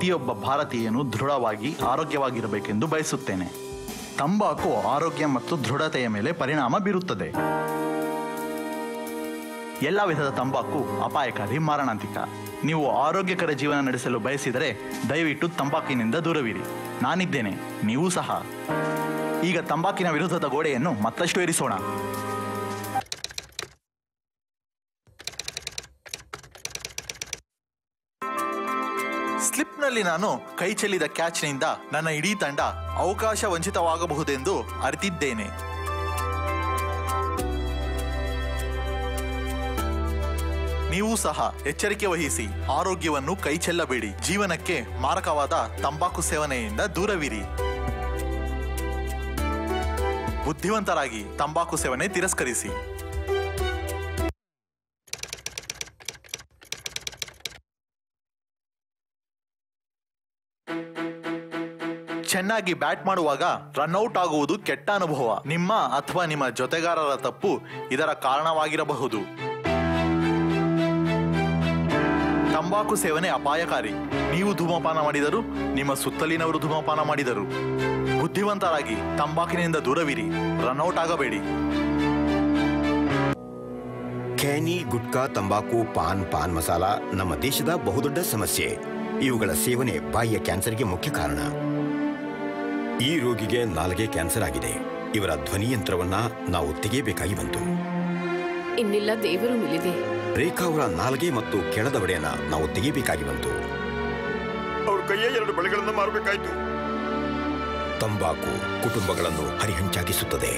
ಪ್ರತಿಯೊಬ್ಬ ಭಾರತೀಯನು ದೃಢವಾಗಿ ಆರೋಗ್ಯವಾಗಿರಬೇಕೆಂದು ಬಯಸುತ್ತೇನೆ ತಂಬಾಕು ಆರೋಗ್ಯ ಮತ್ತು ದೃಢತೆಯ ಮೇಲೆ ಪರಿಣಾಮ ಬೀರುತ್ತದೆ ಎಲ್ಲ ವಿಧದ ತಂಬಾಕು ಅಪಾಯಕಾರಿ ಮಾರಣಾಂತಿಕ ನೀವು ಆರೋಗ್ಯಕರ ಜೀವನ ನಡೆಸಲು ಬಯಸಿದರೆ ದಯವಿಟ್ಟು ತಂಬಾಕಿನಿಂದ ದೂರವಿರಿ ನಾನಿದ್ದೇನೆ ನೀವು ಸಹ ಈಗ ತಂಬಾಕಿನ ವಿರುದ್ಧದ ಗೋಡೆಯನ್ನು ಮತ್ತಷ್ಟು ಏರಿಸೋಣ ಸ್ಲಿಪ್ನಲ್ಲಿ ನಾನು ಕೈ ಚೆಲ್ಲಿದ ಕ್ಯಾಚ್ನಿಂದ ನನ್ನ ಇಡೀ ತಂಡ ಅವಕಾಶ ವಂಚಿತವಾಗಬಹುದೆಂದು ಅರಿತಿದ್ದೇನೆ ನೀವು ಸಹ ಎಚ್ಚರಿಕೆ ವಹಿಸಿ ಆರೋಗ್ಯವನ್ನು ಕೈ ಚೆಲ್ಲಬೇಡಿ ಜೀವನಕ್ಕೆ ಮಾರಕವಾದ ತಂಬಾಕು ಸೇವನೆಯಿಂದ ದೂರವಿರಿ ಬುದ್ಧಿವಂತರಾಗಿ ತಂಬಾಕು ಸೇವನೆ ತಿರಸ್ಕರಿಸಿ ಚೆನ್ನಾಗಿ ಬ್ಯಾಟ್ ಮಾಡುವಾಗ ರನ್ಔಟ್ ಆಗುವುದು ಕೆಟ್ಟ ಅನುಭವ ನಿಮ್ಮ ಅಥವಾ ನಿಮ್ಮ ಜೊತೆಗಾರರ ತಪ್ಪು ಇದರ ಕಾರಣವಾಗಿರಬಹುದು ತಂಬಾಕು ಸೇವನೆ ಅಪಾಯಕಾರಿ ನೀವು ಧೂಮಪಾನ ಮಾಡಿದರು ನಿಮ್ಮ ಸುತ್ತಲಿನವರು ಧೂಮಪಾನ ಮಾಡಿದರು ಬುದ್ಧಿವಂತರಾಗಿ ತಂಬಾಕಿನಿಂದ ದೂರವಿರಿ ರನ್ಔಟ್ ಆಗಬೇಡಿ ಖೇನಿ ಗುಟ್ಕಾ ತಂಬಾಕು ಪಾನ್ ಪಾನ್ ಮಸಾಲ ನಮ್ಮ ದೇಶದ ಬಹುದೊಡ್ಡ ಸಮಸ್ಯೆ ಇವುಗಳ ಸೇವನೆ ಬಾಯಿಯ ಕ್ಯಾನ್ಸರ್ಗೆ ಮುಖ್ಯ ಕಾರಣ ಈ ರೋಗಿಗೆ ನಾಲ್ಗೆ ಕ್ಯಾನ್ಸರ್ ಆಗಿದೆ ಇವರ ಧ್ವನಿ ಯಂತ್ರವನ್ನ ನಾವು ತೆಗೆಯಬೇಕಾಗಿ ಬಂತು ಇನ್ನಿಲ್ಲ ದೇವರು ಮಿಲಿದೆ ರೇಖಾ ಅವರ ನಾಲ್ಗೆ ಮತ್ತು ಕೆಳದ ಒಡೆಯನ್ನ ನಾವು ತೆಗೆಯಬೇಕಾಗಿ ಬಂತು ಅವ್ರ ಕೈಯ ಎರಡು ಬಳೆಗಳನ್ನು ಮಾರಬೇಕಾಯ್ತು ತಂಬಾಕು ಕುಟುಂಬಗಳನ್ನು ಹರಿಹಂಚಾಗಿಸುತ್ತದೆ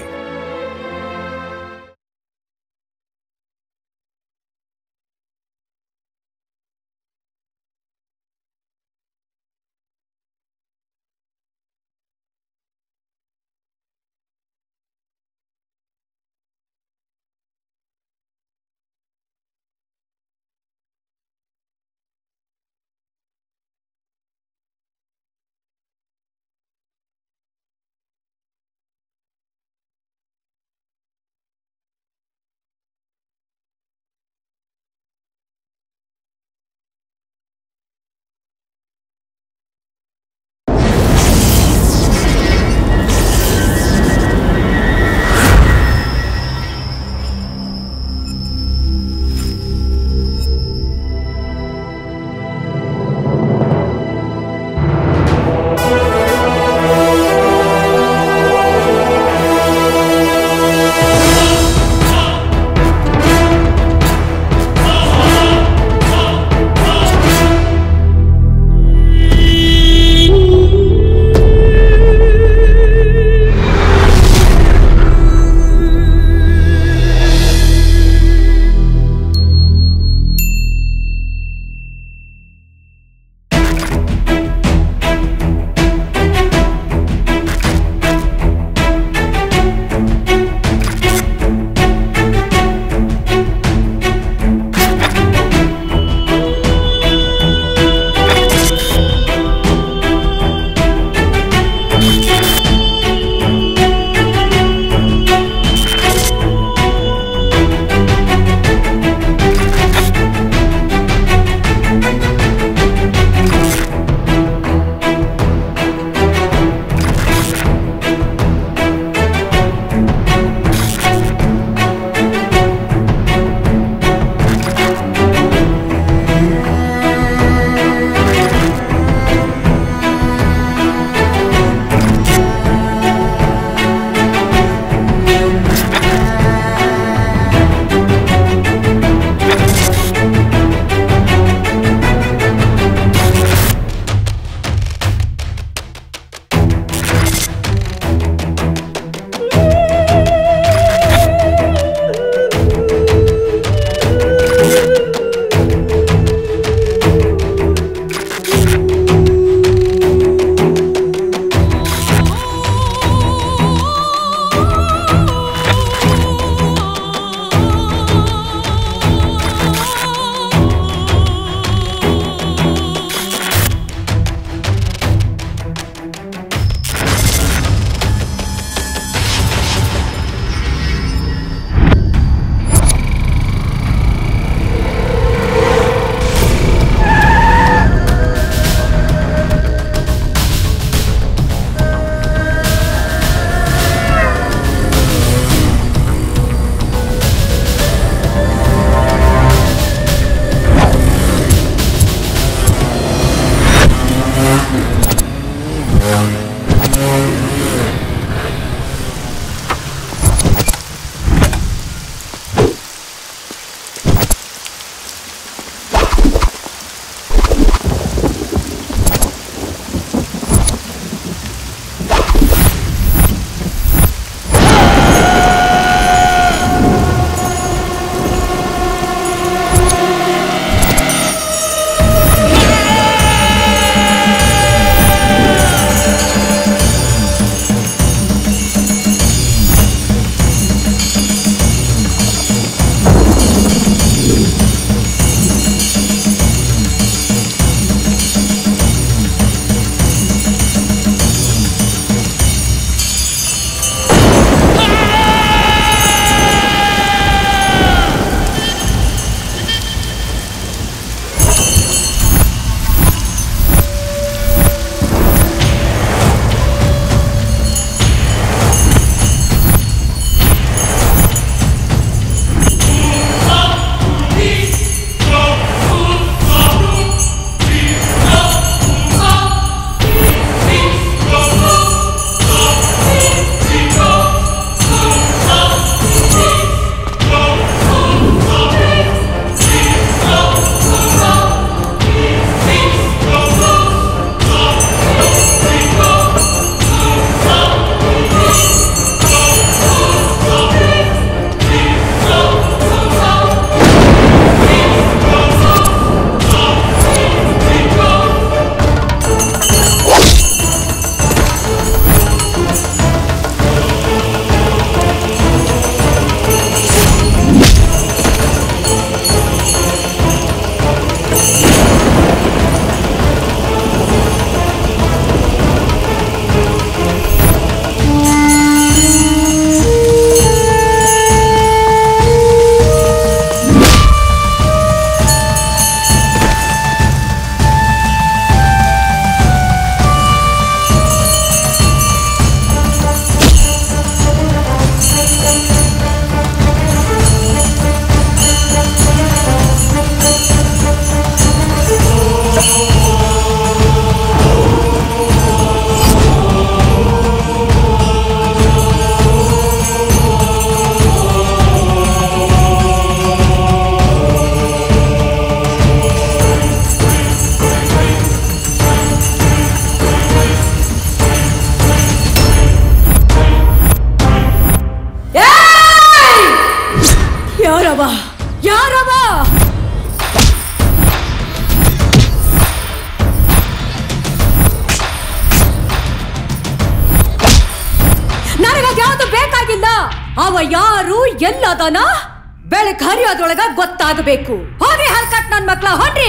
ಎಲ್ಲದನ ಬೆಳಕ್ ಹರಿಯೋದ್ರೊಳಗ ಗೊತ್ತಾಗಬೇಕು ಹೋಗ್ರಿ ಹಲ್ಕಟ್ ನನ್ ಮಕ್ಳ ಹೊಡ್ರಿ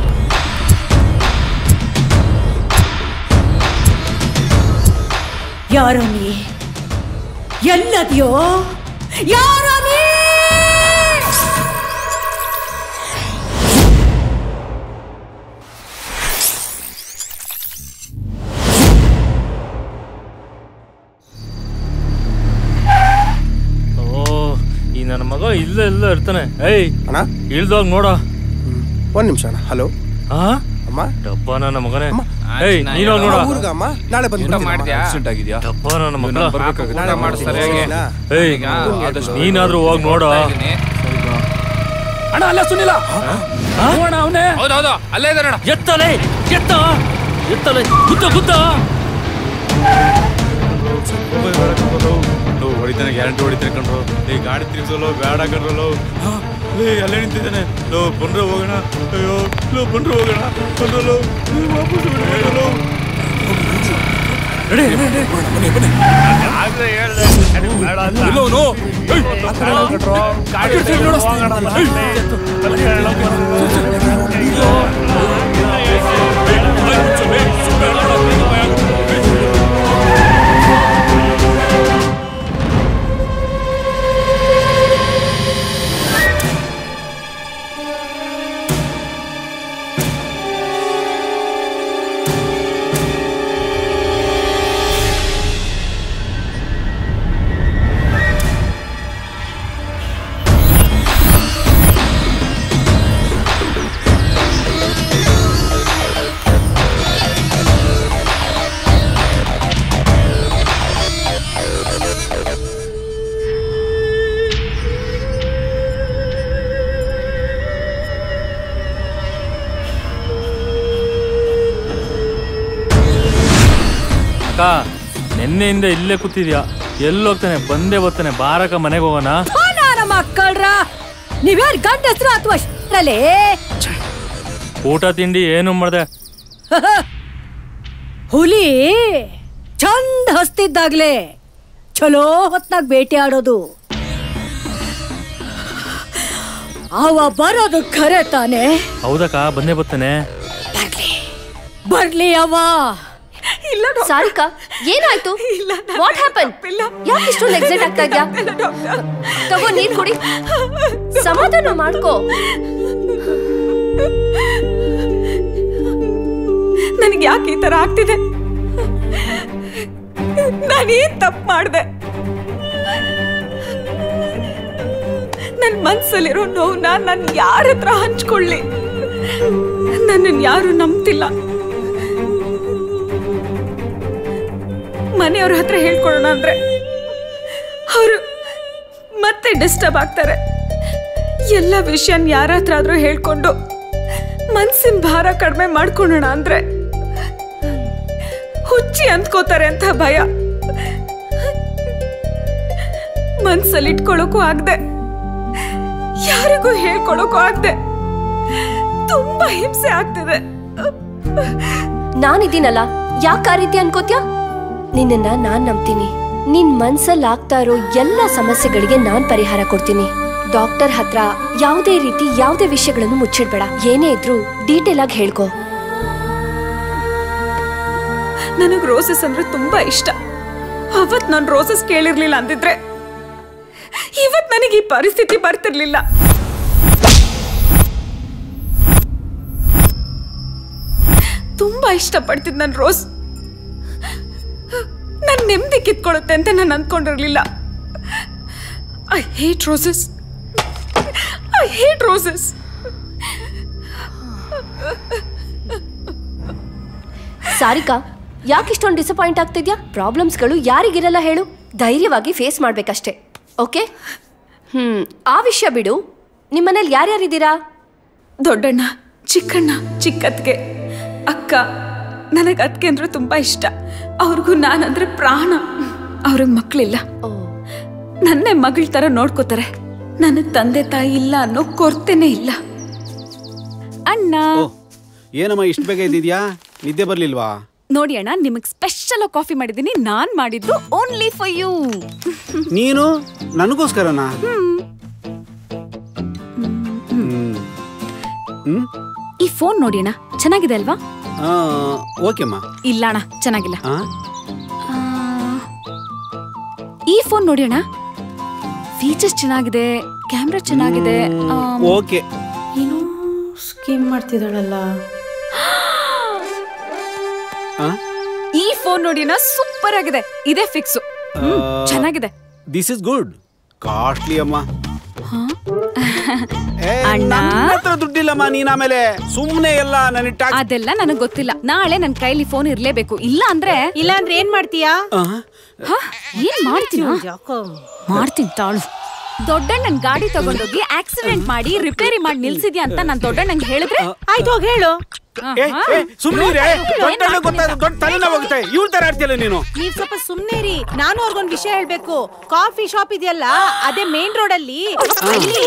ಯಾರೋ ನೀ ಎಲ್ಲದಿಯೋ ಯಾರೋ ನೀ ಓ ಈ ನನ್ನ ಮಗ ಇಲ್ಲೇ ಇಲ್ಲ ಇರ್ತಾನೆ ಏಯ್ ಅಣ್ಣ ಇಳ್ದೋಗ್ ನೋಡ ಒಂದ್ ನಿಮಿಷ ಅಣ್ಣ ಹಲೋ ಆ ಅಮ್ಮ ಡಬ್ಬ ನನ್ನ ಮಗನೇ ಅಮ್ಮ. ಏಯ್ ನೀನೋಗ್ ನೋಡ ಊರ್ಗ ಅಮ್ಮ ನಾಳೆ ಬಂದ್ಬಿಡ್ತೀನಿ ಡಬ್ಬ ನನ್ನ ಮಗ ನಾಳೆ ಮಾಡಿಸ್ತಾರೆ ಏಯ್ ನೀನಾದ್ರೂ ಹೋಗ್ ನೋಡ ಅಣ್ಣ ಅಲ್ಲ ಸುನಿಲ ಅಣ್ಣ ಅವನೇ ಹೌದೌದು ಅಲ್ಲೇ ಇದಾರೆ ಅಣ್ಣ ಎತ್ತಲೆ ಎತ್ತ ಎತ್ತಲೆ ಗುದ್ದ ಗುದ್ದ ಹೊಡಿತಾನೆ ಗ್ಯಾರಂಟಿ ಹೊಡಿತಾನೆ ಕಣ್ರು ಈ ಗಾಡಿ ತಿರ್ಸಲು ಬೇಡ ಕಣ್ರಲ್ಲೋ ಏ ಅಲ್ಲೇ ನಿಂತಿದ್ದಾನೆ ಲೋ ಬಂದ್ರೆ ಹೋಗೋಣ ಅಯ್ಯೋ ಲೋ ಬಂದ್ರೆ ಹೋಗೋಣ ಬಂದ್ರಲ್ಲೋ ವಾಪಸ್ ಬಿಡ್ಬೇಕಲ್ಲೋ ಇಲ್ಲೋನು ಅಕ್ಕ ನಿನ್ನೆಯಿಂದ ಇಲ್ಲೇ ಕೂತಿದ್ಯಾ ಎಲ್ಲಿ ಹೋಗ್ತಾನೆ ಬಂದೇ ಬರ್ತಾನೆ ಬಾರಕ ಮನೆಗೆ ಹೋಗೋಣ ನನ್ನ ಮಕ್ಕಳ್ರ ನೀವ್ಯಾರು ಗಂಡ ಹೆಸರು ಅಥವಾ ಅಷ್ಟರಲ್ಲೇ ಊಟ ತಿಂಡಿ ಏನು ಮಾಡ್ದೆ ಹುಲಿ ಚಂದ ಹಸ್ತಿದ್ದಾಗ್ಲೇ ಚಲೋ ಹೊತ್ನಾಗ ಬೇಟೆ ಆಡೋದು ಅವ ಬರೋದು ಖರೆ ತಾನೆ ಹೌದಕ್ಕ ಬಂದೇ ಬರ್ತಾನೆ ಬರ್ಲಿ ಅವ ಇಲ್ಲ ಸಾರಿಕಾ ಏನಾಯ್ತು ವಾಟ್ ಹ್ಯಾಪನ್ ಯಾಕೆ ಇಷ್ಟೊಂದು ಎಕ್ಸೈಟ್ ಆಗ್ತಾ ಇದ್ಯಾ ತಗೋ ನೀರ್ ಕುಡಿ ಸಮಾಧಾನ ಮಾಡ್ಕೋ ನನಗೆ ಯಾಕೆ ಈ ತರ ಆಗ್ತಿದೆ ನಾನೇನ್ ತಪ್ಪು ಮಾಡಿದೆ ನನ್ನ ಮನ್ಸಲ್ಲಿರೋ ನೋವನ್ನ ನಾನು ಯಾರ ಹತ್ರ ಹಂಚ್ಕೊಳ್ಳಿ ನನ್ನನ್ನು ಯಾರು ನಂಬ್ತಿಲ್ಲ ಮನೆಯವ್ರ ಹತ್ರ ಹೇಳ್ಕೊಳ್ಳೋಣ ಅಂದ್ರೆ ಅವರು ಮತ್ತೆ ಡಿಸ್ಟರ್ಬ್ ಆಗ್ತಾರೆ ಎಲ್ಲ ವಿಷಯನ್ ಯಾರ ಹತ್ರ ಆದ್ರೂ ಹೇಳ್ಕೊಂಡು ಮನ್ಸಿನ ಭಾರ ಕಡಿಮೆ ಮಾಡ್ಕೊಳ್ಳೋಣ ಅಂದ್ರೆ ಹುಚ್ಚಿ ಅಂದ್ಕೋತಾರೆ ಅಂತ ಭಯ ಮನ್ಸಲ್ಲಿ ಇಟ್ಕೊಳ್ಳೋಕ್ಕೂ ಆಗದೆ ಯಾರಿಗೂ ಹೇಳ್ಕೊಳಕ್ಕೂ ಆಗದೆ ತುಂಬಾ ಹಿಂಸೆ ಆಗ್ತಿದೆ ನಾನಿದ್ದೀನಲ್ಲ ಯಾಕೆ ಆ ರೀತಿ ಅನ್ಕೋತ್ಯಾ ನಿನ್ನನ್ನ ನಾನ್ ನಂಬ್ತೀನಿ ನಿನ್ ಮನ್ಸಲ್ಲಿ ಆಗ್ತಾ ಇರೋ ಎಲ್ಲ ಸಮಸ್ಯೆಗಳಿಗೆ ನಾನ್ ಪರಿಹಾರ ಕೊಡ್ತೀನಿ ಡಾಕ್ಟರ್ ಹತ್ರ ಯಾವುದೇ ರೀತಿ ಯಾವುದೇ ವಿಷಯಗಳನ್ನು ಮುಚ್ಚಿಡ್ಬೇಡ ಏನೇ ಇದ್ರೂ ಡೀಟೇಲ್ ಆಗಿ ಹೇಳ್ಕೊ ನನಗ್ ರೋಸಸ್ ಅಂದ್ರೆ ತುಂಬಾ ಇಷ್ಟ ಅವತ್ ನಾನು ರೋಸಸ್ ಕೇಳಿರ್ಲಿಲ್ಲ ಅಂದಿದ್ರೆ ಇವತ್ ನನಗೆ ಈ ಪರಿಸ್ಥಿತಿ ಬರ್ತಿರ್ಲಿಲ್ಲ ತುಂಬಾ ಇಷ್ಟಪಡ್ತಿದ್ ನನ್ ರೋಸ್ ನನ್ ನೆಮ್ಮದಿ ಕಿತ್ಕೊಳ್ಳುತ್ತೆ ಅಂತ ನಾನು ಅಂದ್ಕೊಂಡಿರ್ಲಿಲ್ಲ I hate roses I hate roses Sarika ಯಾಕೆ ಇಷ್ಟೊಂದು ಡಿಸಪಾಯಿಂಟ್ ಆಗ್ತಿದ್ಯಾ ಪ್ರಾಬ್ಲಮ್ಸ್ಗಳು ಯಾರಿಗಿರಲ್ಲ ಹೇಳು ಧೈರ್ಯವಾಗಿ ಫೇಸ್ ಮಾಡ್ಬೇಕಷ್ಟೇ ಓಕೆ ಹ್ಮ್ ಆ ವಿಷಯ ಬಿಡು ನಿಮ್ಮನೇಲಿ ಯಾರ್ಯಾರಿದ್ದೀರಾ ದೊಡ್ಡಣ್ಣ ಚಿಕ್ಕಣ್ಣ ಚಿಕ್ಕತ್ಗೆ ಅಕ್ಕ ನನಗೆ ಅದಕ್ಕೆ ಅಂದ್ರೆ ತುಂಬಾ ಇಷ್ಟ ಅವ್ರಿಗೂ ನಾನಂದ್ರೆ ಪ್ರಾಣ ಅವ್ರಿಗೆ ಮಕ್ಕಳಿಲ್ಲ ನನ್ನೇ ಮಗಳ ತರ ನೋಡ್ಕೋತಾರೆ ನನಗೆ ತಂದೆ ತಾಯಿ ಇಲ್ಲ ಅನ್ನೋ ಕೊರತೆನೇ ಇಲ್ಲ ಅಣ್ಣ ಏನಮ್ಮ ಇಷ್ಟು ಬೇಗ ಇದ್ದಿದ್ಯಾ ನಿದ್ದೆ ಬರ್ಲಿಲ್ವಾ ನೋಡಿ ಅಣ್ಣ ನಿಮಗ್ ಸ್ಪೆಷಲ್ ಕಾಫಿ ಮಾಡಿದ್ದೀನಿ ನಾನ್ ಮಾಡಿದ್ದು ಓನ್ಲಿ ಫಾರ್ ಯು ನೀನು ನನಗೋಸ್ಕರನಾ ಹ್ಮ್ ಈ ಫೋನ್ ನೋಡಿ ಅಣ್ಣ ಚೆನ್ನಾಗಿದೆ ಅಲ್ವಾ ಆ, ಓಕೆಮ್ಮ ಇಲ್ಲ ಅಣ್ಣ ಚೆನ್ನಾಗಿಲ್ಲ ಆ? ಆ, ಈ ಫೋನ್ ನೋಡಿ ಅಣ್ಣ ಫೀಚರ್ಸ್ ಚೆನ್ನಾಗಿದೆ ಕ್ಯಾಮ್ರಾ ಚೆನ್ನಾಗಿದೆ ಆಮ್, ಓಕೆ ಏನು ಸ್ಕೀಮ್ ಮಾಡ್ತಿದ್ದಾಳಲ್ಲ ಆ? ಈ ಫೋನ್ ನೋಡಿ ಅಣ್ಣ ಸೂಪರ್ ಆಗಿದೆ ಇದೇ ಫಿಕ್ಸ್ ಚೆನ್ನಾಗಿದೆ ದಿಸ್ ಇಸ್ ಗುಡ್ ಕಾಸ್ಟ್ಲಿ ಅಮ್ಮ ಏ, ಅಣ್ಣ. ನನ್ನ ಹತ್ರ ದುಡ್ಡಿಲ್ಲಮ್ಮ ನೀನ್ ಆಮೇಲೆ ಸುಮ್ನೆ ಎಲ್ಲ ನನಗೆ ಟ್ಯಾಕ್ಸ್ ಅದೆಲ್ಲ ನನಗ್ ಗೊತ್ತಿಲ್ಲ ನಾಳೆ ನನ್ ಕೈಲಿ ಫೋನ್ ಇರ್ಲೇಬೇಕು ಇಲ್ಲ ಅಂದ್ರೆ ಇಲ್ಲ ಅಂದ್ರೆ ಏನ್ ಮಾಡ್ತೀಯಾ ಹ? ಏನ್ ಮಾಡ್ತೀನ ಯಾಕೋ ಮಾಡ್ತೀನಿ ತಾಳು ದೊಡ್ಡಣ್ಣನ್ ಗಾಡಿ ತಗೊಂಡೋಗಿ ಆಕ್ಸಿಡೆಂಟ್ ಮಾಡಿ ರಿಪೇರಿ ಮಾಡಿ ನಿಲ್ಸಿದ್ಯಾ ಅಂತ ನಾನ್ ದೊಡ್ಡಣ್ಣಂಗ್ ಹೇಳಿದ್ರೆ ಆಯ್ತು ಹೋಗಿ ಹೇಳು ಸುಮ್ನೆ ದೊಡ್ಡ ಗೊತ್ತಾದ್ರೆ ದೊಡ್ಡ ತಲೆನ ಹೋಗುತ್ತೆ ಇವ್ರ ತರ ಆಡ್ತಿಲ್ಲ ನೀನು ನೀವ್ ಸ್ವಲ್ಪ ಸುಮ್ನೆ ರೀ ನಾನು ಅವ್ರಿಗೊಂದ್ ವಿಷಯ ಹೇಳ್ಬೇಕು ಕಾಫಿ ಶಾಪ್ ಇದೆಯಲ್ಲ ಅದೇ ಮೇನ್ ರೋಡ್ ಅಲ್ಲಿ ಅಲ್ಲಿ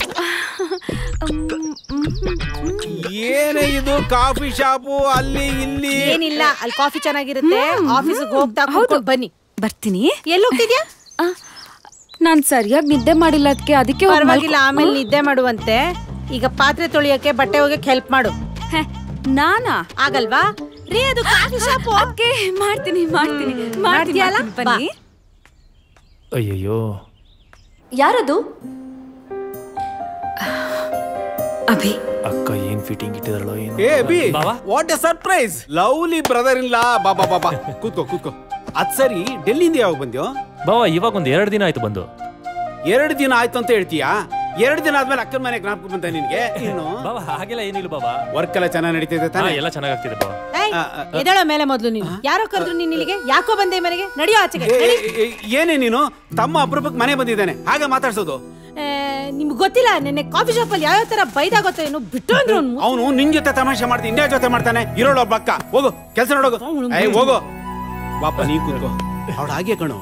ಏನೇ ಇದು ಕಾಫಿ ಶಾಪು ಅಲ್ಲಿ ಇಲ್ಲಿ ಏನಿಲ್ಲ ಅಲ್ಲಿ ಕಾಫಿ ಚೆನ್ನಾಗಿರುತ್ತೆ ಆಫೀಸ್ಗೆ ಹೋಗ್ತಾ ಕೂತ್ಕೊಂಡ್ ಬನ್ನಿ ಬರ್ತೀನಿ ಎಲ್ಲಿ ಹೋಗ್ತಿದ್ಯಾ ನಾನ್ ಸರಿಯಾಗಿ ನಿದ್ದೆ ಮಾಡಿಲ್ಲ ಅದಕ್ಕೆ ಅದಕ್ಕೆ ಹೋಗ್ ಪರವಾಗಿಲ್ಲ ಮಲ್ಕೊ- ಆಮೇಲೆ ನಿದ್ದೆ ಮಾಡುವಂತೆ ಈಗ ಪಾತ್ರೆ ತೊಳಿಯಕ್ಕೆ ಬಟ್ಟೆ ಹೋಗಕ್ಕೆ ಹೆಲ್ಪ್ ಮಾಡು ಹೆ, ನಾನಾ ಆಗಲ್ವಾ ರೀ ಅದು ಕಾಫಿ ಶಾಪ್ ಓಕೆ ಮಾಡ್ತೀನಿ ಮಾಡ್ತೀನಿ ಮಾಡ್ತೀನಿ ಮಾಡ್ತೀಯಲ್ಲ? ಮಾಡ್ತೀನಿ, ಬನ್ನಿ ಅಯ್ಯಯ್ಯೋ ಯಾರದು ಅಭಿ ಅಕ್ಕ ಏನ್ ಫಿಟ್ಟಿಂಗ್ ಇಟ್ಟಿದಾಳೋ ಏನು ಏ ಬಿ ಬಾವಾ? What a surprise lovely brother in law ಬಾಬಾ ಬಾಬಾ ಕೂತ್ಕೋ ಕೂತ್ಕೋ ಅದ್ ಸರಿ ಡೆಲ್ಲಿಂದ ಯಾವಾಗ ಬಂದ್ಯೋ ಬಾವಾ ಇವಾಗ ಒಂದ್ ಎರಡು ದಿನ ಆಯ್ತು ಬಂದು ಎರಡು ದಿನ ಆಯ್ತು ಅಂತ ಹೇಳ್ತೀಯಾ ಎರಡು ದಿನ ಆದ್ಮೇಲೆ ಅಕ್ಕನ ಮನೆ ಜ್ಞಾಪಕ ಬಂತ ನಿನ್ಗೆ ಏನು ಬಾವಾ ಹಾಗೆಲ್ಲ ಏನಿಲ್ಲ ಬಾವಾ ವರ್ಕ್ ಎಲ್ಲ ಚೆನ್ನಾಗಿ ನಡೀತಿದೆ ಹಾ, ತಾನೇ ಎಲ್ಲ ಚೆನ್ನಾಗಾಗ್ತಿದೆ ಬಾವಾ ಏಯ್, ಆ, ಆ, ಆ. ಎದ್ದೇಳೋ ಮೇಲೆ ಮೊದ್ಲು ನೀನು ಯಾರೋ ಕರೆದ್ರು ನೀನ್ ಇಲ್ಲಿಗೆ ಯಾಕೋ ಬಂದೆ ಮನೆಗೆ ನಡಿಯೋ ಆಚೆಗೆ ಏ, ನಡಿ. ಏ, ಏ, ಏನೇ ನೀನು ತಮ್ಮ ಅಪರೂಪಕ್ಕೆ ಮನೆ ಬಂದಿದ್ದಾನೆ ಹಾಗೆ ಮಾತಾಡ್ಸೋದು ಏ, ನಿಮ್ಗ್ ಗೊತ್ತಿಲ್ಲ ನಿನ್ನೆ ಕಾಫಿ ಶಾಪ್ ಅಲ್ಲಿ ಯಾವ ತರ ಬೈದಾಗ ಗೊತ್ತಾ ಏನು ಬಿಟ್ಟು ಅಂದ್ರು ಅವ್ನು. ಅವನು ನಿನ್ ಜೊತೆ ತಮಾಷೆ ಮಾಡ್ತೀನಿ ಇನ್ಯಾರ ಜೊತೆ ಮಾಡ್ತಾನೆ ಇರೋಳು ಒಬ್ಬ ಅಕ್ಕ ಹೋಗು ಕೆಲಸ ನೋಡೋಗು ಏ ಹೋಗು ಬಾಪ ನೀ ಕೂತ್ಕೋ ಅವಳು ಹಾಗೆ ಕಣು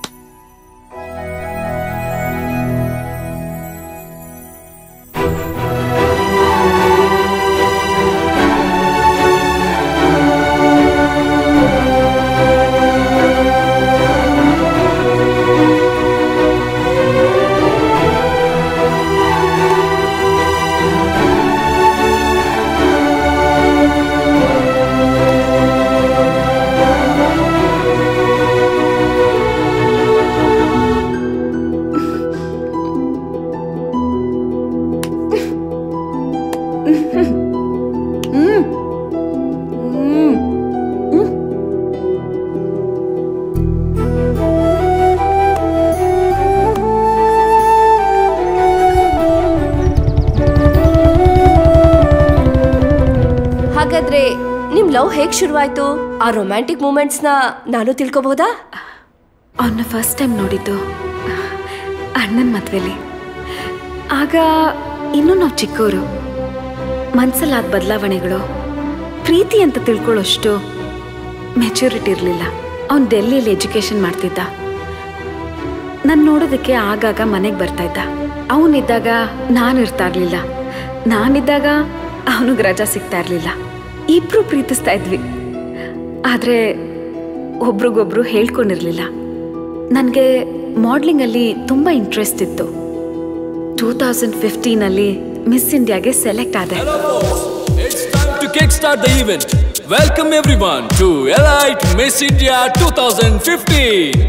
ಹಾಗಾದ್ರೆ ನಿಮ್ ಲವ್ ಹೇಗ್ ಶುರುವಾಯ್ತು ಆ ರೊಮ್ಯಾಂಟಿಕ್ ಮೂಮೆಂಟ್ಸ್ ನ ನಾನು ತಿಳ್ಕೊಬಹುದಾ ಅವನ್ನ ಫಸ್ಟ್ ಟೈಮ್ ನೋಡಿದ್ದು ಅಣ್ಣನ ಮದ್ವೆಲಿ ಆಗ ಇನ್ನೂ ನಾವು ಚಿಕ್ಕವರು ಮನ್ಸಲ್ಲಾದ ಬದಲಾವಣೆಗಳು ಪ್ರೀತಿ ಅಂತ ತಿಳ್ಕೊಳ್ಳೋಷ್ಟು ಮೆಚುರಿಟಿ ಇರಲಿಲ್ಲ ಅವ್ನು ಡೆಲ್ಲಿಯಲ್ಲಿ ಎಜುಕೇಶನ್ ಮಾಡ್ತಿದ್ದ ನಾನು ನೋಡೋದಕ್ಕೆ ಆಗಾಗ ಮನೆಗೆ ಬರ್ತಾ ಇದ್ದ ಅವನಿದ್ದಾಗ ನಾನು ಇರ್ತಾ ಇರ್ಲಿಲ್ಲ ನಾನಿದ್ದಾಗ ಅವನಿಗೆ ರಜಾ ಸಿಗ್ತಾ ಇರಲಿಲ್ಲ ಇಬ್ರು ಪ್ರೀತಿಸ್ತಾ ಇದ್ವಿ ಆದರೆ ಒಬ್ರಿಗೊಬ್ರು ಹೇಳ್ಕೊಂಡಿರ್ಲಿಲ್ಲ ನನಗೆ ಮಾಡಲಿಂಗಲ್ಲಿ ತುಂಬ ಇಂಟ್ರೆಸ್ಟ್ ಇತ್ತು ಟೂ ತೌಸಂಡ್ ಫಿಫ್ಟೀನಲ್ಲಿ ಮಿಸ್ ಇಂಡಿಯಾಗೆ ಸೆಲೆಕ್ಟ್ ಆದೆ It's time to kickstart the event. Welcome everyone to Elite Miss India 2015.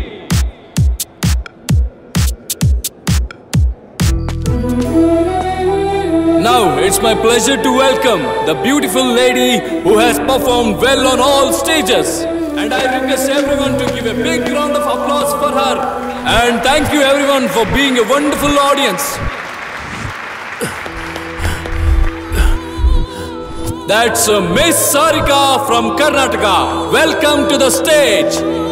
Now it's my pleasure to welcome the beautiful lady who has performed well on all stages. And I request everyone to give a big round of applause for her. And thank you everyone for being a wonderful audience. That's uh, Miss Sarika from Karnataka. Welcome to the stage.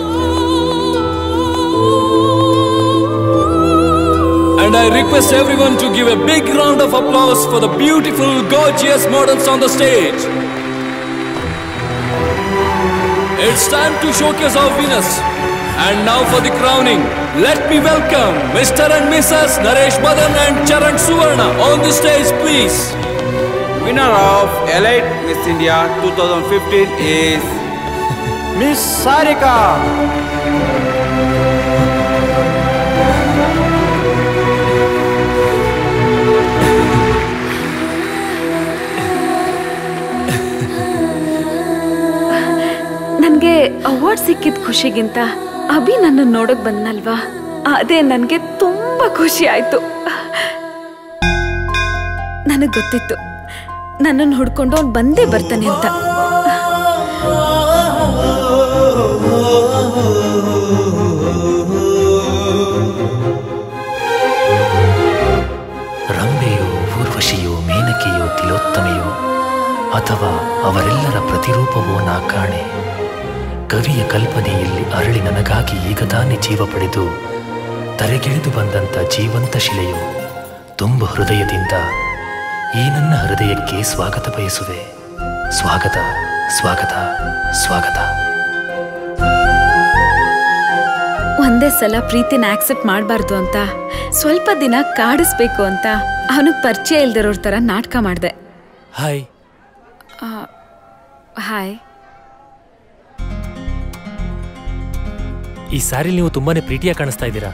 And I request everyone to give a big round of applause for the beautiful, gorgeous models on the stage. It's time to showcase our winners. And now for the crowning. Let me welcome Mr. and Mrs. Naresh Madan and Charan Suvarna on the stage, please. Winner of Elite Miss India 2015 is Miss Sarika ನನಗೆ award ಸಿಕ್ಕಿದ ಖುಷಿಗಿಂತ ಅಭಿ ನನ್ನ ನೋಡಕ್ ಬಂದ್ನಲ್ವಾ ಅದೇ ನನಗೆ ತುಂಬಾ ಖುಷಿ ಆಯ್ತು ನನಗೆ ಗೊತ್ತಿತ್ತು ನನ್ನನ್ನು ಹುಡ್ಕೊಂಡು ಅವ್ನು ಬಂದೇ ಬರ್ತಾನೆ ಅಂತ ರಂಬೆಯೋ ಊರ್ವಶಿಯೋ ಮೇನಕೆಯೋ ತಿಲೋತ್ತಮೆಯೋ ಅಥವಾ ಅವರೆಲ್ಲರ ಪ್ರತಿರೂಪವೋ ನಾ ಕಾಣೆ ಕವಿಯ ಕಲ್ಪನೆಯಲ್ಲಿ ಅರಳಿ ನನಗಾಗಿ ಈಗ ತಾನೇ ಜೀವ ಪಡೆದು ತರೆಗಿಳಿದು ಬಂದಂಥ ಜೀವಂತ ಶಿಲೆಯು ತುಂಬ ಹೃದಯದಿಂದ ಈ ನನ್ನ ಹೃದಯಕ್ಕೆ ಸ್ವಾಗತ ಬಯಸುವೆ ಸ್ವಾಗತ ಸ್ವಾಗತ ಸ್ವಾಗತ ಒಂದೇ ಸಲ ಪ್ರೀತಿನ ಆಕ್ಸೆಪ್ಟ್ ಮಾಡಬಾರ್ದು ಅಂತ ಸ್ವಲ್ಪ ದಿನ ಕಾಡಿಸ್ಬೇಕು ಅಂತ ಅವನಿಗೆ ಪರಿಚಯ ಇಲ್ದಿರೋರ್ ಥರ ನಾಟಕ ಮಾಡಿದೆ ಹಾಯ್ ಹಾಯ್ ಈ ಸಾರಿ ನೀವು ತುಂಬಾನೇ ಪ್ರೀತಿಯಾಗಿ ಕಾಣಿಸ್ತಾ ಇದ್ದೀರಾ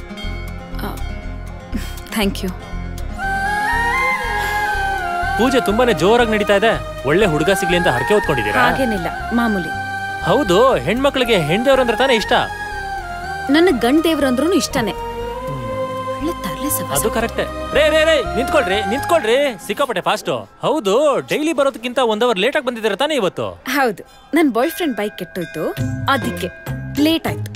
ಥ್ಯಾಂಕ್ ಯು ಪೂಜೆ ತುಂಬಾನೇ ಜೋರಾಗಿ ನಡೀತಾ ಇದೆ ಒಳ್ಳೆ ಹುಡುಗ ಸಿಗ್ಲಿ ಅಂತ ಹರಕೆ ಹೊತ್ಕೊಂಡಿದ್ದೀರಾ ಹಾಗೇನಿಲ್ಲ ಮಾಮೂಲಿ ಹೌದು ಹೆಣ್ಮಕ್ಳಿಗೆ ಹೆಣ್ದೇವ್ರು ಅಂದ್ರೆ ತಾನೇ ಇಷ್ಟ ನನ್ನ ಗಂಡ ದೇವ್ರಂದ್ರೂ ಇಷ್ಟನೇ ಒಳ್ಳೆ ತರ್ಲೆ ಸವಾಸ. ಅದು ಕರೆಕ್ಟೇ ರೇ ರೇ ರೇ ನಿಂತ್ಕೊಳ್ರಿ ನಿಂತ್ಕೊಳ್ರಿ ಸಿಕ್ಕಾಪಟ್ಟೆ ಫಾಸ್ಟ್ ಹೌದು ಡೈಲಿ ಬರೋದಕ್ಕಿಂತ ಒಂದ್ ಅವರ್ ಲೇಟ್ ಆಗಿ ಬಂದಿದ್ದೀರಾ ತಾನೇ ಇವತ್ತು ಹೌದು ನನ್ನ ಬಾಯ್ ಫ್ರೆಂಡ್ ಬೈಕ್ ಕೆಟ್ಟೋಯ್ತು ಅದಕ್ಕೆ ಲೇಟ್ ಆಯ್ತು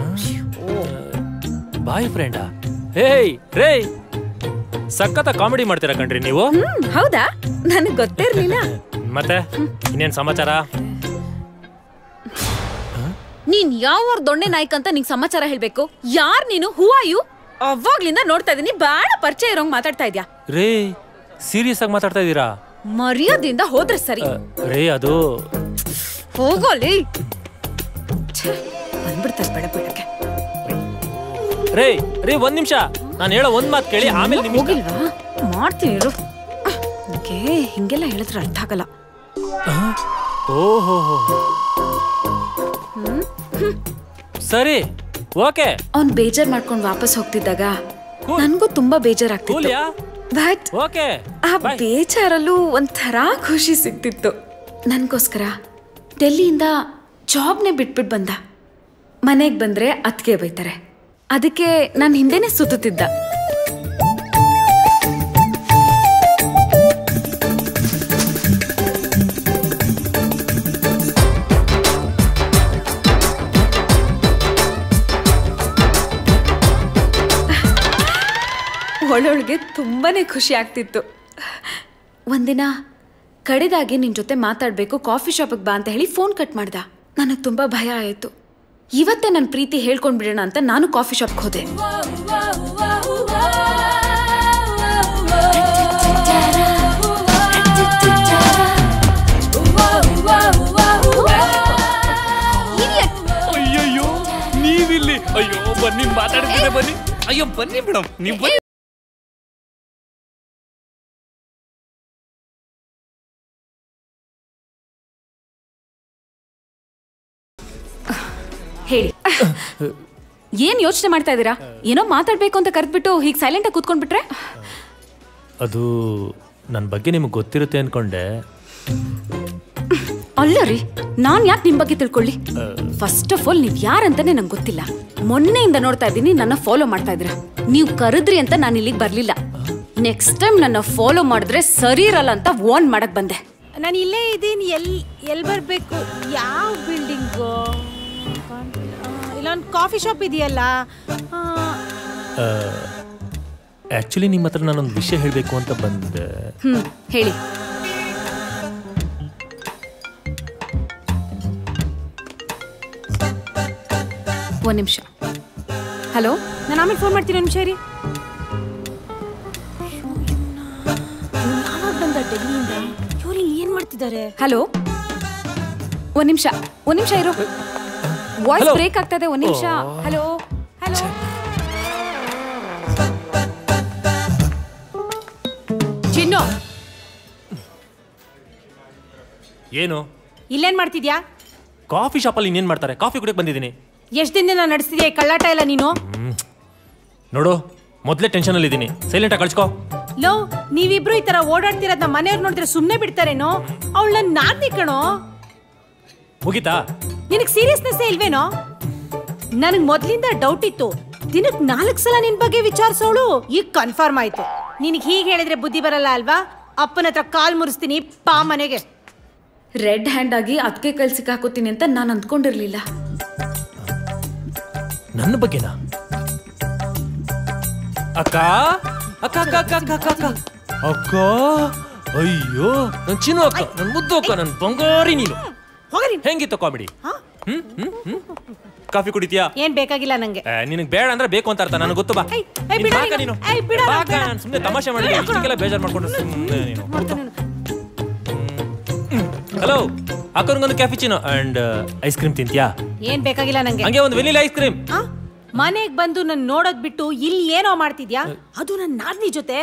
ಬಾಯ್ ಫ್ರೆಂಡಾ ಹೇಯ್ ರೇ ಸಖತ್ತ ಕಾಮಿಡಿ ಮಾಡ್ತೀರಾ ಕಣ್ರಿ ನೀವು ಹ್ಮ್ ಹೌದಾ ನನಗೆ ಗೊತ್ತೇ ಇರ್ಲಿಲ್ಲ ಮತ್ತೆ ಇನ್ನೇನ್ ಸಮಾಚಾರ ನೀನ್ ಯಾವ ದೊಣ್ಣೆ ನಾಯ್ಕ ಅಂತ ನಿಂಗ್ ಸಮಾಚಾರ ಹೇಳ್ಬೇಕು ಯಾರ್ ನೀನು ಹೂ ಯು ಅವಾಗ್ಲಿಂದ ನೋಡ್ತಾ ಇದೀನಿ ಬಾಳ ಪರಿಚಯ ಇರೋಂಗ್ ಮಾತಾಡ್ತಾ ಇದ್ಯಾ ರೇ ಸೀರಿಯಸ್ ಆಗಿ ಮಾತಾಡ್ತಾ ಇದ್ದೀರಾ ಮರ್ಯಾದೆಯಿಂದ ಹೋದ್ರೆ ಸರಿ ರೇ ಅದು ಹೋಗೋಲಿ ಬಂದ್ಬಿಡ್ತಾರೆ ಬೆಳೆ ಬಿಡಕ್ಕೆ ರೇ ರೇ ಒಂದ್ ನಿಮಿಷ ನಾನು ಹೇಳೋ ಒಂದ್ ಮಾತು ಕೇಳಿ ಆಮೇಲೆ ನಿಮ್ಗೆ ಹೋಗಿಲ್ವಾ ಮಾಡ್ತೀನಿ ಇರು ನನಗೆ ಹಿಂಗೆಲ್ಲ ಹೇಳಿದ್ರೆ ಅರ್ಥ ಆಗಲ್ಲ ಓಹೋ ಸರಿ ಓಕೆ ಅವ್ನ್ ಬೇಜಾರ್ ಮಾಡ್ಕೊಂಡ್ ವಾಪಸ್ ಹೋಗ್ತಿದ್ದಾಗ ನನ್ಗೂ ತುಂಬಾ ಬೇಜಾರಾಗ್ತಿತ್ತು ಕೂಲಿಯಾ ಬಟ್ ಓಕೆ ಆ ಬೇಜಾರಲ್ಲೂ ಒಂಥರ ಖುಷಿ ಸಿಗ್ತಿತ್ತು ನನ್ಗೋಸ್ಕರ ಡೆಲ್ಲಿಯಿಂದ ಜಾಬ್ನೇ ಬಿಟ್ಬಿಟ್ಟು ಬಂದ ಮನೆಗೆ ಬಂದ್ರೆ ಅತ್ಗೆ ಬೈತಾರೆ ಅದಕ್ಕೆ ನಾನು ಹಿಂದೆನೆ ಸುತ್ತುತ್ತಿದ್ದ ಒಳೊಳಗೆ ತುಂಬಾನೇ ಖುಷಿ ಆಗ್ತಿತ್ತು ಒಂದಿನ ಕಡೆದಾಗಿ ನಿನ್ ಜೊತೆ ಮಾತಾಡ್ಬೇಕು ಕಾಫಿ ಶಾಪಿಗೆ ಬಾ ಅಂತ ಹೇಳಿ ಫೋನ್ ಕಟ್ ಮಾಡ್ದ ನನಗೆ ತುಂಬಾ ಭಯ ಆಯಿತು ಇವತ್ತೇ ನನ್ನ ಪ್ರೀತಿ ಹೇಳ್ಕೊಂಡ್ ಬಿಡೋಣ ಅಂತ ನಾನು ಕಾಫಿ ಶಾಪ್ಗೆ ಹೋದೆ ಅಯ್ಯಯ್ಯೋ ನೀವಿಲ್ಲಿ ಅಯ್ಯೋ ಬನ್ನಿ ಮಾತಾಡ್ತಿದ್ದೆ ಬನ್ನಿ ಅಯ್ಯೋ ಬನ್ನಿ ಮೇಡಮ್ ನೀವು ಬನ್ನಿ ಹೇಳಿ ಏನ್ ಯೋಚನೆ ಮಾಡ್ತಾ ಇದ್ದೀರಾ ಏನೋ ಮಾತಾಡ್ಬೇಕು ಅಂತ ಕರೆದ್ಬಿಟ್ಟು ಹೀಗೆ ಸೈಲೆಂಟ್ ಆಗಿ ಕೂತ್ಕೊಂಡ್ಬಿಟ್ರೆ ಅದು ನನ್ನ ಬಗ್ಗೆ ನಿಮಗೆ ಗೊತ್ತಿರುತ್ತೆ ಅನ್ಕೊಂಡೆ ಅಲ್ಲ ರೀ ನಾನ್ ಯಾಕೆ ನಿಮ್ ಬಗ್ಗೆ ತಿಳ್ಕೊಳ್ಳಿ ಫಸ್ಟ್ ಆಫ್ ಆಲ್ ನೀವ್ ಯಾರಂತಾನೆ ನಂಗೆ ಗೊತ್ತಿಲ್ಲ ಮೊನ್ನೆಯಿಂದ ನೋಡ್ತಾ ಇದ್ದೀನಿ ನನ್ನ ಫಾಲೋ ಮಾಡ್ತಾ ಇದ್ದೀರಾ ನೀವು ಕರೆದ್ರಿ ಅಂತ ನಾನು ಇಲ್ಲಿಗೆ ಬರ್ಲಿಲ್ಲ ನೆಕ್ಸ್ಟ್ ಟೈಮ್ ನನ್ನ ಫಾಲೋ ಮಾಡಿದ್ರೆ ಸರಿ ಇರಲ್ಲ ಅಂತ ವಾರ್ನ್ ಮಾಡಕ್ ಬಂದೆ ನಾನು ಇಲ್ಲೇ ಇದ್ದೀನಿ ಎಲ್ಲಿ ಎಲ್ಲಿ ಬರಬೇಕು ಯಾವ ಬಿಲ್ಡಿಂಗು ಇಲ್ಲೊಂದು ಕಾಫಿ ಶಾಪ್ ಇದೆಯಲ್ಲ ಆ, ಆ್ಯಕ್ಚುಲಿ ನಿಮ್ಮ ಹತ್ರ ನಾನೊಂದು ವಿಷಯ ಹೇಳಬೇಕು ಅಂತ ಬಂದೆ ಹ್ಮ್ ಹೇಳಿ ಒಂದ್ ನಿಮಿಷ ಹಲೋ ನಾನು ಆಮೇಲೆ ಫೋನ್ ಮಾಡ್ತೀನಿ ಒಂದು ನಿಮಿಷ ರೀ ಯಾವಾಗ ಬಂದ ಡೆಲ್ಲಿಯಿಂದ ಇವ್ರು ಇಲ್ಲಿ ಏನ್ ಮಾಡ್ತಿದ್ದಾರೆ ಹಲೋ ಒಂದ್ ನಿಮಿಷ ಒಂದ್ ನಿಮಿಷ ಇರು ವಾಯ್ಸ್ Hello. ಬ್ರೇಕ್ ಆಗ್ತಾ ಇದೆ ಒಂದ್ ನಿಮಿಷ ಹಲೋ ಹಲೋ ಚಿನ್ನು ಏನು ಇಲ್ಲೇನ್ ಮಾಡ್ತಿದ್ಯಾ ಕಾಫಿ ಶಾಪಲ್ಲಿ ಇನ್ನೇನ್ ಮಾಡ್ತಾರೆ ಕಾಫಿ ಕುಡಿಯಕ್ ಬಂದಿದ್ದೀನಿ ಎಷ್ಟ್ ದಿನದಿಂದ ನಡೆಸ್ತಿದ್ಯಾ ಈ ಕಳ್ಳಾಟ ಇಲ್ಲ ನೀನು ನೋಡು ಮೊದಲೇ ಟೆನ್ಷನ್ ಅಲ್ಲಿ ಇದ್ದೀನಿ ಸೈಲೆಂಟ್ ಆಗಿ ಕಳ್ಸ್ಕೋ ಲೋ ನೀವಿಬ್ರು ಈ ತರ ಓಡಾಡ್ತಿರೋದ್ ನಮ್ಮ ಮನೆಯವ್ರು ನೋಡಿದ್ರೆ ಸುಮ್ನೆ ಬಿಡ್ತಾರೇನೋ ಅವಳ ನನ್ ನಾದ್ನಿ ಕಣೋ ಮುಗೀತಾ ನಿನಗ್ ಸೀರಿಯಸ್ನೆಸ್ ಇಲ್ವೇನೋ ನನಗ್ ಮೊದ್ಲಿಂದ ಡೌಟ್ ಇತ್ತು ದಿನಕ್ ನಾಲ್ಕು ಸಲ ನಿನ್ ಬಗ್ಗೆ ವಿಚಾರಿಸೋಳು ಈಗ ಕನ್ಫರ್ಮ್ ಆಯ್ತು ನಿನಗ್ ಹೀಗೆ ಹೇಳಿದ್ರೆ ಬುದ್ಧಿ ಬರಲ್ಲ ಅಲ್ವಾ ಅಪ್ಪನ ಹತ್ರ ಕಾಲ್ ಮುರಿಸ್ತೀನಿ ಪಾ ಮನೆಗೆ ರೆಡ್ ಹ್ಯಾಂಡ್ ಆಗಿ ಅದಕ್ಕೆ ಕೈಲಿ ಸಿಕ್ಕಾಕೋತೀನಿ ಅಂತ ನಾನು ಅಂದ್ಕೊಂಡಿರ್ಲಿಲ್ಲ ನನ್ನ ಬಗ್ಗೆನಾ ಅಕ್ಕ ಅಕ್ಕ ಅಕ್ಕ ಅಕ್ಕ ಅಕ್ಕ ಅಕ್ಕ ಅಕ್ಕ ಅಕ್ಕ ಅಯ್ಯೋ ನನ್ ಚಿನ್ನು ಅಕ್ಕ ನನ್ ಮುದ್ದು ಅಕ್ಕ ನನ್ ಬಂಗಾರಿ ನೀನು ಹೆಂಗಿತ್ತು ಕಾಮಿಡಿ ಹ್ಮ್ ಹ್ಮ್ ಹ್ಮ್ ಕಾಫಿ ಕುಡಿತೀಯಾ ಏನ್ ಬೇಕಾಗಿಲ್ಲ ನಂಗೆ ಏ, ನಿನಗ್ ಬೇಡ ಅಂದ್ರೆ ಬೇಕು ಅಂತ ಅರ್ಥ ನನಗೆ ಗೊತ್ತು ಬಾ ಏಯ್, ನೀನ್ ಬಿಡು ಬಾಕ ನೀನು. ನೀನು ಏಯ್, ಬಿಡು, ಬಾಕ, ಬೇಡ. ನಾನ್ ಸುಮ್ನೆ ತಮಾಷೆ ಮಾಡಿದೆ ಇಷ್ಟಕ್ಕೆಲ್ಲ ಬೇಜಾರ್ ಮಾಡ್ಕೊಂಡು ಸುಮ್ಮನೆ ನೀನು ಹಲೋ ಅಕ್ಕನಿಗೊಂದು ಕ್ಯಾಫಿಚಿನೋ ಅಂಡ್ ಐಸ್ ಕ್ರೀಮ್ ತಿಂತ್ಯಾ ಏನ್ ಬೇಕಾಗಿಲ್ಲ ನಂಗೆ ಹಂಗೆ ಒಂದು ವೆನಿಲಾ ಐಸ್ ಕ್ರೀಮ್ ಆ? ಮನೆಗ್ ಬಂದು ನನ್ ನೋಡೋದ್ ಬಿಟ್ಟು ಇಲ್ಲಿ ಏನೋ ಮಾಡ್ತಿದ್ಯಾ ಅದು ನನ್ ನಾದ್ನಿ ಜೊತೆ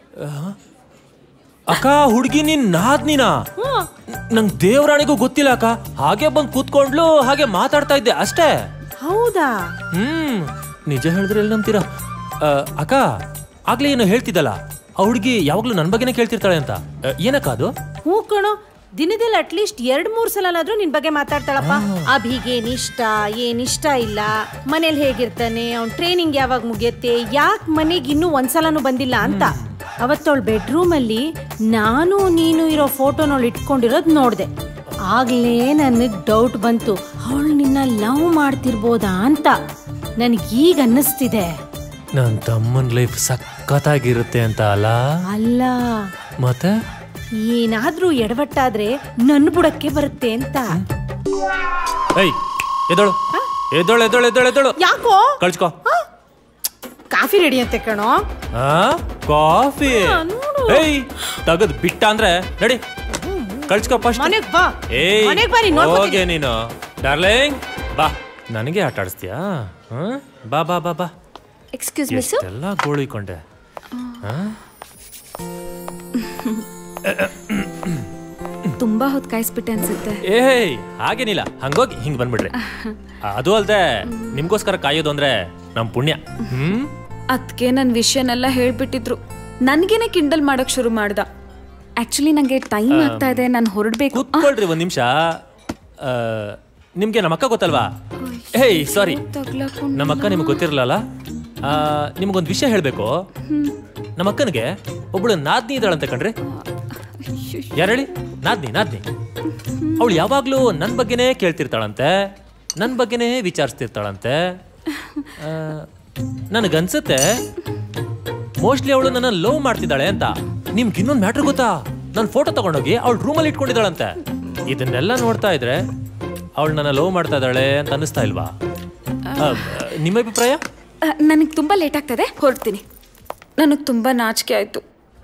ಅಕ್ಕ ಹುಡುಗಿ ನಿನ್ ನಾದ್ನಿನಾ ಹ್ಮ್ ನಂಗ್ ದೇವರಾಣಿಗೂ ಗೊತ್ತಿಲ್ಲ ಅಕ್ಕ ಹಾಗೆ ಬಂದ್ ಕೂತ್ಕೊಂಡ್ಲು ಹಾಗೆ ಮಾತಾಡ್ತಾ ಇದ್ದೆ ಅಷ್ಟೇ ಹೌದಾ ಹ್ಮ್ ನಿಜ ಹೇಳಿದ್ರೆ ಎಲ್ಲಿ ನಂಬ್ತೀರಾ ಆ, ಅಕ್ಕ ಆಗ್ಲೇ ಏನು ಹೇಳ್ತಿದ್ದಲ್ಲ ಆ ಹುಡುಗಿ ಯಾವಾಗ್ಲೂ ನನ್ ಬಗ್ಗೆನೇ ಕೇಳ್ತಿರ್ತಾಳೆ ಅಂತ ಆ, ಏನಕ್ಕ ಅದು ಹ್ಞೂ ಕಣೋ ದಿನದಲ್ಲಿ ಅಟ್ಲೀಸ್ಟ್ ಎರಡ್ ಮೂರ್ ಸಲನಾದ್ರೂ ನಿನ್ ಬಗ್ಗೆ ಮಾತಾಡ್ತಾಳಪ್ಪ ಅಭಿಗೆ ಏನಿಷ್ಟ ಏನಿಷ್ಟ ಇಲ್ಲ ಮನೇಲಿ ಹೇಗಿರ್ತಾನೆ ಅವ್ನ್ ಟ್ರೈನಿಂಗ್ ಯಾವಾಗ ಮುಗಿಯತ್ತೆ ಯಾಕೆ ಮನೆಗೆ ಇನ್ನೂ ಒಂದ್ಸಲನೂ ಬಂದಿಲ್ಲ ಅಂತ ಅವತ್ತವಳ ಬೆಡ್ರೂಮ್ ಅಲ್ಲಿ ನಾನು ನೀನು ಇರೋ ಫೋಟೋನವಳು ಇಟ್ಕೊಂಡಿರೋದ್ ನೋಡ್ದೆ ಆಗ್ಲೇ ನನಗ್ ಡೌಟ್ ಬಂತು ಅವಳು ನಿನ್ನ ಲವ್ ಮಾಡ್ತಿರ್ಬೋದಾ ಅಂತ ನನಗೀಗ ಅನ್ನಿಸ್ತಿದೆ ನನ್ ತಮ್ಮನ್ ಲೈಫ್ ಸಖತ್ತಾಗಿರುತ್ತೆ ಅಂತ ಅಲ್ಲ ಅಲ್ಲ ಮತ್ತೆ ಏನಾದ್ರೂ ಎಡವಟ್ಟಾದ್ರೆ ನನ್ನ ಬುಡಕ್ಕೆ ಬರುತ್ತೆ ಅಂತ ಏಯ್ ಎದಳು ಎದಳು ಎದಳು ಎದಳು ಎದಳು ಯಾಕೋ ಕಳ್ಸ್ಕೋ ಕಾಫಿ ರೆಡಿ ಅಂತೆ ಕಣೋ ಆ ಕಾಫಿ ಏಯ್ ತಗದ್ ಬಿಟ್ಟ ಅಂದ್ರೆ ನಡಿ ಕಳ್ಸ್ಕೋ ಫಸ್ಟ್ ಮನೆಗ್ ಬಾ ಏಯ್ ಮನೆಗ್ ಬಾ ನೀನ್ ಹೋಗೆ ನೋಡ್ಕೊತೀನಿ. ನೀನು ಡಾರ್ಲಿಂಗ್ ಬಾ ನನಗೆ ಆಟ ಆಡಿಸ್ತೀಯಾ ಹ್ಮ್? ಬಾ ಬಾ ಬಾ ಬಾ ಎಕ್ಸ್ಕ್ಯೂಸ್ ಮಿ ಸರ್ ಎಷ್ಟೆಲ್ಲ ಗೋಳಿಕೊಂಡೆ ಹಾ? ತುಂಬಾ ಹೊತ್ತು ಕಾಯಿಸ್ಬಿಟ್ಟೆ ಅನ್ಸುತ್ತೆ ಏಯ್ ಹಾಗೇನಿಲ್ಲ ಹಂಗೋಗಿ ಹಿಂಗ್ ಬಂದ್ಬಿಡ್ರಿ ಅದು ಅಲ್ದೆ ನಿಮ್ಗೋಸ್ಕರ ಕಾಯೋದು ಅಂದ್ರೆ ನಮ್ ಪುಣ್ಯ ಹ್ಮ್ ಅದಕ್ಕೆ ನನ್ನ ವಿಷಯನೆಲ್ಲ ಹೇಳ್ಬಿಟ್ಟಿದ್ರು ನನ್ಗೇನೆ ಕಿಂಡಲ್ ಮಾಡಕ್ ಶುರು ಮಾಡ್ದ ಆಕ್ಚುಲಿ ನಂಗೆ ಟೈಮ್ ಆ, ಆಗ್ತಾ ಇದೆ ನಾನು ಹೊರಡ್ಬೇಕು ಕೂತ್ಕೊಳ್ರಿ ಒಂದ್ ನಿಮಿಷ ನಿಮ್ಗೆ ನಮ್ಮ ಅಕ್ಕ ಗೊತ್ತಲ್ವಾ ಏಯ್ ಸಾರಿ ತಗ್ಲಾಕೊಂಡ್ ನಮ್ಮ ಅಕ್ಕ ನಿಮ್ಗೆ ಗೊತ್ತಿರಲ್ಲ ನಿಮ್ಗೊಂದು ವಿಷಯ ಹೇಳ್ಬೇಕು ನಮ್ಮ ಅಕ್ಕನಿಗೆ ಒಬ್ಬಳು ನಾದ್ನಿ ಇದ್ದಾಳಂತೆ ಕಣ್ರಿ ಯಾರು ಹೇಳಿ ನಾದ್ನಿ ನಾದ್ನಿ ಅವಳು ಯಾವಾಗ್ಲೂ ನನ್ನ ಬಗ್ಗೆನೇ ಕೇಳ್ತಿರ್ತಾಳಂತೆ ನನ್ನ ಬಗ್ಗೆನೇ ವಿಚಾರಿಸ್ತಿರ್ತಾಳಂತೆ ಆ, ನನಗನ್ಸುತ್ತೆ ಮೋಸ್ಟ್ಲಿ ಅವಳು ನನ್ನ ಲವ್ ಮಾಡ್ತಿದ್ದಾಳೆ ಅಂತ ನಿಮ್ಗೆ ಇನ್ನೊಂದು ಮ್ಯಾಟ್ರ್ ಗೊತ್ತಾ ನನ್ನ ಫೋಟೋ ತಗೊಂಡೋಗಿ ಅವಳು ರೂಮಲ್ಲಿ ಇಟ್ಕೊಂಡಿದ್ದಾಳಂತೆ ಇದನ್ನೆಲ್ಲ ನೋಡ್ತಾ ಇದ್ರೆ ಅವಳು ನನ್ನ ಲವ್ ಮಾಡ್ತಾ ಇದ್ದಾಳೆ ಅಂತ ಅನ್ನಿಸ್ತಾ ಇಲ್ವಾ ಆ, ನಿಮ್ಮ ಅಭಿಪ್ರಾಯ ನನಗೆ ತುಂಬಾ ಲೇಟ್ ಆಗ್ತದೆ ಹೊರಡ್ತೀನಿ ನನಗೆ ತುಂಬಾ ನಾಚಿಕೆ ಆಯ್ತು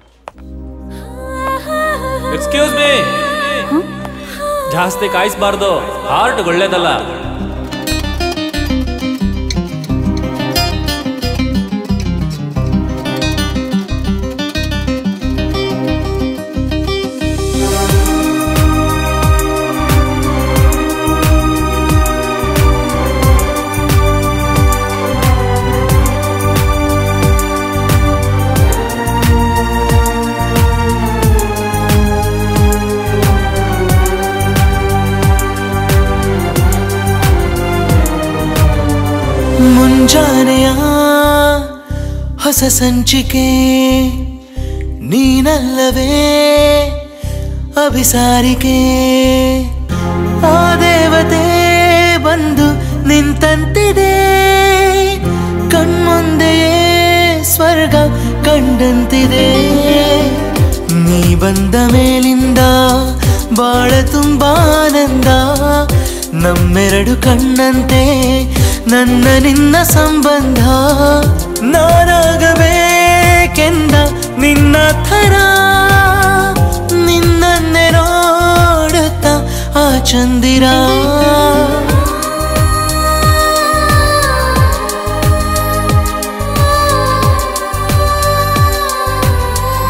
ಎಕ್ಸ್ಕ್ಯೂಸ್ ಮೀ ಜಾಸ್ತಿ ಕಾಯಿಸ್ಬಾರ್ದು ಹಾರ್ಟ್ ಒಳ್ಳೇದಲ್ಲ ಮುಂಜಾನೆಯ ಹೊಸ ಸಂಚಿಕೆ ನೀನಲ್ಲವೇ ಅಭಿಸಾರಿಕೆ ಆ ದೇವತೆ ಬಂದು ನಿಂತಂತಿದೆ ಕಣ್ಮುಂದೆಯೇ ಸ್ವರ್ಗ ಕಂಡಂತಿದೆ ನೀ ಬಂದ ಮೇಲಿಂದ ಬಾಳ ತುಂಬಾ ಆನಂದ ನಮ್ಮೆರಡು ಕಣ್ಣಂತೆ ನನ್ನ ನಿನ್ನ ಸಂಬಂಧ ನಾನಾಗಬೇಕೆಂದ ನಿನ್ನ ಥರ ನಿನ್ನನ್ನೇ ನೋಡುತ್ತ ಆ ಚಂದಿರ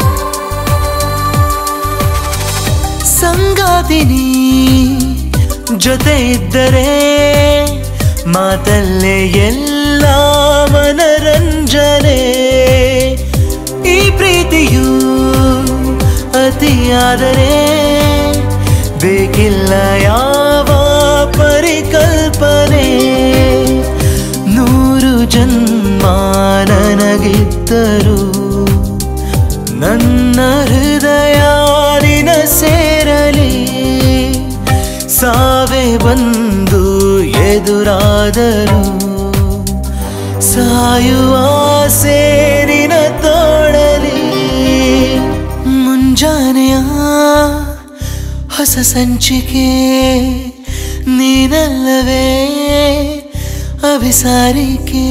ಸಂಗಾತಿನಿ ಜೊತೆ ಇದ್ದರೆ ಮಾತಲ್ಲೇ ಎಲ್ಲ ಮನರಂಜನೆ ಈ ಪ್ರೀತಿಯು ಅತಿಯಾದರೆ ಬೇಕಿಲ್ಲ ಯಾವ ಪರಿಕಲ್ಪನೆ ನೂರು ಜನ್ಮ ನನಗಿದ್ದರು ನನ್ನ ಹೃದಯ ನಿನ ಸೇರಲಿ ಸಾವೇ ಬಂದು ಎದುರಾದರು ಸಾಯುವ ಸೇರಿನ ತೋಡಲಿ ಮುಂಜಾನೆಯ ಹೊಸ ಸಂಚಿಕೆ ನೀನಲ್ಲವೇ ಅಭಿಸಾರಿಕೆ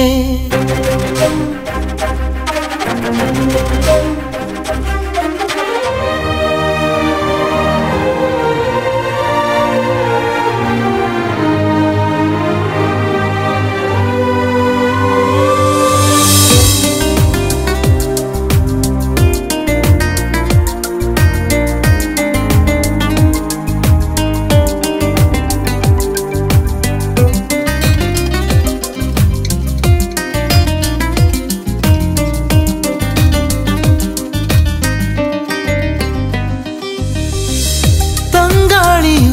ತಂಗಾಳಿಯು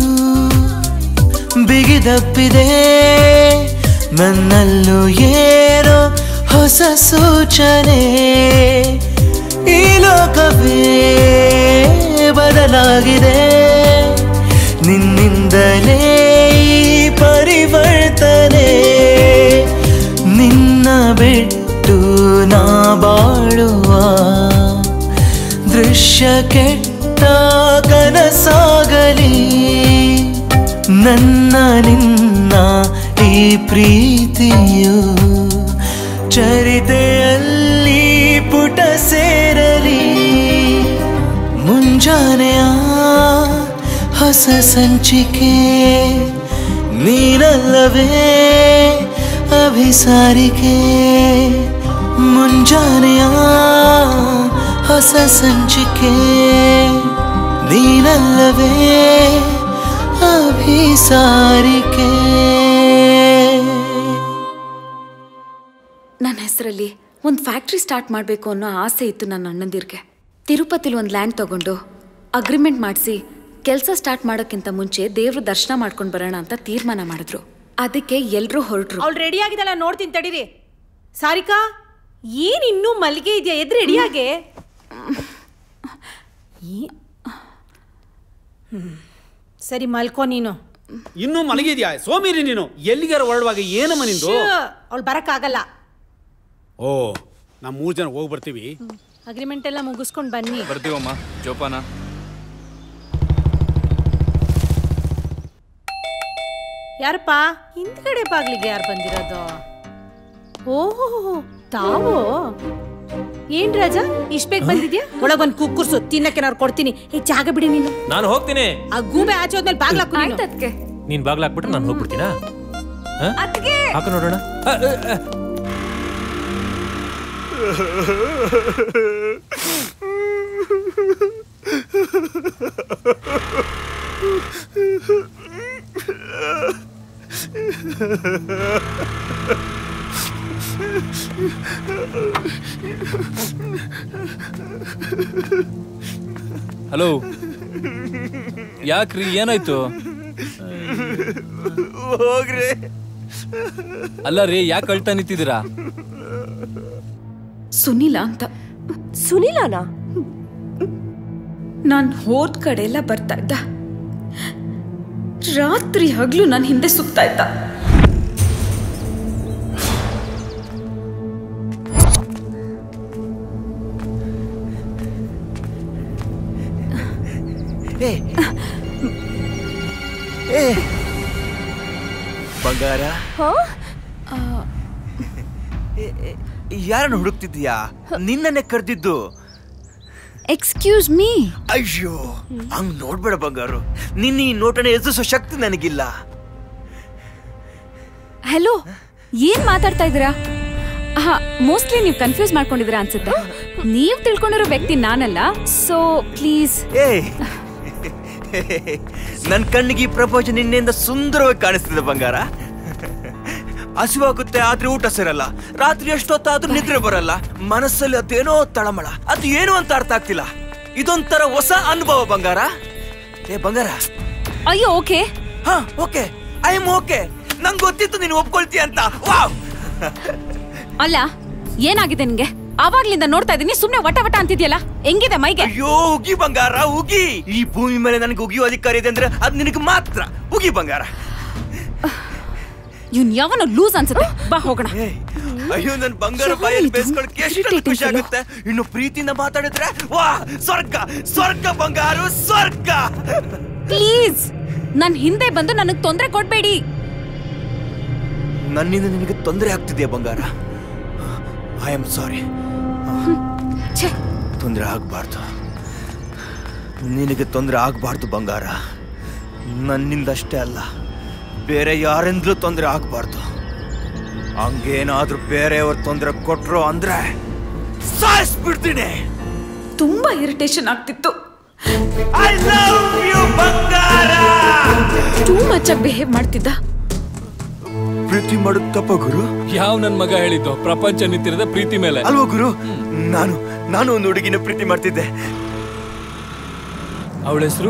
ಬಿಗಿದಪ್ಪಿದೆ ನನ್ನಲ್ಲೂ ಏನೋ ಹೊಸ ಸೂಚನೆ ಈ ಲೋಕವೇ ಬದಲಾಗಿದೆ ನಿನ್ನಿಂದಲೇ ಈ ಪರಿವರ್ತನೆ ನಿನ್ನ ಬಿಟ್ಟು ನಾ ಬಾಳುವ ದೃಶ್ಯ ಕೆಟ್ಟ ಕನಸಾಗಲಿ ನನ್ನ ನಿನ್ನ ಈ ಪ್ರೀತಿಯು ಚರಿತೆಯಲ್ಲಿ ಪುಟ ಸೇರಲಿ ಮುಂಜಾನೆಯ ಹೊಸ ಸಂಚಿಕೆ ನೀನಲ್ಲವೇ ಅಭಿಸಾರಿಕೆ ಮುಂಜಾನೆಯ ಹೊಸ ಸಂಚಿಕೆ ನೀನಲ್ಲವೇ ಅಭಿಸಾರಿಕೆ ನನ್ನ ಹೆಸರಲ್ಲಿ ಒಂದು ಫ್ಯಾಕ್ಟ್ರಿ ಸ್ಟಾರ್ಟ್ ಮಾಡಬೇಕು ಅನ್ನೋ ಆಸೆ ಇತ್ತು ನನ್ನ ಅಣ್ಣಂದಿರ್ಗೆ ತಿರುಪತಿಲಿ ಒಂದು ಲ್ಯಾಂಡ್ ತಗೊಂಡು ಅಗ್ರಿಮೆಂಟ್ ಮಾಡಿಸಿ ಕೆಲಸ ಸ್ಟಾರ್ಟ್ ಮಾಡೋಕ್ಕಿಂತ ಮುಂಚೆ ದೇವ್ರ ದರ್ಶನ ಮಾಡ್ಕೊಂಡು ಬರೋಣ ಅಂತ ತೀರ್ಮಾನ ಮಾಡಿದ್ರು ಅದಕ್ಕೆ ಎಲ್ಲರೂ ಹೊರಟ್ರು ಅವಳು ರೆಡಿ ಆಗಿದಲ್ಲ ನೋಡ್ತೀನಿ ತಡೀರಿ ಸಾರಿಕಾ ಏನ್ ಇನ್ನೂ ಮಲ್ಲಿಗೆ ಇದೆಯಾ ಎದ್ ರೆಡಿಯಾಗೆ ಈ- ಹ್ಮ್. ಸರಿ ಮಲ್ಕೋ ನೀನು ಇನ್ನೂ ಮಲಗಿದ್ಯಾ ಸೋಮಿರಿ ನೀನು ಎಲ್ಲಿಗಾರ ಹೊರಡುವಾಗ ಏನಮ್ಮ ನಿಂದು ಅವಳು ಬರಕ್ಕಾಗಲ್ಲ ಓ ನಾವು ಮೂರು ಜನ ಹೋಗಿ ಬರ್ತೀವಿ ಅಗ್ರಿಮೆಂಟ್ ಎಲ್ಲ ಮುಗಿಸ್ಕೊಂಡು ಬನ್ನಿ ಬರ್ತೀವಮ್ಮ ಜೋಪಾನ ಯಾರಪ್ಪ ಹಿಂದ್ಗಡೆ ಬಾಗ್ಲಿಗೆ ಯಾರು ಬಂದಿರೋದು ಓಹೋ ತಾವು ಏನ್ ರಾಜ ಇಷ್ಟ ಬೇಗ ಬಂದಿದ್ಯಾ ಒಳಗೊಂದ್ ಕುಕ್ಕುರ್ಸು ತಿನ್ನಕ್ಕೆ ಕೊಡ್ತೀನಿ ಏ ಜಾಗ ಬಿಡಿ ನೀನು ನಾನು ಹೋಗ್ತೀನಿ ಆ ಗೂಬೆ ಆಚೆ ಹೋದ್ಮೇಲೆ ಬಾಗ್ಲಾಕು ನೀನು. ನೀನ್ ಬಾಗ್ಲಾಕ್ಬಿಟ್ರೆ ನಾನು ಹೋಗ್ಬಿಡ್ತೀನಾ ಹ? ಹಾಕು ನೋಡೋಣ ಅ, ಅ, ಅ. ಹಲೋ ಯಾಕ್ರಿ ಏನಾಯ್ತು ಹೋಗ್ರಿ ಅಲ್ಲ ರೀ ಯಾಕೆ ಅಳ್ತಾ ನಿಂತಿದ್ದೀರಾ ಸುನಿಲ ಅಂತ ಸುನಿಲಾನಾ ನಾನು ಹೋದ್ ಕಡೆ ಎಲ್ಲ ಬರ್ತಾ ಇದ್ದ ರಾತ್ರಿ ಹಗ್ಲು ನನ್ನ ಹಿಂದೆ ಸುತ್ತಾ ಇದ್ದ ಏ ಏ ಬಂಗಾರ ಯಾರನ್ನು ಹುಡುಕ್ತಿದ್ದೀಯಾ ನಿನ್ನನ್ನೇ ಕರೆದಿದ್ದು ಎಕ್ಸ್ಕ್ಯೂಸ್ ಮೀ ಅಯ್ಯೋ ಹಂಗ್ ನೋಡ್ಬೇಡ ಬಂಗಾರು ನಿನ್ನ ಈ ನೋಟನ ಎದುರಿಸೋ ಶಕ್ತಿ ನನಗಿಲ್ಲ ಹಲೋ ಏನ್ ಮಾತಾಡ್ತಾ ಇದ್ದೀರಾ ಹಾ ಮೋಸ್ಟ್ಲಿ ನೀವು ಕನ್ಫ್ಯೂಸ್ ಮಾಡ್ಕೊಂಡಿದ್ದೀರಾ ಅನ್ಸುತ್ತೆ ನೀವು ತಿಳ್ಕೊಂಡಿರೋ ವ್ಯಕ್ತಿ ನಾನಲ್ಲ ಸೊ ಪ್ಲೀಸ್ ಏ ನನ್ನ ಕಣ್ಣಿಗೆ ಈ ಪ್ರಪಂಚ ನಿನ್ನೆಯಿಂದ ಸುಂದರವಾಗಿ ಕಾಣಿಸ್ತಿದೆ ಬಂಗಾರ ಹಸಿವಾಗುತ್ತೆ ಆದ್ರೆ ಊಟ ಸೇರಲ್ಲ ರಾತ್ರಿ ಎಷ್ಟೊತ್ತಾದ್ರೂ ನಿದ್ರೆ ಬರಲ್ಲ ಮನಸ್ಸಲ್ಲಿ ಅದೇನೋ ತಳಮಳ ಅದು ಏನು ಅಂತ ಅರ್ಥ ಆಗ್ತಿಲ್ಲ ಇದೊಂಥರ ಹೊಸ ಅನುಭವ ಬಂಗಾರ ಏ ಬಂಗಾರ ಅಯ್ಯೋ ಓಕೆ ಹಾ ಓಕೆ ಐ ಎಮ್ ಓಕೆ ನಂಗೆ ಗೊತ್ತಿತ್ತು ನೀನು ಒಪ್ಕೊಳ್ತೀಯ ಅಂತ ವಾವ್ ಅಲ್ಲ ಏನಾಗಿದೆ ನಿನ್ಗೆ ಆವಾಗ್ಲಿಂದ ನೋಡ್ತಾ ಇದೀನಿ ಸುಮ್ನೆ ವಟ ವಟ ಅಂತಿದ್ಯಲ್ಲ ಹೆಂಗಿದೆ ಮೈಗೆ ಅಯ್ಯೋ ಉಗಿ ಬಂಗಾರ ಉಗಿ ಈ ಭೂಮಿ ಮೇಲೆ ನನಗೆ ಉಗಿಯೋ ಅಧಿಕಾರ ಇದೆ ಅಂದ್ರೆ ಅದ್ ನಿನಗೆ ಮಾತ್ರ ಉಗಿ ಬಂಗಾರ ಇವ್ನ್ ಯಾವನ ಲೂಸ್ ಅನ್ಸುತ್ತೆ ಬಾ ಹೋಗೋಣ ಅಯ್ಯೋ ನನ್ ಬಂಗಾರ ಬಾಯಲ್ಲಿ ಬೇಯಿಸ್ಕೊಳಕ್ಕೆ ಎಷ್ಟು ಖುಷಿ ಆಗುತ್ತೆ ಇನ್ನು ಪ್ರೀತಿಯಿಂದ ಮಾತಾಡಿದ್ರೆ ವಾ ಸ್ವರ್ಗ ಸ್ವರ್ಗ ಬಂಗಾರು ಸ್ವರ್ಗ ಪ್ಲೀಸ್ ನನ್ ಹಿಂದೆ ಬಂದು ನನಗ್ ತೊಂದ್ರೆ ಕೊಡ್ಬೇಡಿ ನನ್ನಿಂದ ನಿನಗೆ ತೊಂದರೆ ಆಗ್ತಿದೆಯಾ ಬಂಗಾರ ಐ ಆಮ್ ಸಾರಿ ತೊಂದರೆ ಆಗ್ಬಾರ್ದು ನಿನಗೆ ತೊಂದರೆ ಆಗ್ಬಾರ್ದು ಬಂಗಾರ ನನ್ನಿಂದ ಅಷ್ಟೇ ಅಲ್ಲ ಬೇರೆ ಯಾರಿಂದಲೂ ತೊಂದರೆ ಆಗ್ಬಾರ್ದು ಹಂಗೇನಾದ್ರೂ ಬೇರೆಯವ್ರ ತೊಂದರೆ ಕೊಟ್ರು ಅಂದ್ರೆ ಸಾಯಿಸ್ಬಿಡ್ತೀನಿ ತುಂಬಾ ಇರಿಟೇಷನ್ ಆಗ್ತಿತ್ತು ಐ ಲವ್ ಯು ಬಂಗಾರ ಟೂ ಮಚ್ ಆಗಿ ಬಿಹೇವ್ ಮಾಡ್ತಿದ್ದ ಪ್ರೀತಿ ಮಾಡೋದು ತಪ್ಪ ಗುರು ಯಾವ ನನ್ ಮಗ ಹೇಳಿದ್ದು ಪ್ರಪಂಚ ನಿಂತಿರದ ಪ್ರೀತಿ ಮೇಲೆ ಅಲ್ವಾ ಗುರು ನಾನು ನಾನು ಒಂದು ಹುಡುಗಿನ ಪ್ರೀತಿ ಮಾಡ್ತಿದ್ದೆ ಅವಳ ಹೆಸರು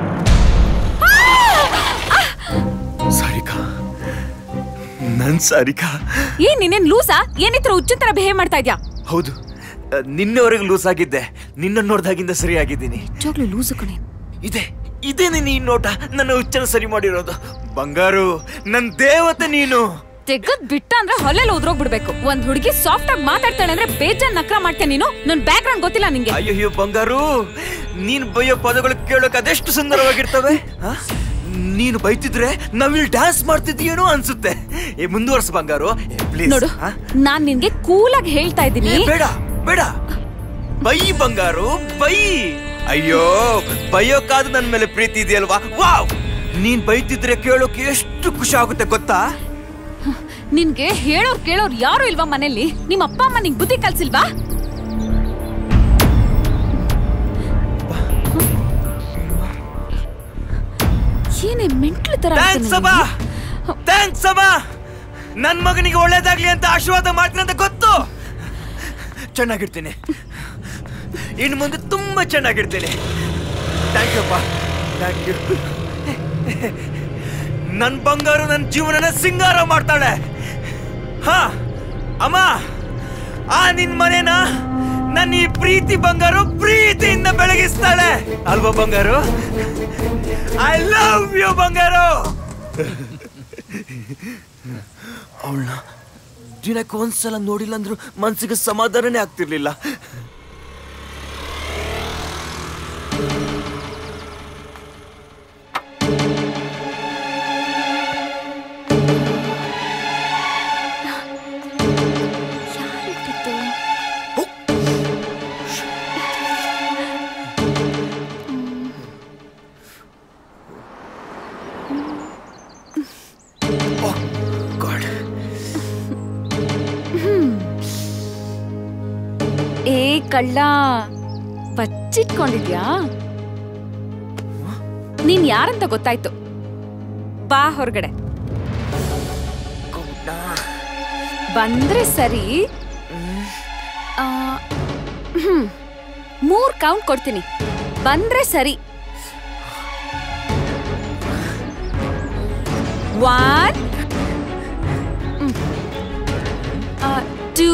ಸಾರಿಕಾ ನನ್ ಸಾರಿಕಾ ಏನ್ ನೀನೇನ್ ಲೂಸಾ ಏನಿತ್ರ ಹುಚ್ಚಿನ ತರ ಬಿಹೇವ್ ಮಾಡ್ತಾ ಇದ್ಯಾ ಹೌದು ನಿನ್ನೆವರೆಗೂ ಲೂಸ್ ಆಗಿದ್ದೆ ನಿನ್ನ ನೋಡ್ದಾಗಿಂದ ಸರಿಯಾಗಿದ್ದೀನಿ ನಿಜವಾಗ್ಲೂ ಲೂಸು ಕಣೆ ಇದೆ ಇದೇ ನೀನು ಈ ನೋಟ ನನ್ನ ಹುಚ್ಚನ ಸರಿ ಮಾಡಿರೋದು ಬಂಗಾರು ನನ್ ದೇವತೆ ನೀನು ತೆಗದ್ ಬಿಟ್ಟ ಅಂದ್ರೆ ಹೊಲೆಲ್ಲ ಉದ್ರೋಗ್ಬಿಡ್ಬೇಕು ಒಂದ್ ಹುಡುಗಿ ಸಾಫ್ಟ್ ಆಗಿ ಮಾತಾಡ್ತಾಳೆ ಅಂದ್ರೆ ಬೇಜಾನ್ ನಕ್ರ ಮಾಡ್ತೀಯ ನೀನು ನನ್ ಬ್ಯಾಕ್ ಗ್ರೌಂಡ್ ಗೊತ್ತಿಲ್ಲ ನಿಂಗೆ ಅಯ್ಯೋ ಬಂಗಾರು ನೀನ್ ಬೈಯೋ ಪದಗಳು ಕೇಳೋಕೆ ಅದೆಷ್ಟು ಸುಂದರವಾಗಿರ್ತವೆ ಆ? ನೀನು ಬೈತಿದ್ರೆ ನಾವಿಲ್ಲಿ ಡ್ಯಾನ್ಸ್ ಮಾಡ್ತಿದ್ದೀಯೇನೋ ಅನ್ಸುತ್ತೆ ಏ ಮುಂದುವರ್ಸ್ ಬಂಗಾರು ಪ್ಲೀಸ್ ನೋಡು ನಾನ್ ನಿನ್ಗೆ ಕೂಲಾಗಿ ಹೇಳ್ತಾ ಇದ್ದೀನಿ ಬೇಡ ಬೇಡ ಬೈ ಬಂಗಾರು ಬೈ ಅಯ್ಯೋ ಬೈಯೋಕಾದ ನನ್ ಮೇಲೆ ಪ್ರೀತಿ ಇದೆಯಲ್ವಾ ವಾವ್ ನೀನ್ ಬೈತಿದ್ರೆ ಕೇಳೋಕೆ ಎಷ್ಟು ಖುಷಿ ಆಗುತ್ತೆ ಗೊತ್ತಾ ನಿನ್ಗೆ ಹೇಳೋರ್ ಕೇಳೋರ್ ಯಾರು ಇಲ್ವಾ ಮನೇಲಿ ನಿಮ್ಮ ಅಪ್ಪ ಅಮ್ಮ ನಿಂಗ್ ಬುದ್ಧಿ ಕಲ್ಸಿಲ್ವಾ ಏನೇ ಮೆಂಟ್ಲು ತರ ಥ್ಯಾಂಕ್ಸ್ ಅಮ್ಮ ಥ್ಯಾಂಕ್ಸ್ ಅಮ್ಮ ನನ್ ಮಗನಿಗೆ ಒಳ್ಳೇದಾಗ್ಲಿ ಅಂತ ಆಶೀರ್ವಾದ ಮಾಡ್ತೀನಿ ಅಂತ ಗೊತ್ತು ಚೆನ್ನಾಗಿರ್ತೀನಿ ಇನ್ನು ಮುಂದೆ ತುಂಬಾ ಚೆನ್ನಾಗಿರ್ತೀನಿ ಥ್ಯಾಂಕ್ ಯು ಅಪ್ಪ ಥ್ಯಾಂಕ್ ಯು ನನ್ ಬಂಗಾರು ನನ್ನ ಜೀವನನ ಸಿಂಗಾರ ಮಾಡ್ತಾಳೆ ಹಾ ಅಮ್ಮ ಆ ನಿನ್ ಮನೇನ ನನ್ನ ಈ ಪ್ರೀತಿ ಬಂಗಾರು ಪ್ರೀತಿಯಿಂದ ಬೆಳಗಿಸ್ತಾಳೆ ಅಲ್ವಾ ಬಂಗಾರು ಐ ಲವ್ ಯು ಬಂಗಾರು ಅವಳನ್ನ ದಿನಕ್ಕೆ ಒಂದ್ಸಲ ನೋಡಿಲ್ಲ ಅಂದ್ರೂ ಮನ್ಸಿಗೆ ಸಮಾಧಾನನೇ ಆಗ್ತಿರ್ಲಿಲ್ಲ ಏ ಕಳ್ಳ ಬಚ್ಚಿಟ್ಕೊಂಡಿದ್ಯಾ ನೀನ್ ಯಾರಂತ ಗೊತ್ತಾಯ್ತು ಬಾ ಹೊರಗಡೆ ಬಂದ್ರೆ ಸರಿ ಆ, ಹ್ಮ್. ಮೂರ್ ಕೌಂಟ್ ಕೊಡ್ತೀನಿ ಬಂದ್ರೆ ಸರಿ ಒನ್ ಟೂ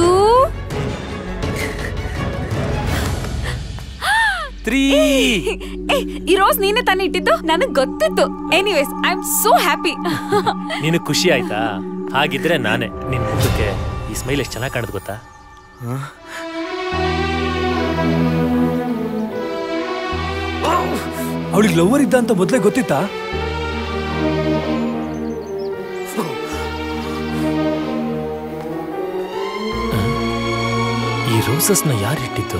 ತ್ರೀ ಏ ಈ ರೋಸ್ ನೀನೇ ತಾನೇ ಇಟ್ಟಿದ್ದು ನನಗ್ ಗೊತ್ತಿತ್ತು anyways I am so happy ನಿನಗೆ ಖುಷಿ ಆಯ್ತಾ ಹಾಗಿದ್ರೆ ನಾನೇ ನಿನ್ ಮುಖಕ್ಕೆ ಈ ಸ್ಮೈಲ್ ಎಷ್ಟು ಚೆನ್ನಾಗಿ ಕಾಣುತ್ತೆ ಗೊತ್ತಾ ಅವಳಿಗೆ ಲವರ್ ಇದ್ದ ಅಂತ ಮೊದಲೇ ಗೊತ್ತಿತ್ತಾ ಈ ರೋಸಸ್ನ ಯಾರು ಇಟ್ಟಿದ್ದು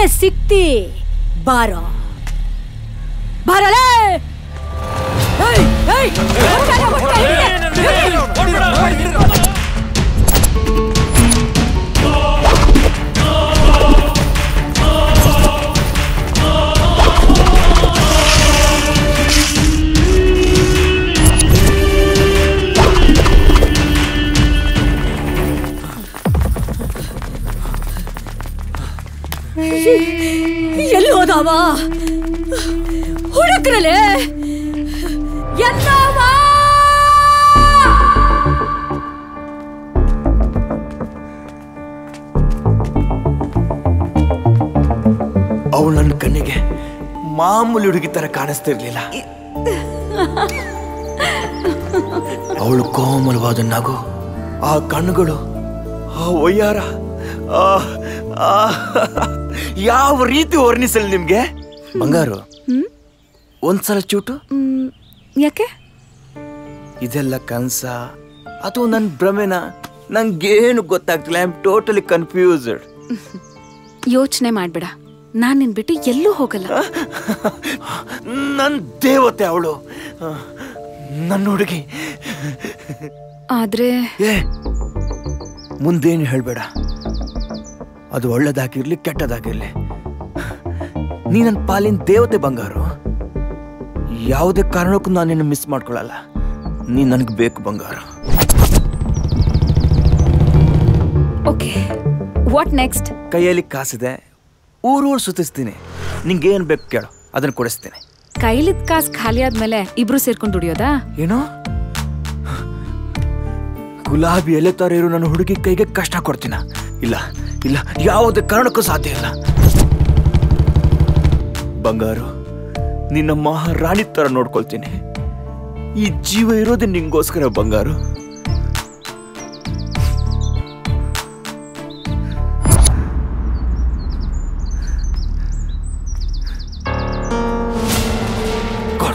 ಸಿಕ್ಕೇ ಸಿಕ್ತಿ ಬಾರೋ ಬಾರಲೇ ಏಯ್, ಏಯ್, ಹೊರ್ಟ್ಯಾನೆ, ಹೊರ್ಟ್ಯಾನೆ. ಎಲ್ಲಿ ಹೋದವ ಹುಡುಕ್ರಲೆ ಎಲ್ಲವ ಅವಳು ನನ್ನ ಕಣ್ಣಿಗೆ ಮಾಮೂಲಿ ಹುಡುಗಿ ತರ ಕಾಣಿಸ್ತಿರ್ಲಿಲ್ಲ ಅವಳು ಕೋಮಲವಾದ ನಗು ಆ ಕಣ್ಣುಗಳು ಆ ಒಯ್ಯಾರ ಆ, ಆ, ಯಾವ ರೀತಿ ವರ್ಣಿಸಲಿ ನಿಮ್ಗೆ ಬಂಗಾರು ಒಂದ್ಸಲ ಚೂಟು ಯಾಕೆ ಇದೆಲ್ಲ ಕನ್ಸ ಅಥವಾ ನನ್ನ ಭ್ರಮೆನ ನಂಗೇನು ಗೊತ್ತಾಗ್ತಿಲ್ಲ ಐ ಆಮ್ ಟೋಟಲಿ ಕನ್ಫ್ಯೂಸ್ಡ್ ಯೋಚನೆ ಮಾಡ್ಬೇಡ ನಾನ್ ನಿನ್ ಬಿಟ್ಟು ಎಲ್ಲೂ ಹೋಗಲ್ಲ ನನ್ನ ದೇವತೆ ಅವಳು ನನ್ನ ಹುಡುಗಿ ಆದ್ರೆ ಏ ಮುಂದೇನು ಹೇಳ್ಬೇಡ ಅದು ಒಳ್ಳೇದಾಗಿರ್ಲಿ ಕೆಟ್ಟದಾಗಿರ್ಲಿ ನೀ ನನ್ನ ಪಾಲಿನ ದೇವತೆ ಬಂಗಾರು ಯಾವುದೇ ಕಾರಣಕ್ಕೂ ನಾನು ನಿನ್ನ ಮಿಸ್ ಮಾಡ್ಕೊಳಲ್ಲ ನೀ ನನಗೆ ಬೇಕು ಬಂಗಾರು ಓಕೆ ವಾಟ್ ನೆಕ್ಸ್ಟ್ ಕೈಯಲ್ಲಿ ಕಾಸಿದೆ ಊರೂರು ಸುತ್ತಿಸ್ತೀನಿ ನಿಂಗೇನು ಬೇಕು ಕೇಳು ಅದನ್ನು ಕೊಡಿಸ್ತೀನಿ ಕೈಲಿದ್ ಕಾಸ್ ಖಾಲಿ ಆದ್ಮೇಲೆ ಇಬ್ರು ಸೇರ್ಕೊಂಡು ದುಡಿಯೋದಾ ಏನೋ ಗುಲಾಬಿ ಎಲೆ ತರ ಇರೋ ನನ್ನ ಹುಡುಗಿ ಕೈಗೆ ಕಷ್ಟ ಕೊಡ್ತೀನ ಇಲ್ಲ ಇಲ್ಲ ಯಾವುದೇ ಕಾರಣಕ್ಕೂ ಸಾಧ್ಯ ಇಲ್ಲ ಬಂಗಾರು ನಿನ್ನ ಮಹಾರಾಣಿ ತರ ನೋಡ್ಕೊಳ್ತೀನಿ ಈ ಜೀವ ಇರೋದೇ ನಿಂಗೋಸ್ಕರ ಬಂಗಾರು God.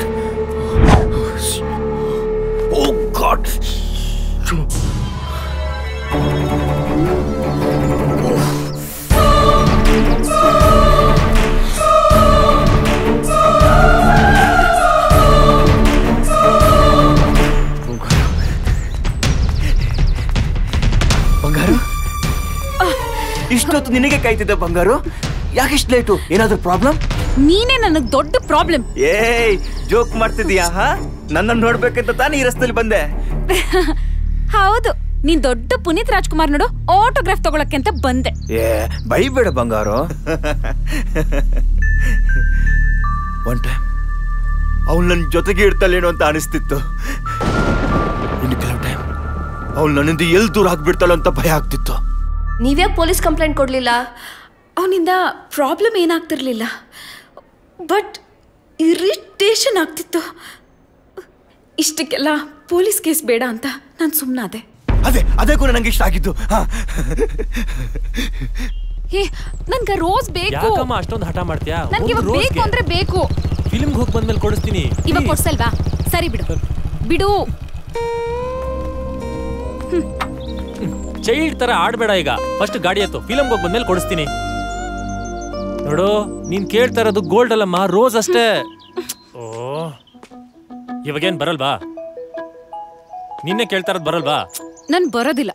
Oh God. ಬಂಗಾರು ಇಷ್ಟೊತ್ತು ನಿನಗೆ ಕಾಯ್ತಿದ್ದೆ ಬಂಗಾರು ಯಾಕಿಷ್ಟು ಲೇಟು ಏನಾದ್ರೂ ಪ್ರಾಬ್ಲಮ್ ನೀನೇ ನನಗ್ ದೊಡ್ಡ ಪ್ರಾಬ್ಲಮ್ ಏಯ್ ಜೋಕ್ ಮಾಡ್ತಿದೀಯಾ ಹಾ ನನ್ನನ್ನು ನೋಡ್ಬೇಕಂತ ತಾನೇ ಈ ರಸ್ತೆಯಲ್ಲಿ ಬಂದೆ ಹೌದು ನೀನ್ ದೊಡ್ಡ ಪುನೀತ್ ರಾಜ್ಕುಮಾರ್ ನೋಡು ಆಟೋಗ್ರಾಫ್ ತಗೊಳಕ್ಕೆ ಅಂತ ಬಂದೆ ಏ ಬೈಬೇಡ ಬಂಗಾರು ಒನ್ ಟೈಮ್ ಅವಳು ನನ್ನ ಜೊತೆಗೆ ಇರ್ತಾಳೇನೋ ಅಂತ ಅನಿಸ್ತಿತ್ತು ಇನ್ನು ಕೆಲವು ಟೈಮ್ ಅವಳು ನನ್ನಿಂದ ಎಲ್ಲಿ ದೂರ ಆಗ್ಬಿಡ್ತಾಳೋ ಅಂತ ಭಯ ಆಗ್ತಿತ್ತು ನೀವ್ಯಾಕೆ ಪೊಲೀಸ್ ಕಂಪ್ಲೇಂಟ್ ಕೊಡ್ಲಿಲ್ಲ ಅವನಿಂದ ಪ್ರಾಬ್ಲಮ್ ಏನಾಗ್ತಿರ್ಲಿಲ್ಲ ಬಟ್ ಇರಿಟೇಷನ್ ಆಗ್ತಿತ್ತು ಇಷ್ಟಕ್ಕೆಲ್ಲ ಪೊಲೀಸ್ ಕೇಸ್ ಬೇಡ ಅಂತ ನಾನು ಸುಮ್ಮನಾದೆ ಅದೇ ಅದೇ ಕೂಡ ನಂಗೆ ಇಷ್ಟ ಆಗಿದ್ದು ಹಾ ಹೇ ನನ್ಗೆ ರೋಸ್ ಬೇಕು ಯಾಕಮ್ಮ ಅಷ್ಟೊಂದು ಹಠ ಮಾಡ್ತೀಯಾ ನನ್ಗೆ ಇವಾಗ ಬೇಕು ಅಂದ್ರೆ ಬೇಕು ಫಿಲ್ಮ್ಗೆ ಹೋಗಿ ಬಂದ್ಮೇಲೆ ಕೊಡಿಸ್ತೀನಿ ಇವಾಗ ಕೊಡ್ಸಲ್ವಾ ಸರಿ ಬಿಡು ಬಿಡು ಚೈಲ್ಡ್ ತರ ಆಡ್ಬೇಡ ಈಗ ಫಸ್ಟ್ ಗಾಡಿ ಎತ್ತು ಫಿಲಮ್ಗೆ ಹೋಗಿ ಬಂದ್ಮೇಲೆ ಕೊಡಿಸ್ತೀನಿ ನೋಡು ನೀನ್ ಕೇಳ್ತಾ ಇರೋದು ಗೋಲ್ಡ್ ಅಲ್ಲಮ್ಮ ರೋಸ್ ಅಷ್ಟೇ ಓ ಇವಾಗೇನ್ ಬರಲ್ವಾ ನಿನ್ನೆ ಕೇಳ್ತಾ ಇರೋದು ಬರಲ್ವಾ ನನ್ ಬರೋದಿಲ್ಲ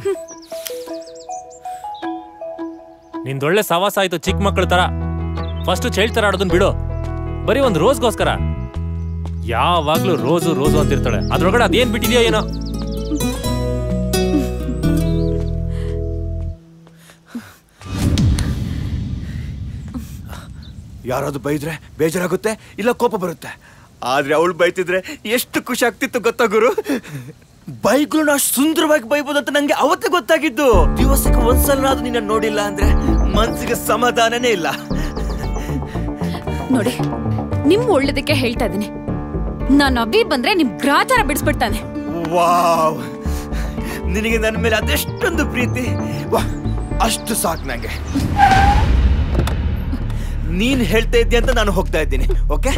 ನಿಂದೊಳ್ಳೆ ಸವಾಸ ಆಯ್ತು ಚಿಕ್ಕ ಮಕ್ಕಳ ತರ ಫಸ್ಟ್ ಚೈಲ್ಡ್ ತರ ಆಡೋದನ್ನ ಬಿಡು ಬರೀ ಒಂದು ರೋಸ್ಗೋಸ್ಕರ ಯಾವಾಗ್ಲೂ ರೋಸು ರೋಸು ಅಂತಿರ್ತಾಳೆ ಅದ್ರೊಳಗಡೆ ಅದೇನ್ ಬಿಟ್ಟಿದ್ಯೋ ಏನೋ ಯಾರಾದ್ರೂ ಬೈದ್ರೆ ಬೇಜಾರಾಗುತ್ತೆ ಇಲ್ಲ ಕೋಪ ಬರುತ್ತೆ ಆದ್ರೆ ಅವಳು ಬೈತಿದ್ರೆ ಎಷ್ಟು ಖುಷಿ ಆಗ್ತಿತ್ತು ಗೊತ್ತಾ ಗುರು ಬೈಕ್ಗಳನ್ನ ಅಷ್ಟು ಸುಂದರವಾಗಿ ಬೈಬೋದು ಅಂತ ನಂಗೆ ಅವತ್ತೇ ಗೊತ್ತಾಗಿದ್ದು ದಿವಸಕ್ಕೆ ಒಂದ್ಸಲನಾದ್ರೂ ನಿನ್ನ ನೋಡಿಲ್ಲ ಅಂದ್ರೆ ಮನ್ಸಿಗೆ ಸಮಾಧಾನನೇ ಇಲ್ಲ ನೋಡಿ ನಿಮ್ ಒಳ್ಳೇದಕ್ಕೆ ಹೇಳ್ತಾ ಇದೀನಿ ನಾನು ಅಭಿ ಬಂದ್ರೆ ನಿಮ್ ಗ್ರಾಚಾರ ಬಿಡಿಸ್ಬಿಡ್ತಾನೆ ವಾವ್ ನಿನಗೆ ನನ್ನ ಮೇಲೆ ಅದೆಷ್ಟೊಂದು ಪ್ರೀತಿ ವಾ ಅಷ್ಟು ಸಾಕು ನಂಗೆ ನೀನ್ ಹೇಳ್ತಾ ಇದ್ದೆ ಅಂತ ನಾನು ಹೋಗ್ತಾ ಇದ್ದೀನಿ ಓಕೆ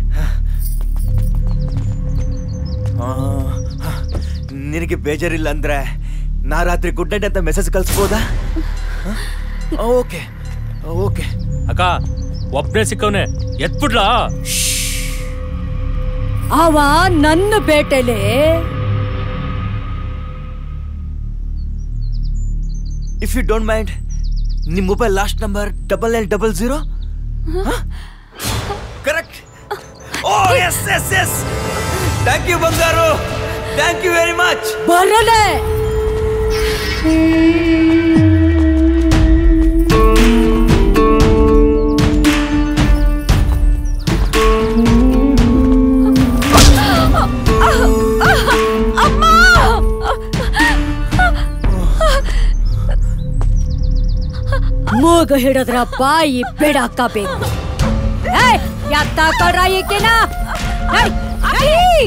ನಿನಗೆ ಬೇಜಾರಿಲ್ಲ ಅಂದ್ರೆ ನಾ ರಾತ್ರಿ ಗುಡ್ ನೈಟ್ ಅಂತ ಮೆಸೇಜ್ ಕಳಿಸ್ಬೋದಾ ಓಕೆ ಓಕೆ ಅಕ್ಕ ಒಬ್ನೇ ಸಿಕ್ಕವನೆ ಎತ್ಬಿಡ್ಲಾ ಅವ ನನ್ನ ಬೇಟೆಲೆ ಇಫ್ ಯು ಡೋಂಟ್ ಮೈಂಡ್ ನಿಮ್ಮ mobile last number double nine double zero correct oh yes yes yes thank you ಬಂಗಾರು ಥ್ಯಾಂಕ್ ಯು ವೆರಿ ಮಚ್ ಬರಲೆ ಮೂಗು ಹಿಡಿದ್ರ ಬಾಯಿ ಬಿಡಾಕಬೇಕು ಏಯ್ ಎತ್ತಾಕೊಡ್ರ ಈಕಿನ ಏಯ್, ಏಯ್!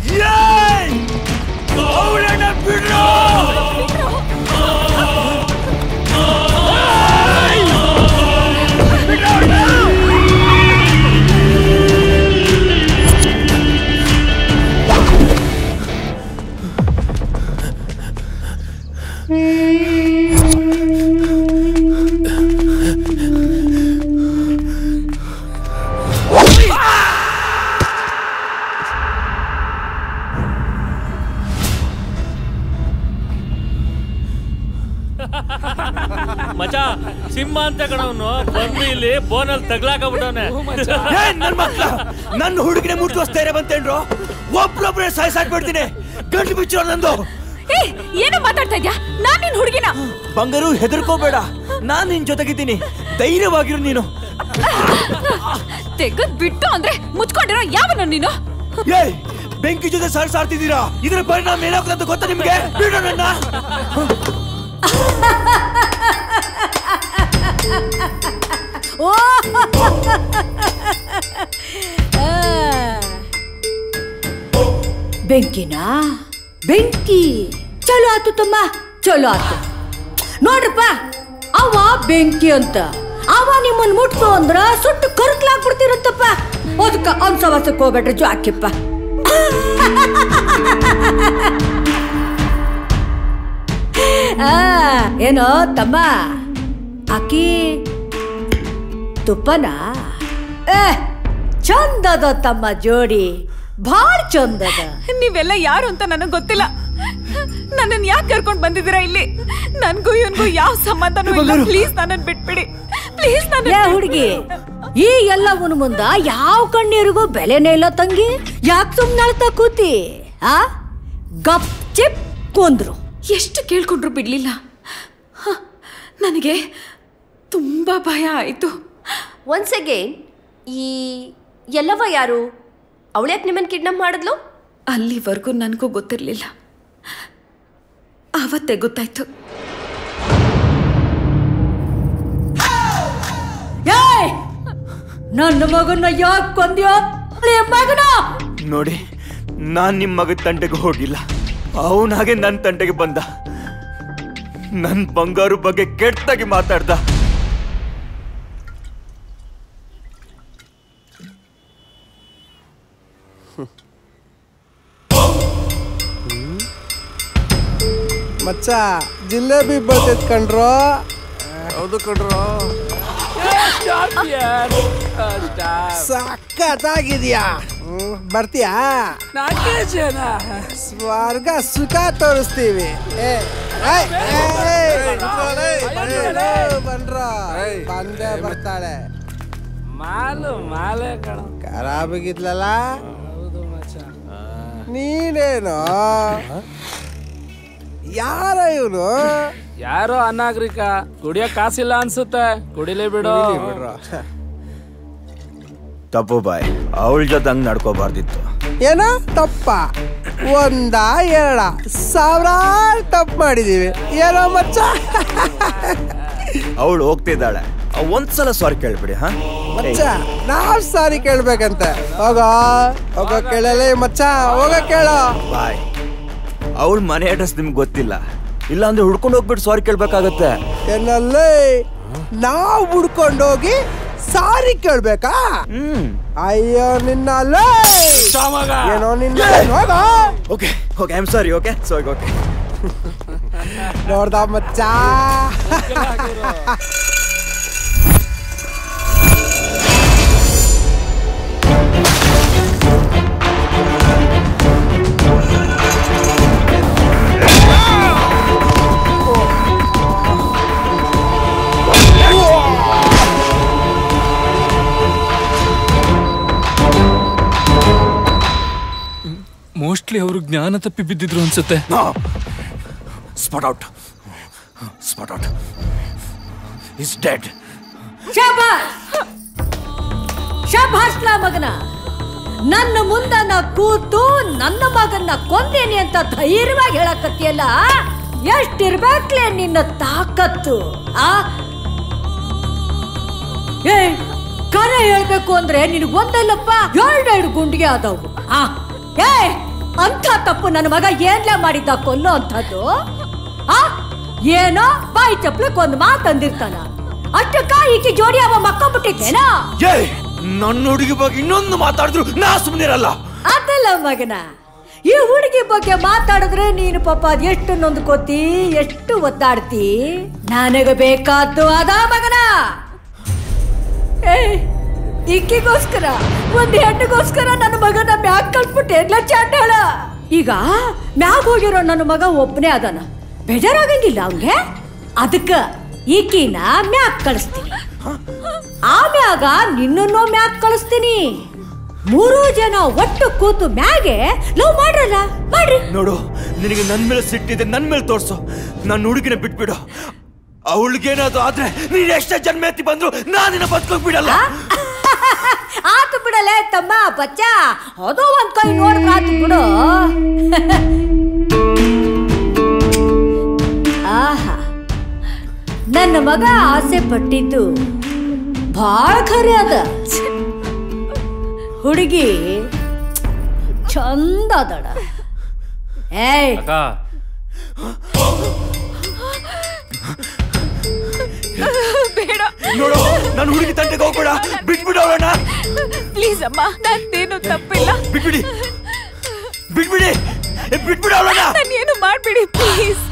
ಮಚ ಸಿಂಹ ಅಂತ ಕಣವನು ಬಂದು ಇಲ್ಲಿ ಬೋನಲ್ಲಿ ತಗ್ಲಾಕಬಿಟ್ಟವನೆ ನನ್ ಮಕ್ಳ ನನ್ನ ಹುಡುಗಿನ ಮುಟ್ಟುವ ಧೈರ್ಯ ಬಂತೇನ್ರು ಒಬ್ರೊಬ್ರೆ ಸಾಯ್ಸಾಕ್ಬಿಡ್ತೀನಿ ಗಂಟು ಬಿಚ್ಚೋ ನಂದು ಏ ಏನೋ ಮಾತಾಡ್ತಾ ಇದ್ಯಾ ನಾನ್ ನಿನ್ ಹುಡುಗಿನ ಬಂಗಾರು ಹೆದರ್ಕೋಬೇಡ ನಾನ್ ನಿನ್ ಜೊತೆಗಿದ್ದೀನಿ ಧೈರ್ಯವಾಗಿರು ನೀನು ತೆಗದ್ ಬಿಟ್ಟು ಅಂದ್ರೆ ಮುಚ್ಕೊಂಡಿರೋ ಯಾವನು ನೀನು ಏಯ್ ಬೆಂಕಿ ಜೊತೆ ಸರ್ ಸಾರ್ತಿದ್ದೀರಾ ಇದರ ಪರಿಣಾಮ ಏನಾಗುತ್ತೆ ಅಂತ ಗೊತ್ತಾ ನಿಮ್ಗೆ ಬಿಡು ನನ್ನ ಓ ಆ. ಬೆಂಕಿನಾ ಬೆಂಕಿ ಚಲೋ ಆತು ತಮ್ಮ ಚಲೋ ಆತು ನೋಡ್ರಪ್ಪ ಅವ ಬೆಂಕಿ ಅಂತ ಅವ ನಿಮ್ಮನ್ ಮುಟ್ತು ಅಂದ್ರ ಸುಟ್ಟು ಕರ್ಕ್ಲಾಕ್ಬಿಡ್ತಿರುತ್ತಪ್ಪ ಅದಕ್ಕ ಅವ್ನ ಸವಾಸಕ್ಕೆ ಹೋಗ್ಬೇಡ್ರಿ ಜಾಕಿಪ್ಪ ಆ, ಏನೋ ತಮ್ಮ ಆಕಿ ತುಪ್ಪನ ಏ ಚಂದದ ತಮ್ಮ ಜೋಡಿ ಭಾಳ ಚಂದದ ನೀವೆಲ್ಲ ಯಾರು ಅಂತ ನನಗೆ ಗೊತ್ತಿಲ್ಲ ನನ್ನನ್ನು ಯಾಕೆ ಕರ್ಕೊಂಡು ಬಂದಿದ್ದೀರಾ ಇಲ್ಲಿ ನನ್ಗೂ ಇವನ್ಗೂ ಯಾವ ಸಂಬಂಧನೂ ಇಲ್ಲ ಪ್ಲೀಸ್ ನನ್ನನ್ನು ಬಿಟ್ಬಿಡಿ ಪ್ಲೀಸ್ ನನ್ನ ಏ ಹುಡುಗಿ ಈ ಎಲ್ಲವನ ಮುಂದ ಯಾವ ಕಣ್ಣೀರಿಗೂ ಬೆಲೆನೇ ಇಲ್ಲ ತಂಗಿ ಯಾಕೆ ಸುಮ್ಮನೆ ಅಳ್ತಾ ಕೂತಿ ಆ ಗಪ್ ಚಿಪ್ ಕುಂದ್ರು ಎಷ್ಟು ಕೇಳ್ಕೊಂಡ್ರು ಬಿಡ್ಲಿಲ್ಲ ಹ, ನನಗೆ ತುಂಬಾ ಭಯ ಆಯ್ತು ಒನ್ಸ್ ಅಗೇನ್ ಈ ಎಲ್ಲವ ಯಾರು ಅವಳ್ಯಾಕೆ ನಿಮ್ಮನ್ನ ಕಿಡ್ನಾಪ್ ಮಾಡಿದ್ಲು ಅಲ್ಲಿವರೆಗೂ ನನಗೂ ಗೊತ್ತಿರಲಿಲ್ಲ ಆವತ್ತೇ ಗೊತ್ತಾಯ್ತು ಏಯ್ ನನ್ನ ಮಗನ ಯಾಕೆ ಕೊಂದ್ಯೋ ಮಗನ ನೋಡಿ ನಾನ್ ನಿಮ್ ಮಗ ತಂಟೆಗೆ ಹೋಗಿಲ್ಲ ಅವನ ಹಾಗೆ ನನ್ ತಂಟೆಗೆ ಬಂದ ನನ್ ಬಂಗಾರು ಬಗ್ಗೆ ಕೆಟ್ಟಾಗಿ ಮಾತಾಡ್ದ ಮಚ್ಚ ಜಿಲೇಬಿ ಬರ್ತೈತ್ ಕಣ್ರೋ ಹೌದು ಕಣ್ರೋ ಸಖತ್ತಾಗಿದ್ಯಾ ಹ್ಮ್, ಬರ್ತೀಯಾ ಸ್ವರ್ಗ ಸುಖ ತೋರಿಸ್ತೀವಿ ಏ, ಏಯ್, ಏಯ್, ಏಯ್, ಬನ್ರೋ ಬಂದೇ ಬರ್ತಾಳೆ ಮಾಲು ಮಾಲೆ ಕಣ ಖರಾಬಾಗಿದ್ಲಲ್ಲ ನೀನೇನು ಯಾರ ಇವನು ಯಾರೋ ಅನಾಗರಿಕ ಕುಡಿಯಕ್ ಕಾಸಿಲ್ಲ ಅನ್ಸುತ್ತೆ ಕುಡಿಲಿ ಬಿಡು ತಪ್ಪು ಬಾಯ್ ಅವಳ ಜೊತೆ ಹಂಗ್ ನಡ್ಕೋಬಾರ್ದಿತ್ತು ಏನ ತಪ್ಪ ಒಂದ ಎರಡ ಸಾವಿರಾರು ತಪ್ಪು ಮಾಡಿದೀವಿ ಏನೋ ಮಚ್ಚ ಅವಳು ಹೋಗ್ತಿದ್ದಾಳೆ ಅವ್ ಒಂದ್ಸಲ ಸಾರಿ ಕೇಳ್ಬಿಡಿ ಹಾ ಮಚ್ಚ ನಾವ್ ಸಾರಿ ಕೇಳ್ಬೇಕಂತೆ ಹೋಗೋ ಹೋಗೋ ಕೇಳಲೇ ಮಚ್ಚ ಹೋಗ ಕೇಳೋ ಬಾಯ್ ಅವಳ ಮನೆ ಅಡ್ರೆಸ್ ನಿಮ್ಗೆ ಗೊತ್ತಿಲ್ಲ ಇಲ್ಲ ಅಂದ್ರೆ ಹುಡ್ಕೊಂಡು ಹೋಗ್ಬಿಟ್ಟು ಸಾರಿ ಕೇಳ್ಬೇಕಾಗತ್ತೆ ಏನಲ್ಲೇ ನಾವ್ ಹುಡ್ಕೊಂಡೋಗಿ ಸಾರಿ ಕೇಳ್ಬೇಕಾ ಅಯ್ಯೋ ನಿನ್ನ ಅಲ್ಲೇ ಏನೋ ನಿನ್ನ ಹೋಗ okay okay I am sorry okay so okay ನೋಡ್ದ ಮಚ್ಚ ಮೋಸ್ಟ್ಲಿ ಅವರು ಜ್ಞಾನ ತಪ್ಪಿ ಬಿದ್ದಿದ್ರು ಅನ್ಸುತ್ತೆ spot out spot out is dead ಶಾಬಾಷ್ ಶಾಬಾಷ್ಲ ಮಗನ ನನ್ನ ಮುಂದ ನಾ ಕೂತು ನನ್ನ ಮಗನ್ನ ಕೊಂದೇನಿ ಅಂತ ಧೈರ್ಯವಾಗಿ ಹೇಳಕತ್ತಿಯಲ್ಲ ಎಷ್ಟಿರ್ಬೇಕ್ಲೆ ನಿನ್ನ ತಾಕತ್ತು ಆ ಏ ಕರೆ ಹೇಳ್ಬೇಕು ಅಂದ್ರೆ ನಿನಗ್ ಒಂದಲ್ಲಪ್ಪ ಎರಡೆರಡು ಗುಂಡಿಗೆ ಆದವು ಆ ಏ ಅಂಥ ತಪ್ಪು ನನ್ನ ಮಗ ಏನ್ಲೇ ಮಾಡಿದ್ದ ಕೊಲ್ಲೋ ಅಂಥದ್ದು ಆ ಏನೋ ಬಾಯಿ ಚಪ್ಲಕ್ ಒಂದು ಮಾತು ಅಂದಿರ್ತಾನ ಅಷ್ಟಕ್ಕ ಈಕೆ ಜೋಡಿ ಅವ ಮಕ್ಕೊಂಬಿಟ್ಟಿದ್ದೇನಾ ಏ ನನ್ನ ಹುಡುಗಿ ಬಗ್ಗೆ ಇನ್ನೊಂದು ಮಾತಾಡಿದ್ರು ನಾ ಸುಮ್ಮನಿರಲ್ಲ ಅದಲ್ಲ ಮಗನ ಈ ಹುಡುಗಿ ಬಗ್ಗೆ ಮಾತಾಡಿದ್ರೆ ನೀನು ಪಾಪ ಅದ್ ಎಷ್ಟು ನೊಂದ್ಕೋತಿ ಎಷ್ಟು ಒದ್ದಾಡ್ತಿ ನನಗೆ ಬೇಕಾದ್ದು ಅದ ಮಗನ ಏ ಈಕಿಗೋಸ್ಕರ ಒಂದ್ ಹೆಣ್ಣಿಗೋಸ್ಕರ ನನ್ನ ಮಗನ ಮ್ಯಾಗ್ ಕಳ್ಸ್ಬಿಟ್ಟು ಎಲ್ಲ ಚಾಂಡಾಳ ಈಗ ಮ್ಯಾಗ್ ಹೋಗಿರೋ ನನ್ನ ಮಗ ಒಬ್ಬನೇ ಅದಾನ ಬೇಜಾರಾಗಂಗಿಲ್ಲ ಅವ್ಗೆ ಅದಕ್ಕ ಈಕಿನ ಮ್ಯಾಗ್ ಕಳಿಸ್ತೀನಿ ಆಮ್ಯಾಗ ನಿನ್ನನ್ನು ಮ್ಯಾಗ್ ಕಳಿಸ್ತೀನಿ ಮೂರು ಜನ ಒಟ್ಟು ಕೂತು ಮ್ಯಾಗೆ ಲವ್ ಮಾಡ್ರಲ್ಲ ಮಾಡ್ರಿ ನೋಡು ನಿನಗೆ ನನ್ ಮೇಲೆ ಸಿಟ್ಟಿದೆ ನನ್ ಮೇಲೆ ತೋರ್ಸು ನನ್ನ ಹುಡುಗಿನ ಬಿಟ್ಬಿಡು ಅವಳಿಗೇನಾದ್ರು ಆದ್ರೆ ನೀನ್ ಎಷ್ಟೇ ಜನ್ಮ ಎತ್ತಿ ಬಂದ್ರು ನಾನು ನಿನ್ನ ಬದುಕೋಕ್ ಬಿಡಲ್ಲ ಆತು ಬಿಡಲೇ ತಮ್ಮ ಬಚ್ಚ ಅದು ಒಂದ್ ಕೈ ನೋಡಿದ್ರೆ ಆತು ಬಿಡು ಆಹಾ ನನ್ನ ಮಗ ಆಸೆ ಪಟ್ಟಿದ್ದು ಭಾಳ ಖರೆ ಅದ ಹುಡುಗಿ ಚಂದ ಅದಳ ಏಯ್ ಅಕ್ಕ ಬೇಡ ನೋಡು ನನ್ನ ಹುಡುಗಿ ತಂಟೆಗೆ ಹೋಗ್ಬೇಡ ಬಿಟ್ಬಿಡು ಅವಳನ್ನ ಪ್ಲೀಸ್ ಅಮ್ಮ ನಂದೇನು ತಪ್ಪಿಲ್ಲ ಬಿಟ್ಬಿಡಿ ಬಿಟ್ಬಿಡಿ ಏ, ಬಿಟ್ಬಿಡು ಅವಳನ್ನ ಏನು ಮಾಡ್ಬಿಡಿ ಪ್ಲೀಸ್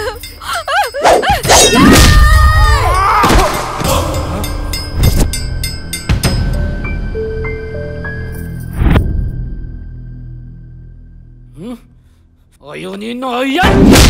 ಅಯ್ಯೋ ನೀನು ಅಯ್ಯ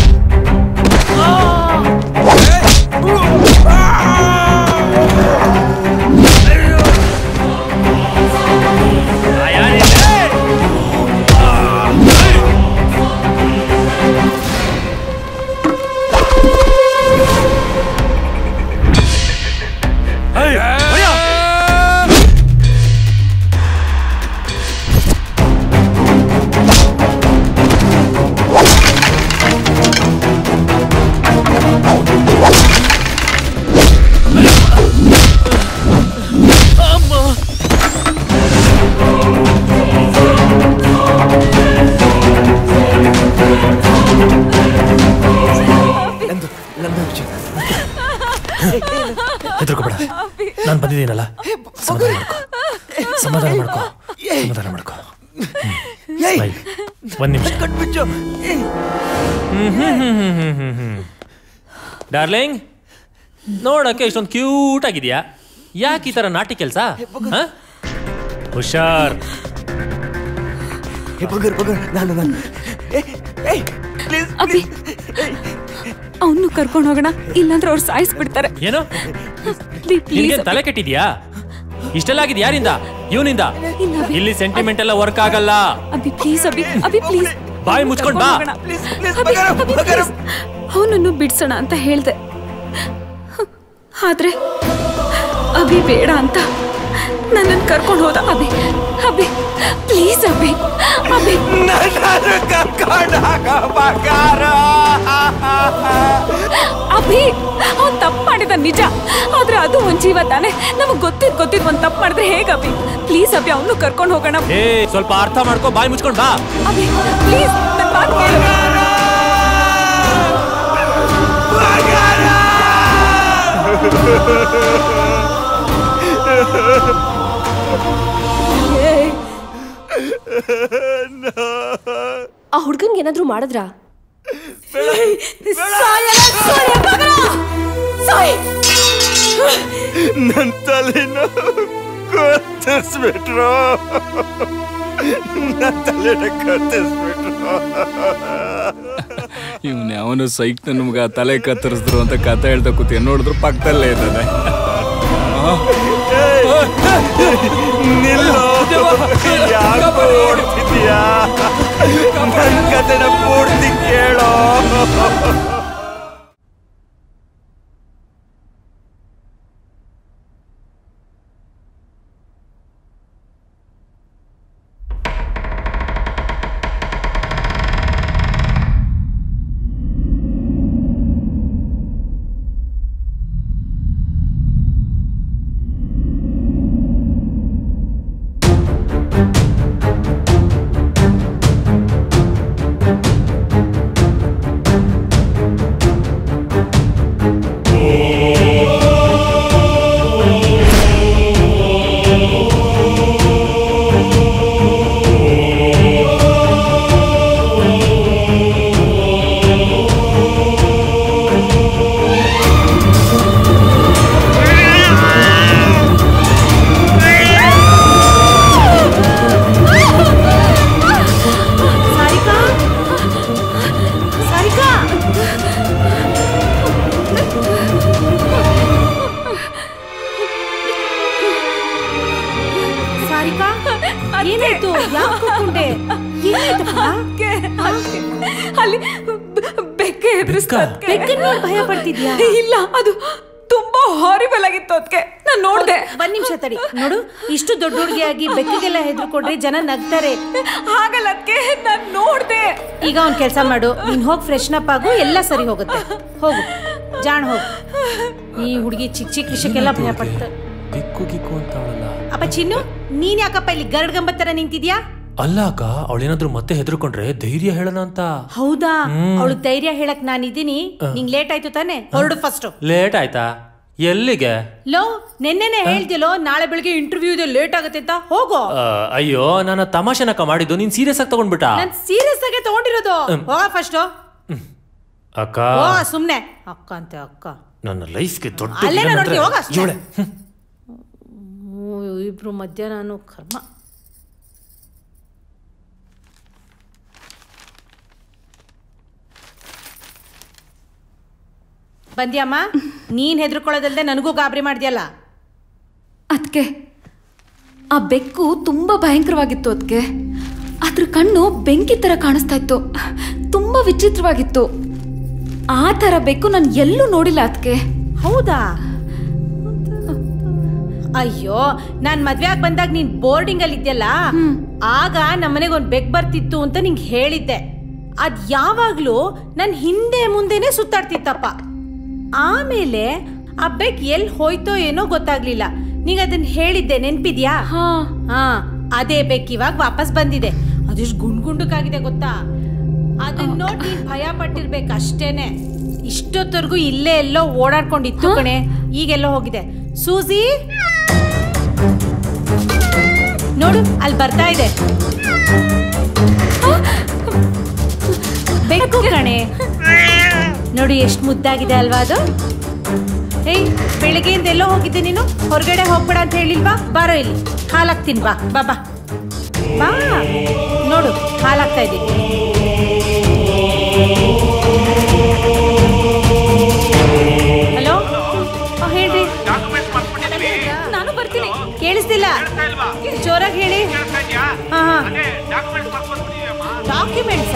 ಹೆದರ್ಕೋಬೇಡ ನಾನು ಬಂದಿದ್ದೀನಲ್ಲ ಸಮಾಧಾನ ಮಾಡ್ಕೊ ಸಮಾಧಾನ ಮಾಡ್ಕೊ ಸಮಾಧಾನ ಮಾಡ್ಕೊ Smile. ಒಂದ್ ನಿಮಿಷ ಡಾರ್ಲಿಂಗ್ ನೋಡಕ್ಕೆ ಇಷ್ಟೊಂದು ಕ್ಯೂಟ್ ಆಗಿದ್ಯಾ ಯಾಕೆ ಈ ತರ ನಾಟಿ ಕೆಲಸ ಹುಷಾರ್ ಬಗರ್ ಬಗರ್ ನಾನು ನಾನು ಅಭಿ ಅವನು ಕರ್ಕೊಂಡು ಹೋಗೋಣ ಇಲ್ಲಾಂದ್ರೆ ಅವ್ರು ಸಾಯಿಸ್ಬಿಡ್ತಾರೆ ಏನು ಪ್ಲೀಸ್ ನಿನ್ಗೆ ತಲೆ ಕೆಟ್ಟಿದ್ಯಾ ಇಷ್ಟೆಲ್ಲ ಆಗಿದ್ ಯಾರಿಂದ ಇವನಿಂದ ಇಲ್ಲಿ ಸೆಂಟಿಮೆಂಟ್ ಎಲ್ಲ ವರ್ಕ್ ಆಗಲ್ಲ ಅಭಿ ಪ್ಲೀಸ್ ಅಭಿ ಅಭಿ ಪ್ಲೀಸ್ ಬಾಯಿ ಮುಚ್ಕೊಂಡ್ ಬಾ ಅವನನ್ನು ಬಿಡ್ಸೋಣ ಅಂತ ಹೇಳ್ದೆ ಆದ್ರೆ ಅಭಿ ಬೇಡ ಅಂತ ನನ್ನನ್ನು ಕರ್ಕೊಂಡು ಹೋದ ಅಭಿ ಅಭಿ ಪ್ಲೀಸ್ ಅಭಿ ಅಭಿ ಅಭಿ ಅವ್ನ್ ತಪ್ಪು ಮಾಡಿದ ನಿಜ ಆದ್ರೆ ಅದು ಒಂದ್ ಜೀವ ತಾನೆ ನಮಗ್ ಗೊತ್ತಿದ್ ಗೊತ್ತಿದ್ ಒಂದ್ ತಪ್ಪು ಮಾಡಿದ್ರೆ ಹೇಗ ಅಭಿ ಪ್ಲೀಸ್ ಅಭಿ ಅವನು ಕರ್ಕೊಂಡು ಹೋಗೋಣ ಏ ಸ್ವಲ್ಪ ಅರ್ಥ ಮಾಡ್ಕೊ ಬಾಯಿ ಮುಚ್ಕೊಂಡ್ ಬಾ ಅಭಿ ಪ್ಲೀಸ್ ನನ್ ಮಾತು ಕೇಳು ಆ ಹುಡ್ಗನ್ಗೆ ಏನಾದ್ರೂ ಮಾಡಿದ್ರಾ ನನ್ನ ತಲೆನ ಕತ್ತರಿಸ್ಬಿಟ್ರು ನನ್ನ ತಲೆನ ಕತ್ತರಿಸ್ಬಿಟ್ರು ಇವ್ನ ಅವನು ಸೈಕ್ ನನ್ನ ಮಗ ತಲೆ ಕತ್ತರಿಸಿದ್ರು ಅಂತ ಕತೆ ಹೇಳ್ತಾ ಕೂತಿ ನೋಡಿದ್ರು ಪಕ್ಕದಲ್ಲೇ ಇದ್ದಾನೆ ನಿಲ್ಲೋ ಯಾಕೆ ಓಡ್ತಿದ್ಯಾ ಏನಾಯ್ತು ಯಾಕೆ ಕೂತ್ಕೊಂಡೆ ಏನಾಯ್ತಪ್ಪ ಅಲ್ಲಿ ಬೆಕ್ಕೆ ಎದುರಿಸ್ತಾ ಬೆಕ್ಕನ್ ನೋಡ್ ಭಯ ಪಡ್ತಿದ್ಯಾ ಇಲ್ಲ ಅದು ತುಂಬಾ ಹಾರಿಬಲ್ ಆಗಿತ್ತು ಅದಕ್ಕೆ ನಾನು ನೋಡ್ದೆ ಒಂದ್ ನಿಮಿಷ ತಡಿ ನೋಡು ಇಷ್ಟು ದೊಡ್ಡ ಹುಡುಗಿಯಾಗಿ ಬೆಕ್ಕಿಗೆಲ್ಲ ಹೆದರ್ಕೊಂಡ್ರೆ ಜನ ನಗ್ತಾರೆ ಹಾಗಲ್ಲ ಅದಕ್ಕೆ ನಾನು ನೋಡ್ದೆ ಈಗ ಒಂದ್ ಕೆಲಸ ಮಾಡು ನೀನ್ ಹೋಗಿ ಫ್ರೆಶ್ನ್ ಅಪ್ ಆಗು ಎಲ್ಲ ಸರಿ ಹೋಗುತ್ತೆ ಹೋಗು ಜಾಣ್ ಹೋಗು ಈ ಹುಡುಗಿ ಚಿಕ್ಕ ಚಿಕ್ಕ ವಿಷಯಕ್ಕೆಲ್ಲ ಭಯ ಪಡ್ತ ಬೆಕ್ಕು ಗಿಕ್ಕು ಅಂತ ಅವಳಲ್ಲ ಅಪ್ಪ ಚಿನ್ನು ನೀನ್ ಯಾಕಪ್ಪ ಇಲ್ಲಿ ಗರಡ್ ಗಂಬ ತರ ನಿಂತಿದ್ಯಾ ಅಲ್ಲ ಅಕ್ಕ ಅವಳೇನಾದ್ರೂ ಮತ್ತೆ ಹೆದರ್ಕೊಂಡ್ರೆ ಧೈರ್ಯ ಹೇಳೋಣ ಅಂತ ಹೌದಾ ಹ್ಮ್. ಅವಳು ಧೈರ್ಯ ಹೇಳಕ್ ನಾನಿದ್ದೀನಿ ನಿಂಗ್ ಲೇಟ್ ಆಯ್ತು ತಾನೆ ಹೊರಡು ಫಸ್ಟ್ ಲೇಟ್ ಆಯ್ತಾ ಎಲ್ಲಿಗೆ ಲೋ ನೆನ್ನೆನೆ ಹೇಳ್ತಿಲೋ ನಾಳೆ ಬೆಳಿಗ್ಗೆ ಇಂಟರ್ವ್ಯೂ ಇದೆ ಲೇಟ್ ಆಗುತ್ತೆ ಅಂತ ಹೋಗೋ ಆ, ಅಯ್ಯೋ ನಾನು ತಮಾಷೆನಕ್ಕ ಮಾಡಿದ್ದು ನೀನ್ ಸೀರಿಯಸ್ ಆಗಿ ತಗೊಂಡ್ಬಿಟ್ಟ ನಾನ್ ಸೀರಿಯಸ್ ಆಗಿ ತಗೊಂಡಿರೋದು ಹ್ಮ್. ಹೋಗ ಫಸ್ಟ್ ಅಕ್ಕ ಹೋಗ ಸುಮ್ನೆ ಅಕ್ಕ ಅಂತೆ ಅಕ್ಕ ನನ್ನ ಲೈಫ್ಗೆ ದೊಡ್ಡ ಅಲ್ಲೇನ villain ನೋಡ್ತೀಯ, ಅಂದ್ರೆ ಹೋಗ ಅಷ್ಟೇ. ಇವ್ಳೆ. ಓ, ಇಬ್ರು ಮಧ್ಯ ನಾನು ಕರ್ಮ ಬಂದ್ಯಮ್ಮ ನೀನ್ ಹೆದರ್ಕೊಳ್ಳೋದಲ್ದೆ ನನಗೂ ಗಾಬರಿ ಮಾಡ್ದ್ಯಲ್ಲ ಅದಕ್ಕೆ ಆ ಬೆಕ್ಕು ತುಂಬಾ ಭಯಂಕರವಾಗಿತ್ತು ಅದಕ್ಕೆ ಅದ್ರ ಕಣ್ಣು ಬೆಂಕಿ ತರ ಕಾಣಿಸ್ತಾ ಇತ್ತು ತುಂಬಾ ವಿಚಿತ್ರವಾಗಿತ್ತು ಆ ತರ ಬೆಕ್ಕು ನಾನು ಎಲ್ಲೂ ನೋಡಿಲ್ಲ ಅದಕ್ಕೆ ಹೌದಾ ಅಯ್ಯೋ ನಾನ್ ಮದ್ವೆ ಆಗಿ ಬಂದಾಗ ನೀನ್ ಬೋರ್ಡಿಂಗ್ ಅಲ್ಲಿ ಇದ್ಯಲ್ಲ ಆಗ ನಮ್ಮನೆಗೆ ಒಂದ್ ಬೆಕ್ ಬರ್ತಿತ್ತು ಅಂತ ನಿಂಗೆ ಹೇಳಿದ್ದೆ ಅದ್ ಯಾವಾಗ್ಲೂ ನನ್ ಹಿಂದೆ ಮುಂದೆನೆ ಸುತ್ತಾಡ್ತಿತ್ತಪ್ಪ ಆಮೇಲೆ ಆ ಬೆಕ್ ಎಲ್ ಹೋಯ್ತೋ ಏನೋ ಗೊತ್ತಾಗ್ಲಿಲ್ಲ ನೀಗ ಅದನ್ನ ಹೇಳಿದ್ದೆ ನೆನ್ಪಿದ್ಯಾ ಹಾ ಅದೇ ಬೆಕ್ ಇವಾಗ ವಾಪಸ್ ಬಂದಿದೆ ಅದಿಷ್ಟು ಗುಂಡ್ ಗುಂಡಕ್ಕಾಗಿದೆ ಗೊತ್ತಾ ಅದನ್ನ ನೋಡಿ ನೀನ್ ಭಯ ಪಟ್ಟಿರ್ಬೇಕು ಅಷ್ಟೇನೆ ಇಷ್ಟೊತ್ತವರೆಗೂ ಇಲ್ಲೇ ಎಲ್ಲೋ ಓಡಾಡ್ಕೊಂಡಿತ್ತು ಕಣೆ ಈಗೆಲ್ಲೋ ಹೋಗಿದೆ ಸೂಜಿ ನೋಡು ಅಲ್ಲಿ ಬರ್ತಾ ಇದೆ ಬೆಕ್ಕು ಕಣೆ ನೋಡಿ ಎಷ್ಟು ಮುದ್ದಾಗಿದೆ ಅಲ್ವಾ ಅದು ಏಯ್ ಬೆಳಿಗ್ಗೆಯಿಂದ ಎಲ್ಲೋ ಹೋಗಿದ್ದೆ ನೀನು ಹೊರಗಡೆ ಹೋಗ್ಬೇಡ ಅಂತ ಹೇಳಿಲ್ವಾ ಬಾರೋ ಇಲ್ಲಿ ಹಾಲಾಗ್ತೀನಿ ಬಾ ಬಾ ಬಾ ಬಾ ನೋಡು ಹಾಲಾಗ್ತಾ ಇದ್ದೀನಿ ಹಲೋ ಹೇಳ್ರಿ ನಾನು ಬರ್ತೀನಿ ಕೇಳಿಸ್ತಿಲ್ಲ ಜೋರಾಗಿ ಹೇಳಿ ಹಾ ಹಾ ಡಾಕ್ಯುಮೆಂಟ್ಸ್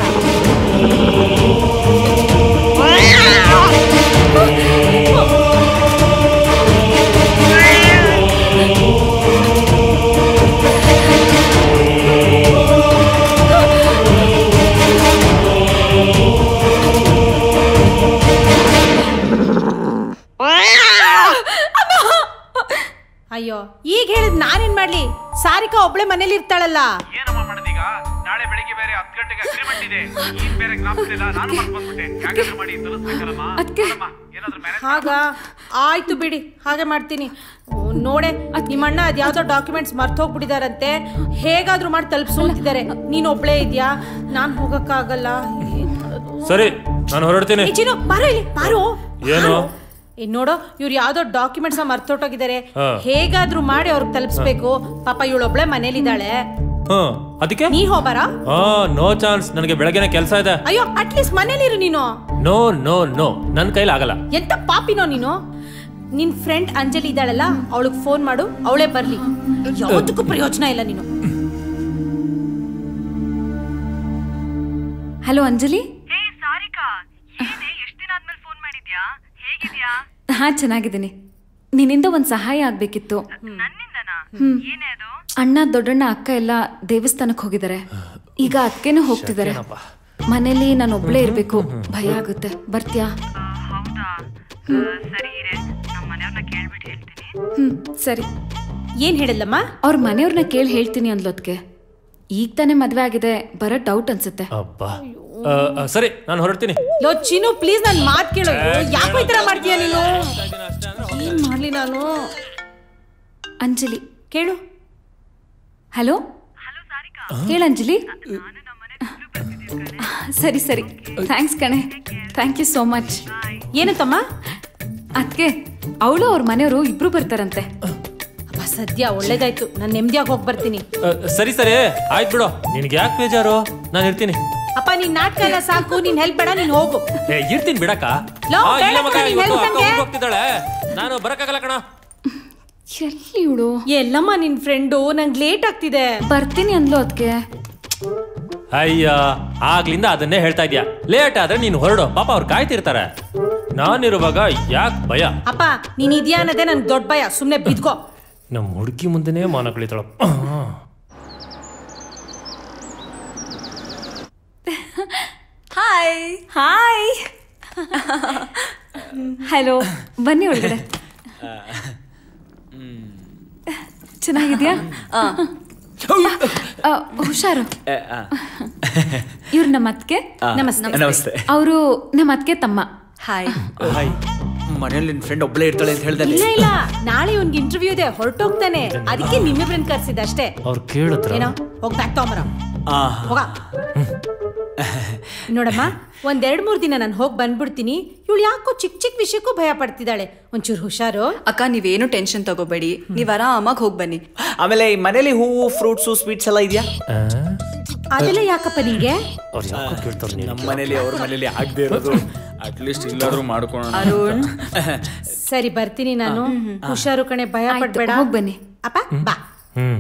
ಅಯ್ಯೋ ಈಗ ಹೇಳಿದ್ ನಾನೇನ್ ಮಾಡ್ಲಿ ಸಾರಿಕಾ ಒಬ್ಳೆ ಮನೇಲಿ ಇರ್ತಾಳಲ್ಲ ಏನಮ್ಮ ಮಾಡೋದೀಗ ನಾಳೆ ಬೆಳಿಗ್ಗೆ ಬೇರೆ ಹತ್ತು ಗಂಟೆಗೆ ಅಗ್ರಿಮೆಂಟ್ ಇದೆ ಈಗ ಬೇರೆ ಜ್ಞಾಪಿಸಿಲ್ಲ ನಾನು ಮರ್ತು ಬಂದ್ಬಿಟ್ಟೆ ಯಾಕಾದ್ರೂ ಮಾಡಿ ತಲುಪಿಸ್ಬೇಕಲ್ಲಮ್ಮ ನೋಡಮ್ಮ, ಏನಾದ್ರೂ ಮ್ಯಾನೇಜ್ ಹಾಗ ಆಯ್ತು ಬಿಡಿ ಹಾಗೆ ಮಾಡ್ತೀನಿ ಓ, ನೋಡೆ ನಿಮ್ಮ ಅಣ್ಣ ಅದ್ ಯಾವ್ದೋ ಡಾಕ್ಯುಮೆಂಟ್ಸ್ ಮರ್ತ್ ಹೋಗ್ಬಿಟ್ಟಿದಾರಂತೆ ಹೇಗಾದ್ರೂ ಮಾಡಿ ತಲುಪಿಸು ಅಂತಿದ್ದಾರೆ ನೀನ್ ಒಬ್ಳೇ ಇದ್ಯಾ ನಾನ್ ಹೋಗಕ್ಕಾಗಲ್ಲ ಏನ್ ಮಾಡೋದು? ಸರಿ ನಾನು ಹೊರಡ್ತೀನಿ ಏ, ಚಿನ್ನು, ಬಾರೋ ಇಲ್ಲಿ ಬಾರೋ ಏನು ಏ, ನೋಡೋ ಇವ್ರು ಯಾವ್ದೋ ಡಾಕ್ಯುಮೆಂಟ್ಸ್ ಮರ್ತೊಟ್ಟೋಗಿದ್ದಾರೆ ಹಾ. ಹೇಗಾದ್ರೂ ಮಾಡಿ ಅವ್ರಿಗೆ ತಲುಪಿಸ್ಬೇಕು ಪಾಪ ಇವಳೊಬ್ಳೆ ಮನೇಲಿದ್ದಾಳೆ ಹ್ಮ್ ಅದಕ್ಕೆ ನೀ ಹೋಗ್ಬಾರ ಹಾ ನೋ ಚಾನ್ಸ್ ನನಗೆ ಬೆಳಗ್ಗೆನೆ ಕೆಲಸ ಇದೆ ಅಯ್ಯೋ ಅಟ್ಲೀಸ್ಟ್ ಮನೇಲಿರು ನೀನು ನೋ ನೋ ನೋ ನನ್ನ ಕೈಲಿ ಆಗಲ್ಲ ಎಂತ ಪಾಪಿನೋ ನೀನು ನಿನ್ ಫ್ರೆಂಡ್ ಅಂಜಲಿ ಇದ್ದಾಳಲ್ಲ ಅವಳಿಗೆ ಫೋನ್ ಮಾಡು ಅವಳೇ ಬರ್ಲಿ ಯಾವತ್ತಕ್ಕೂ ಪ್ರಯೋಜನ ಇಲ್ಲ ನೀನು ಹಲೋ ಅಂಜಲಿ ಹಾ ಚೆನ್ನಾಗಿದ್ದೀನಿ ನಿನ್ನಿಂದ ಒಂದು ಸಹಾಯ ಆಗ್ಬೇಕಿತ್ತು ಹ್ಮ್. ಅಣ್ಣ ದೊಡ್ಡಣ್ಣ ಅಕ್ಕ ಎಲ್ಲ ದೇವಸ್ಥಾನಕ್ಕೆ ಹೋಗಿದ್ದಾರೆ ಈಗ ಅದಕ್ಕೇನು ಹೋಗ್ತಿದ್ದಾರೆ ಮನೇಲಿ ನಾನು ಒಬ್ಳೇ ಇರ್ಬೇಕು ಭಯ ಆಗುತ್ತೆ ಬರ್ತ್ಯಾ ಹ್ಮ್ ಸರಿ ಏನ್ ಹೇಳಿಲ್ಲಮ್ಮ ಅವ್ರ ಮನೆಯವ್ರನ್ನ ಕೇಳಿ ಹೇಳ್ತೀನಿ ಅಂದ್ಲೋದ್ಕೆ ಈಗ ತಾನೇ ಮದ್ವೆ ಆಗಿದೆ ಬರೋ ಡೌಟ್ ಅನ್ಸುತ್ತೆ ಅಬ್ಬಾ ಆ, ಆ, ಸರಿ ನಾನು ಹೊರಡ್ತೀನಿ ಲೋ ಚಿನು ಪ್ಲೀಸ್ ನನ್ ಮಾತ್ ಕೇಳು ಯಾಕೋ ಈ ತರ ಮಾಡ್ತೀಯ ನೀನು ಏನ್ ಮಾಡ್ಲಿ ನಾನು ಅಂಜಲಿ ಕೇಳು ಹಲೋ ಹೇಳ ಅಂಜಲಿ ಸರಿ ಸರಿ ಥ್ಯಾಂಕ್ಸ್ ಕಣೆ ಥ್ಯಾಂಕ್ ಯು ಸೋ ಮಚ್ ಏನಂತಮ್ಮ ಅದಕ್ಕೆ ಅವಳು ಅವ್ರ ಮನೆಯವರು ಇಬ್ರು ಬರ್ತಾರಂತೆ ಅಪ್ಪ ಸದ್ಯ ಒಳ್ಳೇದಾಯ್ತು ನಾನು ನೆಮ್ಮದಿಯಾಗಿ ಹೋಗಿ ಬರ್ತೀನಿ ಆ, ಸರಿ ಸರಿ ಆಯ್ತು ಬಿಡು ನಿನ್ಗೆ ಯಾಕೆ ಬೇಜಾರು ನಾನು ಇರ್ತೀನಿ ಅಪ್ಪ ನೀನ್ ನಾಟಕ ಎಲ್ಲ ಸಾಕು ನೀನ್ ಹೆಲ್ಪ್ ಬೇಡ ನೀನ್ ಹೋಗು ಏ ಇರ್ತೀನಿ ಬಿಡಕ್ಕ ಲೋ, ಆ, ಇಲ್ಲ ಬೇಡ ಮಗ, ಕಣೋ, ನೀನ್ ಇವತ್ತು help ಅಕ್ಕ ನಂಗೆ. ಊರ್ಗ್ ಹೋಗ್ತಿದ್ದಾಳೆ ನಾನು ಬರಕ್ಕಾಗಲ್ಲ ಕಣ ಎಲ್ಲಿ ಇವಳು ಎಲ್ಲಮ್ಮ ನಿನ್ ಫ್ರೆಂಡು ನಂಗೆ ಲೇಟ್ ಆಗ್ತಿದೆ ಬರ್ತೀನಿ ಅಂದ್ಲು ಅದಕ್ಕೆ ಅಯ್ಯ ಆಗ್ಲಿಂದ ಅದನ್ನೇ ಹೇಳ್ತಾ ಇದ್ಯಾ ಲೇಟ್ ಆದ್ರೆ ನೀನು ಹೊರಡು ಪಾಪ ಅವ್ರು ಕಾಯ್ತಿರ್ತಾರೆ ನಾನಿರುವಾಗ ಯಾಕೆ ಭಯ ಅಪ್ಪ ನೀನ್ ಇದ್ಯಾ ಅನ್ನೋದೇ ನನ್ ದೊಡ್ಡ ಭಯ ಸುಮ್ನೆ ಬಿದ್ಕೋ ನಮ್ಮ ಹುಡುಗಿ ಮುಂದೆನೇ ಮಾನ ಕಳಿತಾಳ ಹಾಯ್ ಹಾಯ್ ಹಲೋ ಬನ್ನಿ ಒಳಗಡೆ ಚೆನ್ನಾಗಿದ್ಯಾ ಆ, ಹುಷಾರು ಇವ್ರು ನಮ್ಮ ಅತ್ಗೆ ನಮಸ್ತೆ. ನಮಸ್ತೆ. ಅವರು ನಮ್ಮ ಅತ್ಗೆ ತಮ್ಮ ಹಾಯ್ ಹಾಯ್ ಮನೇಲಿ ನಿನ್ ಫ್ರೆಂಡ್ ಒಬ್ಳೇ ಇರ್ತಾಳೆ ಅಂತ ಹೇಳ್ದಲ್ಲಿ ಇಲ್ಲ ಇಲ್ಲ ನಾಳೆ ಒಂದ್ ಇಂಟರ್ವ್ಯೂ ಇದೆ ಹೊರಟೋಗ್ತಾನೆ ಅದಕ್ಕೆ ನಿಮ್ಮಿಬ್ರನ್ ಕರ್ಸಿದ ಅಷ್ಟೇ ಅವ್ರು ಕೇಳಿದ್ರ ಏನೋ ಹೋಗ್ ಬ್ಯಾಗ್ ತಗೊಂಬರ ಹೋಗ ನೋಡಮ್ಮ ಒಂದ್ ಎರಡ್ ಮೂರ್ ದಿನ ನಾನು ಹೋಗಿ ಬಂದ್ಬಿಡ್ತೀನಿ ಇವಳು ಯಾಕೋ ಚಿಕ್ಕ ಚಿಕ್ಕ ವಿಷಯಕ್ಕೂ ಭಯ ಪಡ್ತಿದ್ದಾಳೆ ಒಂಚೂರು ಹುಷಾರು ಅಕ್ಕ ನೀವೇನು ಟೆನ್ಷನ್ ತಗೋಬೇಡಿ ನೀವ್ ಆರಾಮಾಗಿ ಹೋಗಿ ಬನ್ನಿ ಆಮೇಲೆ ಈ ಮನೇಲಿ ಹೂವು ಫ್ರೂಟ್ಸು ಸ್ವೀಟ್ಸ್ ಎಲ್ಲ ಇದೆಯಾ ಅದೆಲ್ಲ ಯಾಕಪ್ಪ ನಿಂಗೆ ಅವ್ರು ಯಾಕೋ ಕೇಳ್ತಾರೆ ನಮ್ಮ ಮನೇಲಿ ಅವ್ರ ಮನೇಲಿ ಆಗದೆ ಇರೋದು ಅಟ್ಲೀಸ್ಟ್ ಇಲ್ಲಾದ್ರೂ ಮಾಡ್ಕೊಳೋಣ ಅರುಣ್ ಸರಿ ಬರ್ತೀನಿ ನಾನು ಹುಷಾರು ಕಣೆ ಭಯ ಪಡ್ಬೇಡ ಹೋಗ್ ಬನ್ನಿ ಅಪ್ಪ ಬಾ ಹ್ಮ್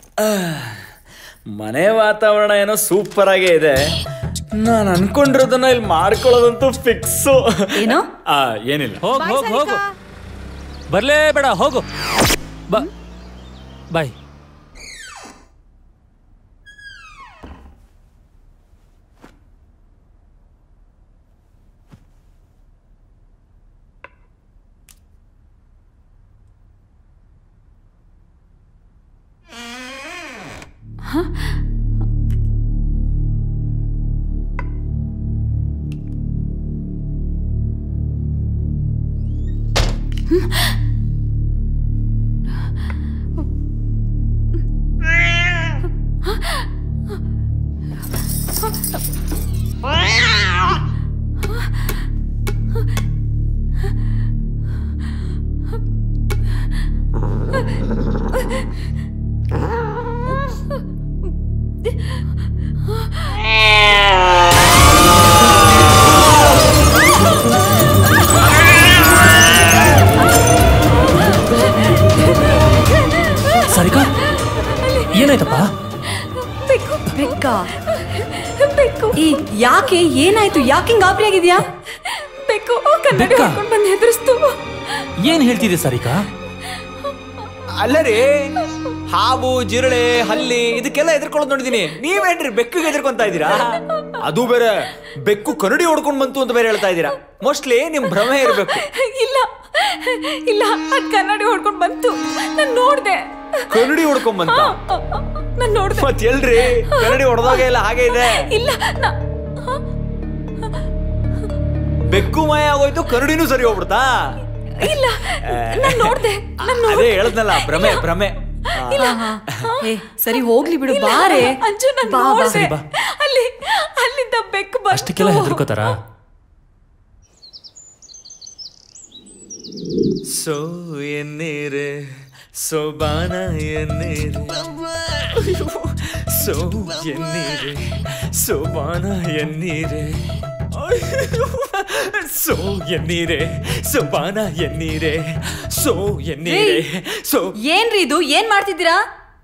ಮನೆ ವಾತಾವರಣ ಏನೋ ಸೂಪರ್ ಆಗೇ ಇದೆ ನಾನು ಅನ್ಕೊಂಡಿರೋದನ್ನ ಇಲ್ಲಿ ಮಾಡ್ಕೊಳ್ಳೋದಂತೂ ಫಿಕ್ಸು ಏನೋ ಆ ಏನಿಲ್ಲ ಹೋಗ್ ಹೋಗ್ ಹೋಗು ಬರ್ಲೇ ಬೇಡ ಹೋಗು ಬಾ ಬಾಯ್ ಸರಿಕಾ ಏನಾಯ್ತಪ್ಪ ಬೆಕ್ಕು ಬೆಕ್ಕ ಬೆಕ್ಕು ಈ ಯಾಕೆ ಏನಾಯ್ತು ಯಾಕೆ ಹಿಂಗ್ ಗಾಬರಿ ಆಗಿದ್ಯಾ ಬೆಕ್ಕು ಕನ್ನಡಿ ಹಾಕೊಂಡ್ ಬಂದು ಹೆದರ್ಸ್ತು ಏನ್ ಹೇಳ್ತಿದೆ ಸರಿಕಾ ಅಲ್ಲ ರೀ ಹಾವು ಜಿರಳೆ ಹಲ್ಲಿ ಇದಕ್ಕೆಲ್ಲ ಎದುರ್ಕೊಳ್ಳೋದು ನೋಡಿದೀನಿ ನೀವೇನ್ರಿ ಬೆಕ್ಕಿಗೆ ಎದುರ್ಕೊಂತ ಇದ್ದೀರಾ ಅದು ಬೇರೆ ಬೆಕ್ಕು ಕರಡಿ ಹೊಡ್ಕೊಂಡ್ ಬಂತು ಅಂತ ಬೇರೆ ಹೇಳ್ತಾ ಇದ್ದೀರಾ ಮೋಸ್ಟ್ಲಿ ನಿಮ್ ಭ್ರಮೆ ಇರ್ಬೇಕು ಇಲ್ಲ ಇಲ್ಲ ಅದ್ ಕನ್ನಡಿ ಹೊಡ್ಕೊಂಡ್ ಬಂತು ನಾನ್ ನೋಡ್ದೆ ಕರಡಿ ಹೊಡ್ಕೊಂಡ್ ಬಂತ ನಾನ್ ನೋಡ್ದೆ ಮತ್ ಎಲ್ರಿ ಕರಡಿ ಹೊಡೆದಾಗ ಎಲ್ಲ ಹಾಗೆ ಇದೆ ಇಲ್ಲ ನಾ- ಬೆಕ್ಕು ಮಾಯ ಆಗೋಯ್ತು ಕರಡಿನೂ ಸರಿ ಹೋಗ್ಬಿಡ್ತಾ ಇಲ್ಲ ನಾನ್ ನೋಡ್ದೆ ನಾನ್ ಅದೇ ನೋಡ್ದೆ ಹೇಳದ್ನಲ್ಲ ಭ್ರಮೆ ಭ್ರಮೆ ಆ. ಇಲ್ಲ ಏ ಸರಿ ಹೋಗ್ಲಿ ಬಿಡು ಇಲ್ಲ, ಬಾರೆ ಅಂಜು ನಾನ್ ಬಾ, ಬಾ. ನೋಡ್ದೆ. ಸರಿ, ಬಾ. ಅಲ್ಲಿ ಅಲ್ಲಿದ್ದ ಬೆಕ್ಕು ಬಂತು. ಅಷ್ಟಕ್ಕೆಲ್ಲ ಹೆದರ್ಕೋತಾರ ಸೋ ಎನ್ನೀರೆ ಸೋಬಾನ ಎನ್ನೀರೆ ಸೋ ಎನ್ನೀರೆ ಸೋಬಾನ ಎನ್ನೀರೆ ಸೋ ಎನ್ನೀರೆ ಸೋಬಾನ ಎನ್ನೀರೆ ಸೋ ಎನ್ನೀರೆ ಸೋ ಏನ್ರಿ ಇದು ಏನ್ ಮಾಡ್ತಿದ್ದೀರಾ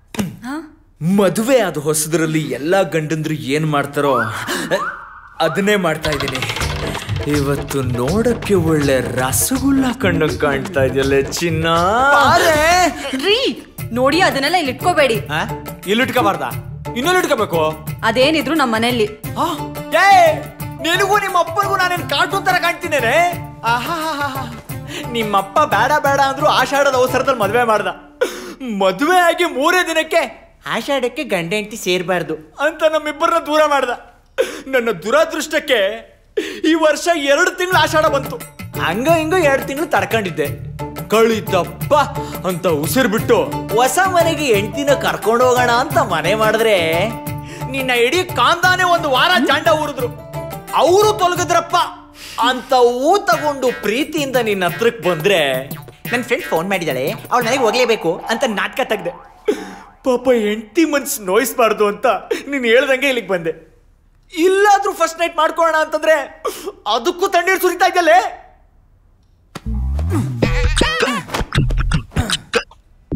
ಮದುವೆ ಆದ ಹೊಸದರಲ್ಲಿ ಎಲ್ಲಾ ಗಂಡಂದ್ರು ಏನ್ ಮಾಡ್ತಾರೋ ಅದನ್ನೇ ಮಾಡ್ತಾ ಇದ್ದೀನಿ ಇವತ್ತು ನೋಡಕ್ಕೆ ಒಳ್ಳೆ ರಸಗುಲ್ಲ ಕಂಡಂಗ್ ಕಾಣ್ತಾ ಇದೆಯಲ್ಲ ಚಿನ್ನ ರೀ ನೋಡಿ ಅದನ್ನೆಲ್ಲ ಇಲ್ಲಿ ಇಟ್ಕೋಬೇಡಿ ಆ? ಇಲ್ಲಿ ಇಟ್ಕೋಬಾರ್ದ ಇನ್ನೊಂದು ಇಟ್ಕೋಬೇಕು ಅದೇನಿದ್ರು ನಮ್ಮ ಮನೆಯಲ್ಲಿ ಏ ನಿನಗೂ ನಿಮ್ಮ ಅಪ್ಪನಿಗೂ ನಾನೇನ್ ಕಾರ್ಟೂನ್ ತರ ಕಾಣ್ತೀನೇನೆ ಆಹಾಹಾಹಾ. ನಿಮ್ಮಪ್ಪ ಬೇಡ ಬೇಡ ಅಂದ್ರು ಆಷಾಢದ ಅವಸರದಲ್ಲಿ ಮದ್ವೆ ಮಾಡ್ದ ಮದುವೆ ಆಗಿ ಮೂರೇ ದಿನಕ್ಕೆ ಆಷಾಢಕ್ಕೆ ಗಂಡ ಹೆಂಡತಿ ಸೇರ್ಬಾರ್ದು ಅಂತ ನಮ್ಮಿಬ್ಬರನ್ನ ದೂರ ಮಾಡ್ದ ನನ್ನ ದುರಾದೃಷ್ಟಕ್ಕೆ ಈ ವರ್ಷ ಎರಡು ತಿಂಗಳು ಆಷಾಢ ಬಂತು ಹಂಗ ಹಿಂಗ ಎರಡು ತಿಂಗಳು ತಡ್ಕೊಂಡಿದ್ದೆ ಕಳಿತಪ್ಪ ಅಂತ ಉಸಿರು ಬಿಟ್ಟು ಹೊಸ ಮನೆಗೆ ಹೆಂಡತಿನ ಕರ್ಕೊಂಡು ಹೋಗೋಣ ಅಂತ ಮನೆ ಮಾಡಿದ್ರೆ ನಿನ್ನ ಇಡೀ ಕಾಂದಾನೆ ಒಂದು ವಾರ ಜಾಂಡ ಊರಿದ್ರು ಅವರು ತೊಲಗಿದ್ರಪ್ಪ ಅಂತ ಹೂ ತಗೊಂಡು ಪ್ರೀತಿಯಿಂದ ನಿನ್ನ ಹತ್ರಕ್ ಬಂದ್ರೆ ನನ್ನ ಫ್ರೆಂಡ್ ಫೋನ್ ಮಾಡಿದಾಳೆ ಅವಳ ಮನೆಗೆ ಹೋಗ್ಲೇಬೇಕು ಅಂತ ನಾಟಕ ತೆಗ್ದೆ ಪಾಪ ಹೆಂಡತಿ ಮನ್ಸ್ ನೋಯಿಸ್ಬಾರ್ದು ಅಂತ ನೀನು ಹೇಳ್ದಂಗೆ ಇಲ್ಲಿಗೆ ಬಂದೆ ಇಲ್ಲಾದ್ರೂ ಫಸ್ಟ್ ನೈಟ್ ಮಾಡ್ಕೊಳ್ಳೋಣ ಅಂತಂದ್ರೆ ಅದಕ್ಕೂ ತಣ್ಣೀರು ಸುರಿತಾ ಇದ್ದಲ್ಲೇ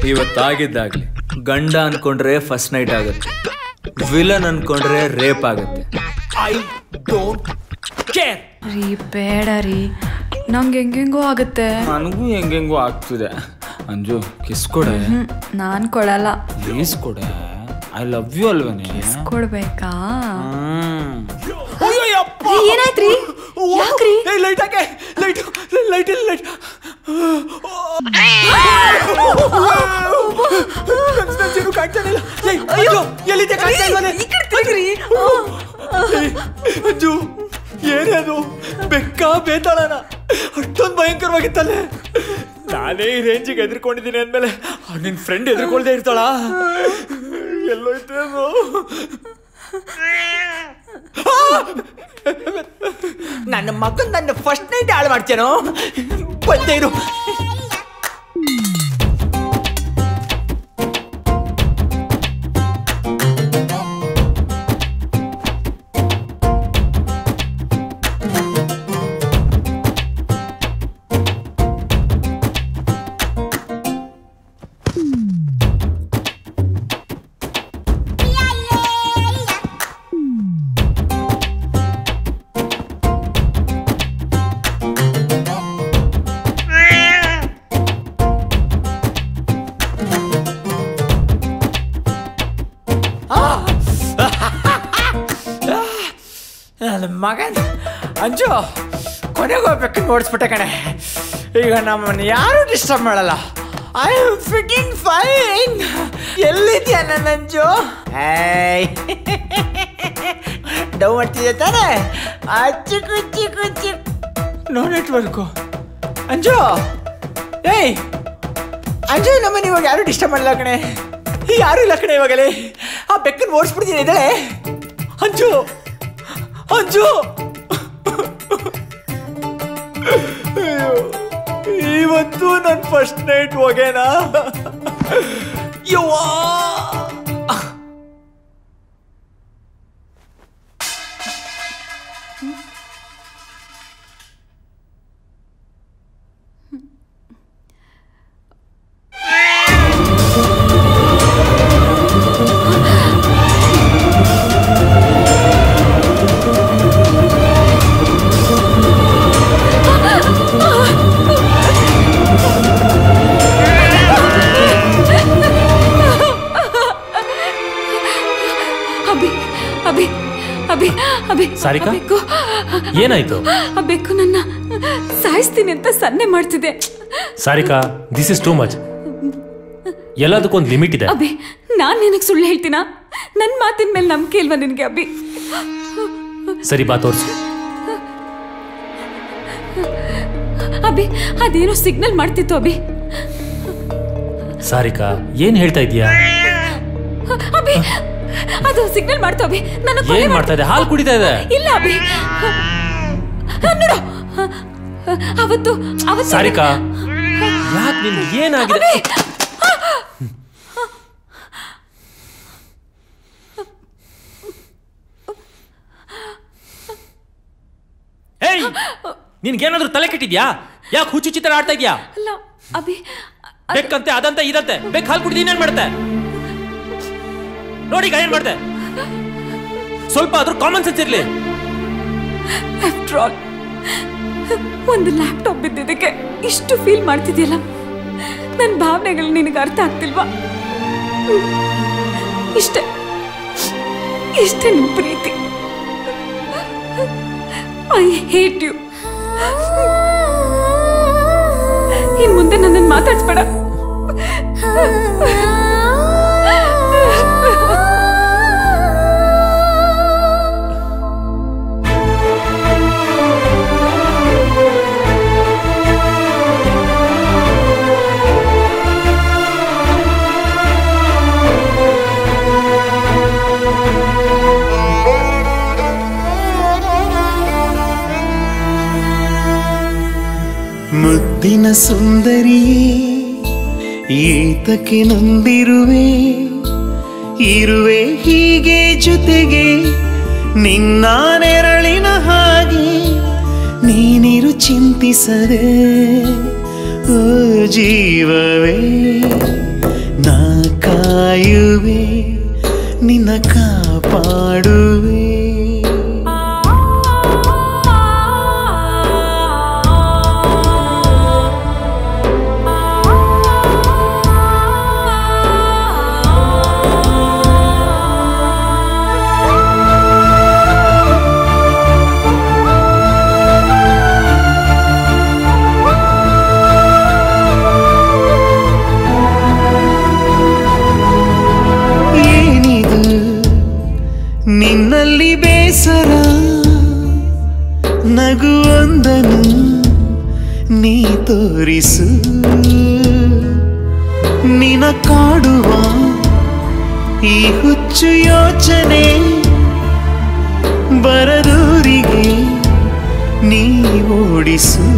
ಇವತ್ತಾಗಿದ್ದಾಗ್ಲಿ ಗಂಡ ಅನ್ಕೊಂಡ್ರೆ ಫಸ್ಟ್ ನೈಟ್ ಆಗುತ್ತೆ ವಿಲನ್ ಅನ್ಕೊಂಡ್ರೆ ರೇಪ್ ಆಗುತ್ತೆ ಐ ಡೋಂಟ್ ಕೇರ್ ರೀ ಬೇಡ ರೀ ನಂಗೆ ಹೆಂಗೆಂಗೋ ಆಗುತ್ತೆ ನನಗೂ ಹೆಂಗೆಂಗೋ ಆಗ್ತಿದೆ ಅಂಜು ಕಿಸ್ ಕೊಡೆ ಹ್ಮ್ ನಾನ್ ಕೊಡಲ್ಲ ಪ್ಲೀಸ್ ಕೊಡೆ ಐ ಲವ್ ಯು ಅಲ್ವೇನೆ ಕೊಡ್ಬೇಕಾ ಅಯ್ಯಪ್ಪ ರೀ, ಏನಾಯ್ತ್ರಿ ಯಾಕ್ರಿ ಲೈಟ್ ಹಾಕೆ ಲೈಟ್ ಲೈಟ್ ಇಲ್ಲ ಲೈಟ್ ಎಲ್ಲಿದೆ ಕಾಣ್ತಾ ಇಲ್ವನೆ? ಏಯ್, ಅಜ್ಜು ಏನೇ ಅದು ಬೆಕ್ಕ ಬೇತಾಳನ ಅಷ್ಟೊಂದು ಭಯಂಕರವಾಗಿತ್ತಲ್ಲೇ ನಾನೇ ಈ ರೇಂಜಿಗೆ ಎದ್ರುಕೊಂಡಿದ್ದೀನಿ ಅಂದ್ಮೇಲೆ ನಿನ್ ಫ್ರೆಂಡ್ ಎದ್ರುಕೊಳ್ದೆ ಇರ್ತಾಳ ಎಲ್ಲೋಯ್ತು ಅದು ನನ್ನ ಮಗನ್ ನನ್ನ ಫಸ್ಟ್ ನೈಟ್ ಹಾಳು ಮಾಡ್ತೇನೋ ಬಂದೇ ಇರು ನನ್ನ ಮಗನ್ ಅಂಜು ಕೊನೆಗೆ ಹೋಗ್ಬೇಕು ನೋಡಿಸ್ಬಿಟ್ಟೆ ಕಣೆ ಈಗ ನಮ್ಮನ್ನು ಯಾರು ಡಿಸ್ಟರ್ಬ್ ಮಾಡಲ್ಲ ಐ ಆಮ್ ಫಿಟ್ಟಿಂಗ್ ಫೈನ್ ಎಲ್ಲಿದ್ಯಾ ನನ್ನ ಅಂಜು ಏಯ್ ಡೌ ಮಾಡ್ತಿದ್ದೆ ತಾನೆ ಅಚ್ಚು ಕುಚ್ಚಿ ಕುಚ್ಚಿ ನೋ ನೆಟ್ವರ್ಕು ಅಂಜು ಏಯ್ ಅಂಜು ನಮ್ಮನ್ನ ಇವಾಗ ಯಾರು ಡಿಸ್ಟರ್ಬ್ ಮಾಡಲ್ಲ ಕಣೆ ಯಾರು ಇಲ್ಲ ಕಣೆ ಇವಾಗಲೇ ಆ ಬೆಕ್ಕನ್ನು ಓಡಿಸ್ಬಿಡ್ತೀನಿ ಇದ್ದಾಳೆ ಅಂಜು ಅಂಜು ಅಯ್ಯೋ, ಇವತ್ತು ನನ್ನ ಫಸ್ಟ್ ನೈಟ್ ಹೋಗೇನಾ ಯವ್ವಾ ಅಭಿ ಅಭಿ ಅಭಿ ಅಭಿ ಸಾರಿಕಾ? ಆ ಬೆಕ್ಕು ಏನಾಯ್ತು ಆ ಬೆಕ್ಕು ನನ್ನ ಸಾಯಿಸ್ತೀನಿ ಅಂತ ಸನ್ನೆ ಮಾಡ್ತಿದೆ Sarika this is too much ಎಲ್ಲದಕ್ಕೊಂದು ಲಿಮಿಟ್ ಇದೆ ಅಭಿ ನಾನ್ ನಿನಗೆ ಸುಳ್ಳು ಹೇಳ್ತೀನಾ ನನ್ನ ಮಾತಿನ ಮೇಲೆ ನಂಬಿಕೆ ಇಲ್ವಾ ನಿನಗೆ ಅಭಿ ಸರಿ ಬಾ ತೋರ್ಸು ಅಭಿ ಅದೇನೋ ಸಿಗ್ನಲ್ ಮಾಡ್ತಿತ್ತು ಅಭಿ ಸಾರಿಕಾ ಏನ್ ಹೇಳ್ತಾ ಇದೀಯಾ ಅಭಿ ಅದು ಸಿಗ್ನಲ್ ಮಾಡ್ತು ಅಭಿ ನನ್ನ ಕೊಲೆ ಏನ್ ಮಾಡ್ತಾ ಇದೆ ಹಾಲು ಕುಡಿತಾ ಇದೆ ಇಲ್ಲ ಅಭಿ ನೋಡು ಅವತ್ತು ಅವತ್ತು ಸಾರಿಕಾ ಯಾಕೆ ನಿನ್ಗೆ ಏನಾಗಿದೆ ಅಭಿ! ಏಯ್ ನಿನ್ಗೇನಾದ್ರೂ ತಲೆ ಕೆಟ್ಟಿದ್ಯಾ ಯಾಕೆ ಹುಚ್ಚು ತರ ಆಡ್ತಾ ಇದ್ಯಾ ಅಲ್ಲ ಅಭಿ ಬೆಕ್ಕಂತೆ ಅದಂತೆ ಇದಂತೆ ಬೆಕ್ ಹಾಲು ಕುಡಿದು ಇನ್ನೇನ್ ಮಾಡುತ್ತೆ ನೋಡಿ ಈಗ ಏನ್ ಮಾಡ್ದೆ ಸ್ವಲ್ಪ ಆದ್ರೂ ಕಾಮನ್ ಸೆನ್ಸ್ ಇರ್ಲಿ ಆಫ್ಟರ್ ಆಲ್ ಒಂದು ಲ್ಯಾಪ್ಟಾಪ್ ಬಿದ್ದಿದ್ದಕ್ಕೆ ಇಷ್ಟು ಫೀಲ್ ಮಾಡ್ತಿದ್ಯಲ್ಲ ನನ್ನ ಭಾವನೆಗಳು ನಿನಗೆ ಅರ್ಥ ಆಗ್ತಿಲ್ವಾ ಇಷ್ಟೇ ಇಷ್ಟೇ ನಿನ್ ಪ್ರೀತಿ ಐ ಹೇಟ್ ಯು ಇನ್ ಮುಂದೆ ನನ್ನನ್ನು ಮಾತಾಡ್ಸ್ಬೇಡ ಮುದ್ದಿನ ಸುಂದರಿಯೇ ಏತಕ್ಕೆ ನೊಂದಿರುವೆ ಇರುವೆ ಹೀಗೆ ಜೊತೆಗೆ ನಿನ್ನ ನೆರಳಿನ ಹಾಗೆ ನೀನಿರು ಚಿಂತಿಸದೆ ಓ ಜೀವವೇ ನಾ ಕಾಯುವೆ ನಿನ್ನ ಕಾಪಾಡುವೆ ಏನಿದು ನಿನ್ನಲ್ಲಿ ಬೇಸರ ನಗುವೊಂದನು ನೀ ತೋರಿಸು ನಿನ ಕಾಡುವ ಈ ಹುಚ್ಚು ಯೋಚನೆ ಬರದೂರಿಗೆ ನೀ ಓಡಿಸು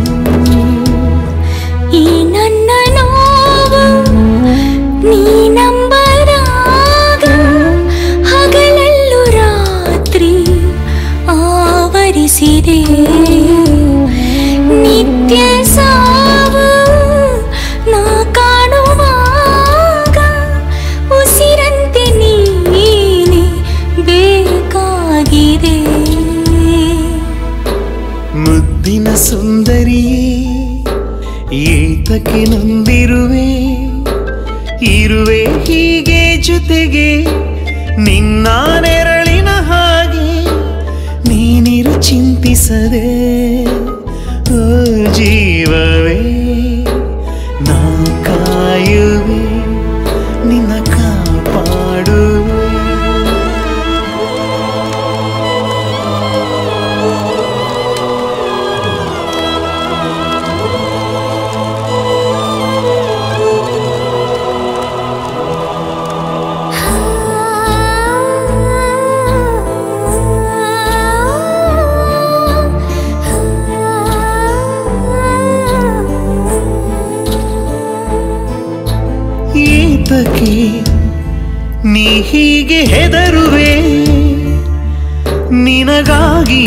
ಈ ನನ್ನ ನೋವು ನೀ ನಂಬರಾಗ ಹಗಲಲ್ಲೂ ರಾತ್ರಿ ಆವರಿಸಿದೆ ನಿತ್ಯ ಸಾವು ನಾ ಕಾಣುವಾಗ ಉಸಿರಂತೆ ನೀನೆ ಬೇಕಾಗಿದೆ ಮುದ್ದಿನ ಸುಂದರಿಯೇ ಏತಕ್ಕೆ ನೊಂದಿರುವೆ ಇರುವೆ ಹೀಗೆ ಜೊತೆಗೆ ನಿನ್ನ ನೆರಳಿನ ಹಾಗೆ ನೀನಿರು ಚಿಂತಿಸದೆ ಓ ಜೀವವೇ ನಾ ಕಾಯುವೆ ನಿನ್ನ ಕಾಪಾಡುವೆ ಏತಕ್ಕೆ ನೀ ಹೀಗೆ ಹೆದರುವೆ ನಿನಗಾಗಿ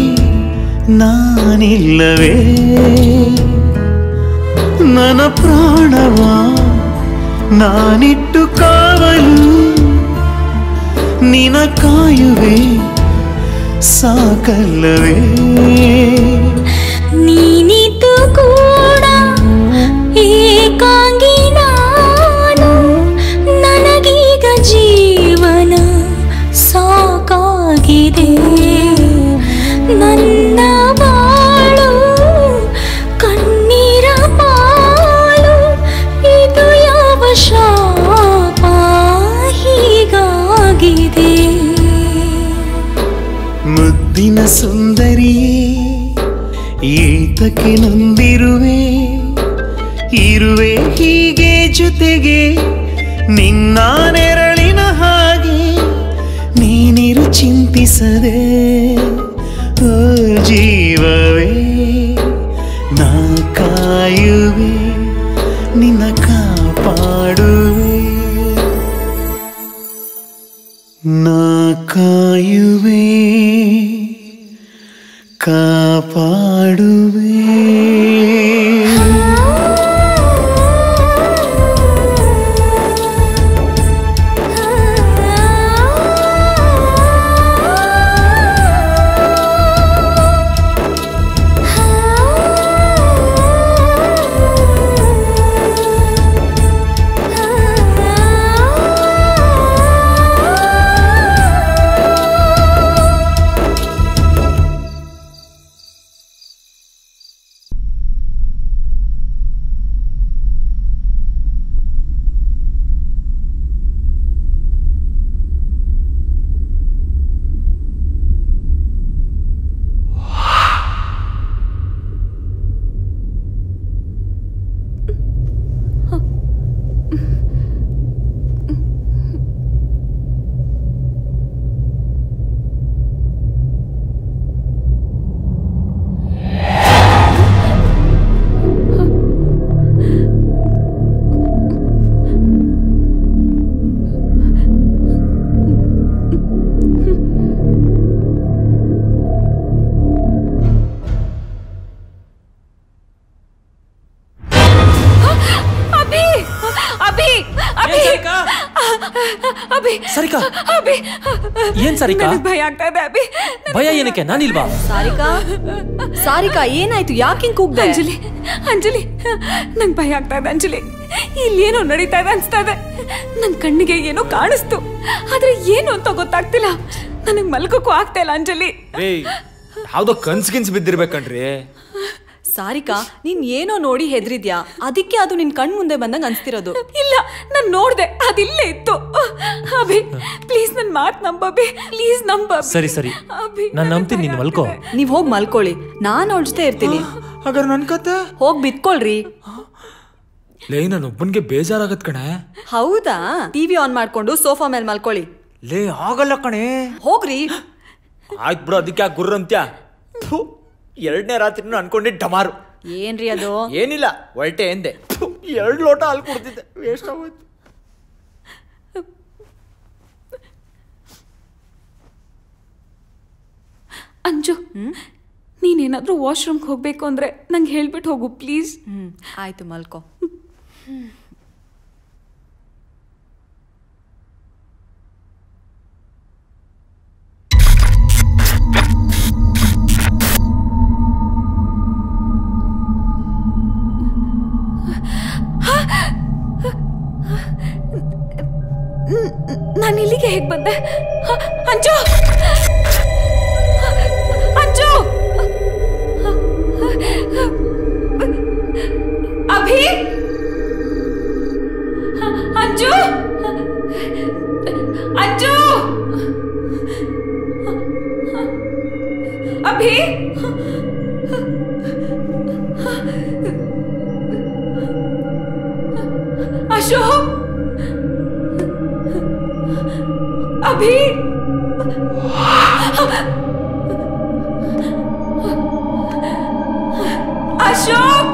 ನಾನಿಲ್ಲವೇ ನನ್ನ ಪ್ರಾಣವ ನಾನಿಟ್ಟು ಕಾವಲು ನಿನ ಕಾಯುವೆ ಸಾಕಲ್ಲವೇ ನೀನಿದ್ದು ಕೂಡ ಏಕಾಂಗಿ ನಾನು ನನಗೀಗ ಜೀವನ ಸಾಕಾಗಿದೆ ನನ್ನ ಬಾಳು ಕಣ್ಣೀರ ಪಾಲು ಇದು ಯಾವ ಶಾಪ ಹೀಗಾಗಿದೆ ಮುದ್ದಿನ ಸುಂದರಿಯೇ ಏತಕ್ಕೆ ನೊಂದಿರುವೆ ಇರುವೆ ಹೀಗೆ ಜೊತೆಗೆ ನಿನ್ನ ನೆರಳಿನ ಹಾಗೆ ನೀನಿರು ಚಿಂತಿಸದೆ ಓ ಜೀವವೇ ನಾ ಕಾಯುವೆ ನಿನ್ನ ಕಾಪಾಡುವೆ ನಾ ಕಾಯುವೆ ಕಾಪಾಡುವೆ ಅಭಿ ಸರಿಕಾ ಅಭಿ ಏನ್ ಸರಿಕಾ ನನಗ್ ಭಯ ಆಗ್ತಾ ಇದೆ ಅಭಿ ಭಯ ಏನಕ್ಕೆ ನಾನಿಲ್ವಾ ಸಾರಿಕಾ ಸಾರಿಕಾ ಏನಾಯ್ತು ಯಾಕೆ ಹಿಂಗ್ ಕೂಗ್ದೆ ಅಂಜಲಿ ಅಂಜಲಿ ನಂಗೆ ಭಯ ಆಗ್ತಾ ಇದೆ ಅಂಜಲಿ ಇಲ್ಲಿ ಏನೋ ನಡೀತಾ ಇದೆ ಅನ್ಸ್ತಾ ಇದೆ ನನ್ ಕಣ್ಣಿಗೆ ಏನೋ ಕಾಣಿಸ್ತು ಆದ್ರೆ ಏನು ಅಂತ ಗೊತ್ತಾಗ್ತಿಲ್ಲ ನನಗ್ ಮಲ್ಕೋಕ್ಕೂ ಆಗ್ತಾ ಇಲ್ಲ ಅಂಜಲಿ ಏ ಯಾವ್ದೋ ಕನ್ಸ್ ಗಿನ್ಸ್ ಬಿದ್ದಿರ್ಬೇಕಣ್ರಿ ಸಾರಿಕಾ ನೀನ್ ಏನೋ ನೋಡಿ ಹೆದ್ರಿದ್ಯಾ ಅದಕ್ಕೆ ಅದು ನಿನ್ ಕಣ್ ಮುಂದೆ ಬಂದಂಗ ಅನ್ಸ್ತಿರೋದು ಇಲ್ಲ ನಾನ್ ನೋಡ್ದೆ ಅದಿಲ್ಲೇ ಇತ್ತು ಅಭಿ ಪ್ಲೀಸ್ ನನ್ ಮಾತ್ ನಂಬಿ ಪ್ಲೀಸ್ ನಂಬ ಸರಿ ಸರಿ ನಾನ್ ನಂಬ್ತೀನಿ ನೀನ್ ಮಲ್ಕೋ ನೀವ್ ಹೋಗ್ ಮಲ್ಕೊಳ್ಳಿ ನಾನ್ ಅವಳ ಜೊತೆ ಇರ್ತೀನಿ ಹಾಗಾದ್ರೆ ನನ್ ಕತೆ ಹೋಗ್ ಬಿತ್ಕೊಳ್ರಿ ಲೇ ನನ್ ಒಬ್ಬನ್ಗೆ ಬೇಜಾರಾಗತ್ ಕಣೆ ಹೌದಾ ಟಿವಿ ಆನ್ ಮಾಡ್ಕೊಂಡು ಸೋಫಾ ಮೇಲೆ ಮಲ್ಕೊಳ್ಳಿ ಲೇ ಆಗಲ್ಲ ಕಣೆ ಹೋಗ್ರಿ ಆಯ್ತು ಬಿಡು ಅದಕ್ಕೆ ಯಾಕೆ ಗುರ್ರ ಅಂತ್ಯ ಎರಡನೇ ರಾತ್ರಿನೂ ಅನ್ಕೊಂಡೆ ಡಮಾರು ಏನ್ರಿ ಅದು ಏನಿಲ್ಲ ಒಳ್ಟೆ ಎಂದೆ ಎರಡು ಲೋಟ ಹಾಲು ಕುಡ್ತಿದ್ದೆ ವೇಸ್ಟ್ ಆಗೋಯ್ತು ಅಂಜು ನೀನೇನಾದ್ರೂ ವಾಶ್ರೂಮ್ಗೆ ಹೋಗ್ಬೇಕು ಅಂದ್ರೆ ನಂಗೆ ಹೇಳ್ಬಿಟ್ಟು ಹೋಗು ಪ್ಲೀಸ್ ಹ್ಮ್ ಆಯ್ತು ಮಲ್ಕೋ ನಾನು ಇಲ್ಲಿಗೆ ಹೇಗೆ ಬಂದೆ ಹ, ಅಂಜು ಅಂಜು ಅಭಿ ಅಂಜು ಅಂಜು ಅಭಿ ಅಶೋಕ್ ಅಭಿ ಅಶೋಕ್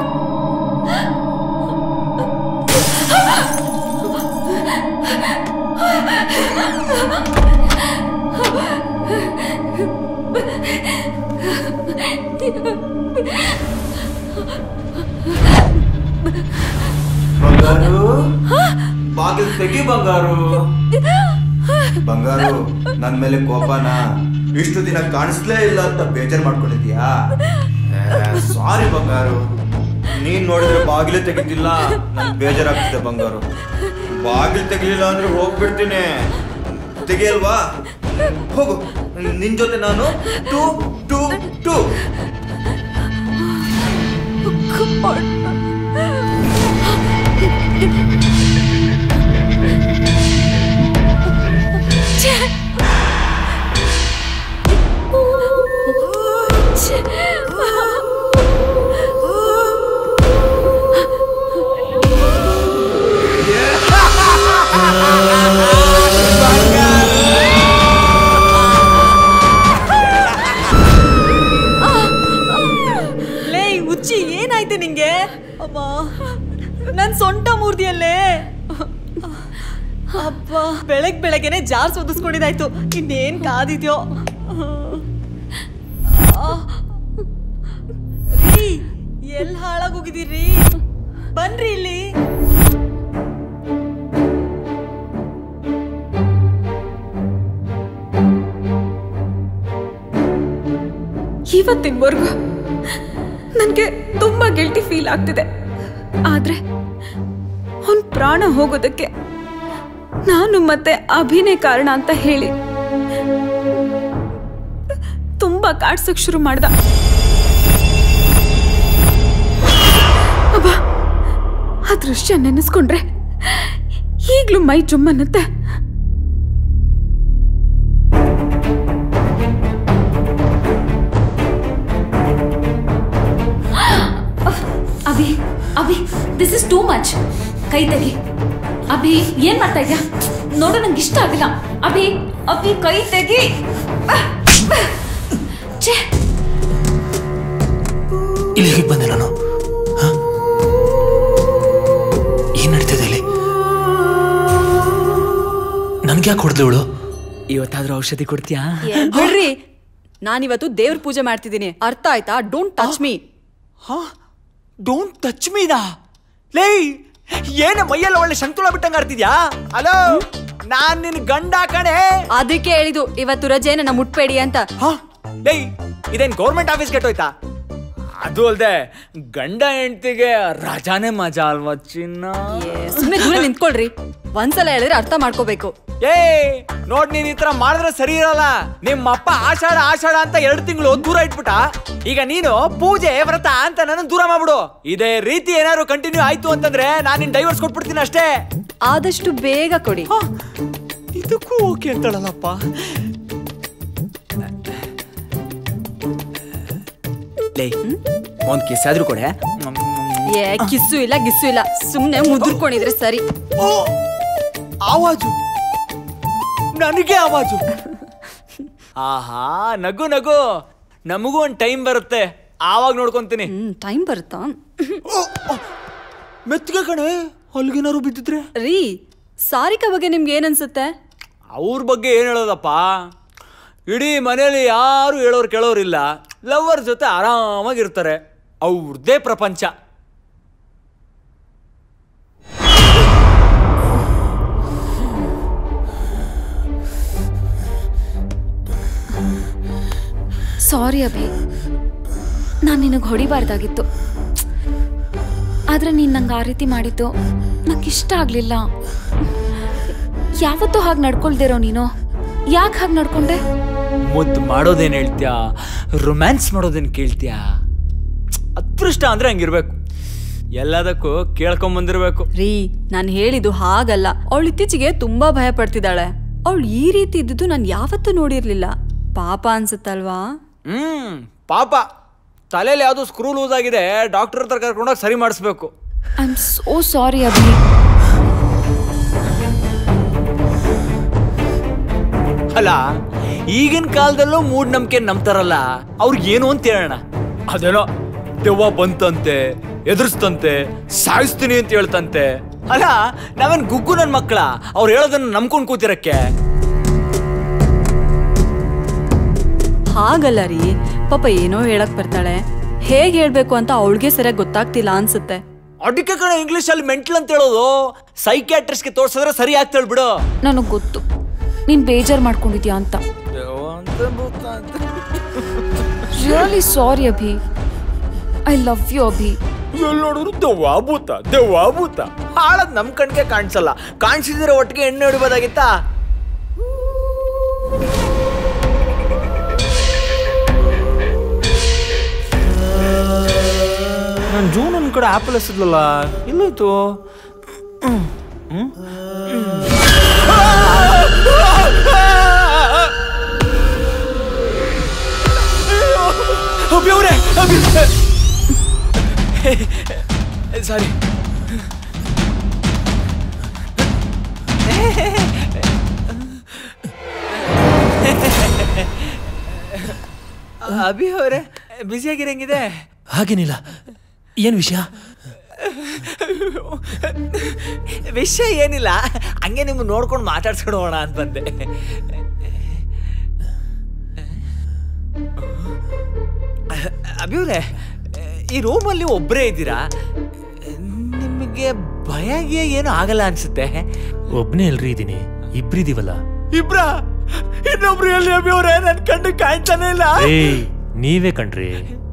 ಬಂಗಾರು ಬಾಗಿಲು ತೆಗಿ ಬಂಗಾರು ಬಂಗಾರು ನನ್ ಮೇಲೆ ಕೋಪನ ಇಷ್ಟು ದಿನ ಕಾಣಿಸ್ಲೇ ಇಲ್ಲ ಅಂತ ಬೇಜಾರ್ ಮಾಡ್ಕೊಂಡಿದ್ಯಾ ಸಾರಿ ಬಂಗಾರು ನೀನ್ ನೋಡಿದ್ರೆ ಬಾಗಿಲು ತೆಗಿತಿಲ್ಲ ನನ್ ಬೇಜಾರಾಗ್ತಿದೆ ಬಂಗಾರು ಬಾಗಿಲು ತೆಗಿಲಿಲ್ಲ ಅಂದ್ರೆ ಹೋಗ್ಬಿಡ್ತೀನಿ ತೆಗಿಯಲ್ವಾ ಹೋಗು ನಿನ್ ಜೊತೆ ನಾನು ಟೂ ಟೂ ಟೂ ಲೇ ಹುಚ್ಚಿ ಏನಾಯ್ತು ನಿಂಗೆ ಅಮ್ಮ ನನ್ ಸೊಂಟ ಮೂರ್ದಿಯಲ್ಲೇ ಅಪ್ಪ ಬೆಳಗ್ ಬೆಳಗ್ಗೆನೆ ಜಾರ್ ಸೋದಿಸ್ಕೊಂಡಿದಾಯ್ತು ಇನ್ನೇನ್ ಕಾದಿದ್ಯೋ ರೀ ಎಲ್ ಹಾಳಾಗೋಗಿದ್ದೀರಿ ಬನ್ರಿ ಇಲ್ಲಿ ಇವತ್ತಿನವರೆಗೂ ನನಗೆ ತುಂಬಾ ಗಿಲ್ಟಿ ಫೀಲ್ ಆಗ್ತಿದೆ ಆದ್ರೆ ಅವನ್ ಪ್ರಾಣ ಹೋಗೋದಕ್ಕೆ ನಾನು ಮತ್ತೆ ಅಭಿನಯ ಕಾರಣ ಅಂತ ಹೇಳಿ ತುಂಬಾ ಕಾಡ್ಸಕ್ ಶುರು ಮಾಡ್ದ ಅಬ್ಬಾ ಆ ದೃಶ್ಯ ನೆನೆಸ್ಕೊಂಡ್ರೆ ಈಗ್ಲೂ ಮೈ ಜುಮ್ಮನ್ನತ್ತೆ Abhi Abhi this is too much ಕೈ ತೆಗಿ ಅಭಿ ಏನ್ ಮಾಡ್ತಾ ಇದ್ಯಾ ನೋಡು ನಂಗೆ ಇಷ್ಟ ಆಗಿಲ್ಲ ಅಭಿ ಅಭಿ ಕೈ ತೆಗಿ ಛೇ ಇಲ್ಲಿ ಹೇಗೆ ಬಂದೆ ನಾನು ಹ? ಏನ್ ನಡೀತಿದೆ ಇಲ್ಲಿ ನನ್ಗೆ ಯಾಕೆ ಹೊಡೆದ್ಲು ಇವಳು ಇವತ್ತಾದ್ರೂ ಔಷಧಿ ಕೊಡ್ತೀಯಾ ಬಿಡ್ರಿ ನಾನಿವತ್ತು ದೇವ್ರ ಪೂಜೆ ಮಾಡ್ತಿದ್ದೀನಿ ಅರ್ಥ ಆಯ್ತಾ don't touch me don't touch ಮೀನಾ ಲೇ ಏನ ಮೈಯೆಲ್ಲ ಒಳ್ಳೆ ಶಂಕುಳ ಬಿಟ್ಟಂಗ ಆಡ್ತಿದ್ಯಾ ಹಲೋ ನಾನ್ ನಿನ್ ಗಂಡ ಕಣೆ ಅದಕ್ಕೆ ಹೇಳಿದು ಇವತ್ತು ರಜೆ ನನ್ನ ಮುಟ್ಬೇಡಿ ಅಂತ ಡೇಯ್ ಇದೇನ್ ಗೌರ್ಮೆಂಟ್ ಆಫೀಸ್ ಕೆಟ್ಟೋಯ್ತಾ ಅದು ಅಲ್ದೆ ಗಂಡ ಹೆಂಡ್ತಿಗೆ ರಜಾನೇ ಮಜಾ ಅಲ್ವಾ ಚಿನ್ನ ಸುಮ್ಮನೆ ದೂರ ನಿಂತ್ಕೊಳ್ರಿ ಒಂದ್ಸಲ ಹೇಳಿದ್ರೆ ಅರ್ಥ ಮಾಡ್ಕೋಬೇಕು ಏ ನೋಡ್ ನೀನ್ ಈ ತರ ಮಾಡಿದ್ರೆ ಸರಿ ಇರಲ್ಲ ನಿಮ್ಮ ಅಪ್ಪ ಆಷಾಢ ಆಷಾಢ ಅಂತ ಎರಡು ತಿಂಗಳು ದೂರ ಇಟ್ಬಿಟ್ಟ ಈಗ ನೀನು ಪೂಜೆ ವ್ರತ ಅಂತ ನನ್ನ ದೂರ ಮಾಡ್ಬಿಡು ಇದೇ ರೀತಿ ಏನಾದ್ರು ಕಂಟಿನ್ಯೂ ಆಯ್ತು ಅಂತಂದ್ರೆ ನಾನು ನಿನ್ ಡೈವರ್ಸ್ ಕೊಟ್ಬಿಡ್ತೀನಿ ಅಷ್ಟೇ ಆದಷ್ಟು ಬೇಗ ಕೊಡಿ ಇದಕ್ಕೂ ಓಕೆ ಅಂತಾಳಲ್ಲಪ್ಪ ಲೇ ಒಂದ್ ಕಿಸ್ ಆದ್ರೂ ಕೊಡೆ ಏ ಕಿಸ್ಸು ಇಲ್ಲ ಗಿಸ್ಸು ಇಲ್ಲ ಸುಮ್ನೆ ಮುದುರ್ಕೊಂಡಿದ್ರೆ ಸರಿ ಆವಾಜು ನನಗೆ ಆವಾಜು ಆಹಾ ನಗು ನಗು ನಮಗೂ ಒಂದ್ ಟೈಮ್ ಬರುತ್ತೆ ಆವಾಗ ನೋಡ್ಕೊಂತೀನಿ ಟೈಮ್ ಬರುತ್ತಾ ಮೆತ್ತಗೆ ಕಣೆ ಹೊಲ್ಗೇನಾರು ಬಿದ್ದಿದ್ರೆ ರೀ ಸಾರಿಕಾ ಬಗ್ಗೆ ನಿಮ್ಗೆ ಏನ್ ಅನ್ಸುತ್ತೆ ಅವ್ರ ಬಗ್ಗೆ ಏನ್ ಹೇಳೋದಪ್ಪ ಇಡೀ ಮನೇಲಿ ಯಾರು ಹೇಳೋರು ಕೇಳೋರಿಲ್ಲ ಲವರ್ ಜೊತೆ ಆರಾಮಾಗಿರ್ತಾರೆ ಅವ್ರದ್ದೇ ಪ್ರಪಂಚ ಸಾರಿ ಅಭಿ ನಾನು ನಿನಗೆ ಹೊಡಿಬಾರ್ದಾಗಿತ್ತು ಆದರೆ ನೀನು ನಂಗೆ ಆ ರೀತಿ ಮಾಡಿದ್ದು ನಂಗೆ ಇಷ್ಟ ಆಗಲಿಲ್ಲ ಯಾವತ್ತೂ ಹಾಗೆ ನಡ್ಕೊಳ್ದಿರೋ ನೀನು ಯಾಕೆ ಹಾಗೆ ನಡ್ಕೊಂಡೆ ಮುದ್ದು ಮಾಡೋದೇನ್ ಹೇಳ್ತ್ಯಾ ರೊಮ್ಯಾನ್ಸ್ ಮಾಡೋದೇನ್ ಕೇಳ್ತ್ಯಾ ಅದೃಷ್ಟ ಅಂದ್ರೆ ಹಂಗಿರ್ಬೇಕು ಎಲ್ಲದಕ್ಕೂ ಕೇಳ್ಕೊಂಬಂದಿರ್ಬೇಕು ರೀ ನಾನು ಹೇಳಿದ್ದು ಹಾಗಲ್ಲ ಅವಳು ಇತ್ತೀಚೆಗೆ ತುಂಬಾ ಭಯ ಪಡ್ತಿದ್ದಾಳೆ ಅವಳು ಈ ರೀತಿ ಇದ್ದಿದ್ದು ನಾನು ಯಾವತ್ತೂ ನೋಡಿರ್ಲಿಲ್ಲ ಪಾಪ ಅನ್ಸುತ್ತಲ್ವಾ ಹ್ಮ್ ಪಾಪ ತಲೆಯಲ್ಲಿ ಯಾವ್ದು ಸ್ಕ್ರೂ ಲೂಸ್ ಆಗಿದೆ ಡಾಕ್ಟರ್ ಹತ್ರ ಕರ್ಕೊಂಡೋಗಿ ಸರಿ ಮಾಡಿಸ್ಬೇಕು I am so sorry Abhi ಅಲ್ಲ ಈಗಿನ ಕಾಲದಲ್ಲೂ ಮೂಢನಂಬಿಕೆ ನಂಬ್ತಾರಲ್ಲ ಅವ್ರಿಗೆ ಏನು ಅಂತ ಹೇಳೋಣ ಅದೇನೋ ದೆವ್ವ ಬಂತಂತೆ ಎದುರಿಸ್ತಂತೆ ಸಾಯಿಸ್ತೀನಿ ಅಂತ ಹೇಳ್ತಂತೆ ಅಲ್ಲ ನಾವೇನ್ ಗುಗ್ಗು ನನ್ನ ಮಕ್ಕಳ ಅವ್ರು ಹೇಳೋದನ್ನ ನಂಬ್ಕೊಂಡು ಕೂತಿರಕ್ಕೆ ಹಾಗಲ್ಲ ರೀ ಪಾಪ ಏನೋ ಹೇಳಕ್ ಬರ್ತಾಳೆ ಹೇಗ್ ಹೇಳ್ಬೇಕು ಅಂತ ಅವಳಿಗೆ ಸರಿಯಾಗಿ ಗೊತ್ತಾಗ್ತಿಲ್ಲ ಅನ್ಸುತ್ತೆ ಅದಕ್ಕೆ ಕಣ ಇಂಗ್ಲಿಷ್ ಅಲ್ಲಿ ಮೆಂಟಲ್ ಅಂತ ಹೇಳೋದು ಸೈಕ್ಯಾಟ್ರಿಸ್ಟ್ಗೆ ತೋರ್ಸಿದ್ರೆ ಸರಿ ಆಗ್ತೇಳ್ ಬಿಡು ನನಗೆ ಗೊತ್ತು ನೀನು ಬೇಜಾರು ಮಾಡ್ಕೊಂಡಿದ್ಯಾ ಅಂತ really sorry Abhi I love you Abhi ಎಲ್ಲಿ ನೋಡಿದ್ರು ದೆವ್ವ ಭೂತ ದೆವ್ವ ಭೂತ ಹಾಳದ್ ನಮ್ ಕಣ್ಗೆ ಕಾಣಿಸಲ್ಲ ಕಾಣಿಸಿದ್ರೆ ಒಟ್ಟಿಗೆ ಎಣ್ಣೆ ಹೊಡಿಬೋದಾಗಿತ್ತಾ ನಾನು ಜೂನ್ ಒಂದ್ ಕಡೆ ಆಪಲ್ ಎಸಿದ್ಲಲ್ಲ ಎಲ್ಲೋಯ್ತು ಹ್ಮ್. ಹ್ಮ್? ಅಭಿ ಅವ್ರೆ ಅಭಿ ಸಾರಿ ಅಭಿ ಅವರೇ ಬ್ಯುಸಿಯಾಗಿರಂಗಿದೆ ಹಾಗೇನಿಲ್ಲ ಏನ್ ವಿಷಯ ವಿಷಯ ಏನಿಲ್ಲ ಹಂಗೆ ನಿಮ್ಮ ನೋಡ್ಕೊಂಡು ಮಾತಾಡ್ಸ್ಕೊಂಡು ಹೋಗೋಣ ಅಂತ ಬಂದೆ ಅಭಿವ್ರೆ ಈ ರೂಮಲ್ಲಿ ಒಬ್ಬರೇ ಇದ್ದೀರಾ ನಿಮಗೆ ಭಯ ಗಿಯ ಏನು ಆಗಲ್ಲ ಅನ್ಸುತ್ತೆ ಒಬ್ನೇ ಎಲ್ರಿ ಇದೀನಿ ಇಬ್ರಿದೀವಲ್ಲ ಇಬ್ರ ಇನ್ನೊಬ್ರು ಎಲ್ಲಿ ಅಭಿವ್ರೆ ನನ್ ಕಣ್ಣು ಕಾಣ್ತಾನೆ ಇಲ್ಲ ಏಯ್ ನೀವೇ ಕಣ್ರಿ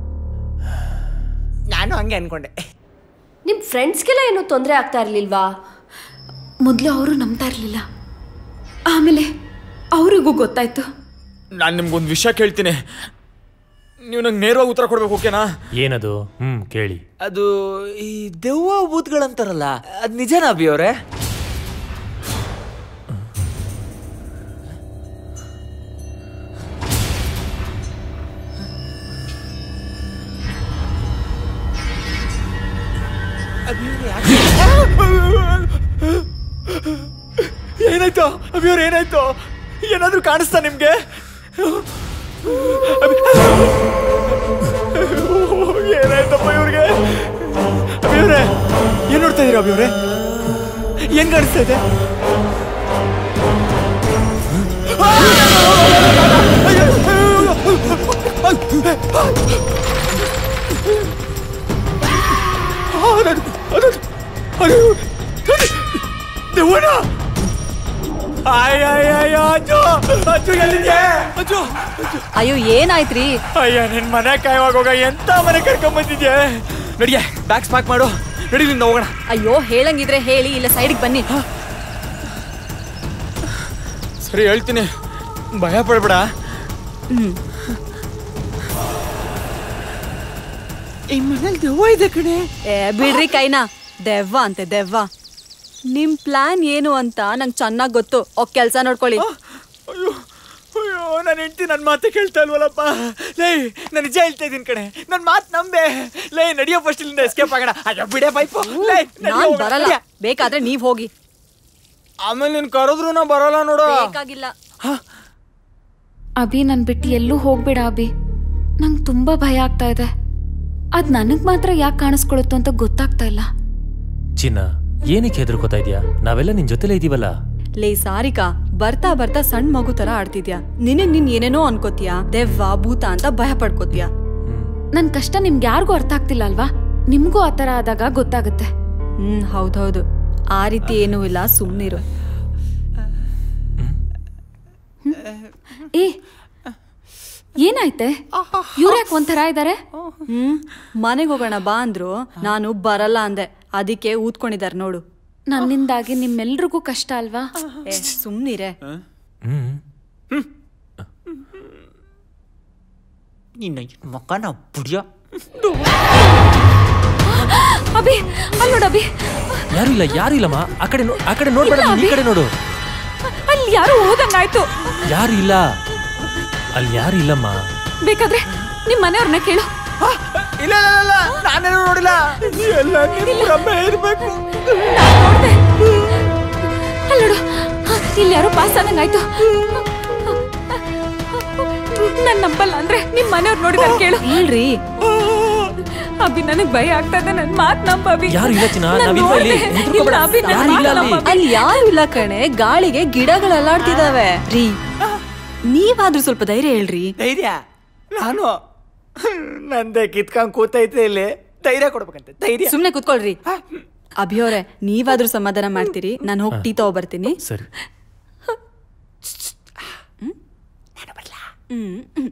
ನಾನು ಹಂಗೆ ಅನ್ಕೊಂಡೆ ನಿಮ್ ಫ್ರೆಂಡ್ಸ್ಗೆಲ್ಲ ಏನೂ ತೊಂದರೆ ಆಗ್ತಾ ಇರ್ಲಿಲ್ವಾ ಮೊದಲು ಅವರು ನಂಬ್ತಾ ಇರಲಿಲ್ಲ ಆಮೇಲೆ ಅವರಿಗೂ ಗೊತ್ತಾಯ್ತು ನಾನು ನಿಮ್ಗೊಂದು ವಿಷಯ ಕೇಳ್ತೀನಿ ನೀವು ನಂಗೆ ನೇರವಾಗಿ ಉತ್ತರ ಕೊಡ್ಬೇಕು ಓಕೆನಾ ಏನದು ಹ್ಮ್ ಕೇಳಿ ಅದು ಈ ದೆವ್ವ ಭೂತ್ಗಳಂತಾರಲ್ಲ ಅದು ನಿಜನಾ ಅಭಿ ಅವರೇ ಏನಾಯ್ತು ಅಭಿ ಅವ್ರೆ ಏನಾಯ್ತು ಏನಾದ್ರೂ ಕಾಣಿಸ್ತಾ ನಿಮ್ಗೆ ಅಭಿ- ಏನಾಯ್ತಪ್ಪ ಇವ್ರಿಗೆ ಅಭಿ ಅವ್ರೆ ಏನ್ ನೋಡ್ತಾ ಇದೀರ ಅಭಿ ಅವ್ರೆ ಏನ್ ಕಾಣಿಸ್ತಾ ಇದೆ ದೆವ್ವನ ಮಂಜು ಎಲ್ಲಿದ್ಯೆ ಮಂಜು ಅಯ್ಯೋ ಏನಾಯ್ತ್ರಿ ಅಯ್ಯ ನಿನ್ ಮನೆ ಕಾಯುವಾಗ ಹೋಗ ಎಂತ ಮನೆ ಕರ್ಕೊಂಡ್ ಬಂದಿದ್ಯೆ ನಡಿಯ ಬ್ಯಾಗ್ಸ್ ಪ್ಯಾಕ್ ಮಾಡು ನಡಿ ನಿನ್ನ ಹೋಗೋಣ ಅಯ್ಯೋ ಹೇಳಂಗಿದ್ರೆ ಹೇಳಿ ಇಲ್ಲ ಸೈಡ್ಗೆ ಬನ್ನಿ ಸರಿ ಹೇಳ್ತೀನಿ ಭಯ ಪಡ್ಬೇಡ ಹ್ಮ್ ಈ ಮನೇಲಿ ದೆವ್ವ ಇದೆ ಕಣೆ ಏ ಬಿಡ್ರಿ ಕೈನಾ ದೆವ್ವ ಅಂತೆ ದೆವ್ವ ನಿಮ್ ಪ್ಲಾನ್ ಏನು ಅಂತ ನಂಗೆ ಚೆನ್ನಾಗ್ ಗೊತ್ತು ಓ ಕೆಲ್ಸ ನೋಡ್ಕೊಳ್ಳಿ ಅಯ್ಯೋ ಅಯ್ಯೋ ನನ್ನ ಹೆಂಡತಿ ನನ್ನ ಮಾತೆ ಕೇಳ್ತಾ ಇಲ್ವಲ್ಲಪ್ಪ ಲೇ ನಾನು ನಿಜ ಹೇಳ್ತಾ ಇದ್ದೀನಿ ಕಣೆ ನನ್ನ ಮಾತು ನಂಬೆ ಲೇ ನಡಿಯೋ ಫಸ್ಟ್ ಇಲ್ಲಿಂದ ಎಸ್ಕೇಪ್ ಆಗೋಣ ಅಯ್ಯೋ ಬಿಡೆ ಪೈಪು ಲೇ ನಡಿಯೋ ನಾನ್ ಹೋಗೋಣ. ಬರಲ್ಲ ಬೇಕಾದ್ರೆ ನೀವ್ ಹೋಗಿ ಆಮೇಲೆ ನೀನ್ ಕರೆದ್ರು ನಾ ಬರಲ್ಲ ನೋಡು ಬೇಕಾಗಿಲ್ಲ ಅಭಿ ನನ್ ಬಿಟ್ಟು ಎಲ್ಲೂ ಹೋಗ್ಬೇಡ ಅಭಿ ನಂಗೆ ತುಂಬಾ ಭಯ ಆಗ್ತಾ ಇದೆ ಅದ್ ನನಗ್ ಮಾತ್ರ ಯಾಕೆ ಕಾಣಿಸ್ಕೊಳುತ್ತೋ ಅಂತ ಗೊತ್ತಾಗ್ತಾ ಇಲ್ಲ ಚಿನ್ನ ಏನಕ್ಕೆ ಹೆದರ್ಕೋತಾ ಇದೀಯಾ ನಾವೆಲ್ಲ ನಿನ್ ಜೊತೆಲೇ ಇದೀವಲ್ಲ ಲೇ ಸಾರಿಕಾ ಬರ್ತಾ ಬರ್ತಾ ಸಣ್ಣ ಮಗು ತರ ಆಡ್ತಿದ್ಯಾ ನಿನಗ್ ನೀನ್ ಏನೇನೋ ಅನ್ಕೋತೀಯಾ ದೆವ್ವ ಭೂತ ಅಂತ ಭಯ ಪಡ್ಕೋತೀಯಾ ನನ್ ಕಷ್ಟ ನಿಮ್ಗೆ ಯಾರಿಗೂ ಅರ್ಥ ಆಗ್ತಿಲ್ಲ ಅಲ್ವಾ ನಿಮ್ಗೂ ಆ ಥರ ಆದಾಗ ಗೊತ್ತಾಗುತ್ತೆ ಹ್ಮ್ ಹೌದೌದು ಆ ರೀತಿ ಏನೂ ಇಲ್ಲ ಸುಮ್ನಿರು ಏ ಏನಾಯ್ತೆ ಇವ್ರ್ಯಾಕ್ ಒಂಥರ ಇದಾರೆ ಹ್ಮ್ ಮನೆಗೆ ಹೋಗೋಣ ಬಾ ಅಂದ್ರು ನಾನು ಬರಲ್ಲ ಅಂದೆ ಅದಕ್ಕೆ ಊದ್ಕೊಂಡಿದಾರೆ ನೋಡು ನನ್ನಿಂದಾಗಿ ನಿಮ್ಮೆಲ್ರಿಗೂ ಕಷ್ಟ ಅಲ್ವಾ ಏ ಸುಮ್ನಿರೆ ನಿನ್ನ ಮಕ್ಕನ ಬುಡಿಯ ಅಭಿ ಅಲ್ಲಿ ನೋಡು ಅಭಿ ಯಾರು ಇಲ್ಲ ಯಾರು ಇಲ್ಲಮ್ಮ ಆ ಕಡೆ ನೋ- ಆ ಕಡೆ ನೋಡ್ಬೇಡ ಇಲ್ಲ, ನೀನ್ ಈ ಕಡೆ ನೋಡು ಅಲ್ಲಿ ಯಾರು ಹೋದಂಗಾಯ್ತು ಯಾರು ಇಲ್ಲ ಅಲ್ಲಿ ಯಾರು ಇಲ್ಲಮ್ಮ ಬೇಕಾದ್ರೆ ನಿಮ್ ಮನೆಯವ್ರನ್ನ ಕೇಳು ಇಲ್ಲ ಇಲ್ಲ ಇಲ್ಲ ನಾನೇನು ನೋಡಿಲ್ಲ ಎಲ್ಲ ನಿಮ್ಮ ರಮ್ಮೆ ಇರ್ಬೇಕು ಅಲ್ಲಿ ನೋಡು ಹ, ಇಲ್ಲಿ ಯಾರೋ ಪಾಸ್ ಆದಂಗಾಯ್ತು ನನ್ ನಂಬಲ್ಲ ಅಂದ್ರೆ ನಿಮ್ ಮನೆಯವ್ರು ನೋಡಿದಾರೆ ಕೇಳು ಹೇಳ್ರಿ ಅಭಿ ನನಗ್ ಭಯ ಆಗ್ತಾ ಇದೆ ನನ್ ಮಾತ್ ನಂಬ ಅಭಿ ಯಾರು ಇಲ್ಲ ಚಿನ್ನ, ನಾನ್ ನಾವಿಲ್ವಾ ಇಲ್ಲಿ? ನೋಡ್ದೆ. ಹೆದ್ರುಕೋಬೇಡ. ಇಲ್ಲ ಅಭಿ, ನನ್ ಯಾರು ಮಾತ್ ಇಲ್ಲ ಅಲ್ಲಿ? ನಂಬು ಅಭಿ. ಅಲ್ಲಿ ಯಾರು ಇಲ್ಲ ಕಣೆ ಗಾಳಿಗೆ ಗಿಡಗಳು ಅಲ್ಲಾಡ್ತಿದಾವೆ ರೀ ನೀವಾದ್ರೂ ಸ್ವಲ್ಪ ಧೈರ್ಯ ಹೇಳ್ರಿ ಧೈರ್ಯ ನಾನು ನಂದೆ ಕಿತ್ಕೊಂಡ್ ಕೂತೈತೆ ಇಲ್ಲಿ ಧೈರ್ಯ ಕೊಡ್ಬೇಕಂತೆ ಧೈರ್ಯ ಸುಮ್ನೆ ಕುತ್ಕೊಳ್ರಿ ಅಭಿಯವರೇ ನೀವಾದ್ರೂ ಸಮಾಧಾನ ಮಾಡ್ತೀರಿ ನಾನು ಹೋಗಿ ಟೀ ತಗೋ ಬರ್ತೀನಿ ಸರಿ ಹ್ಮ್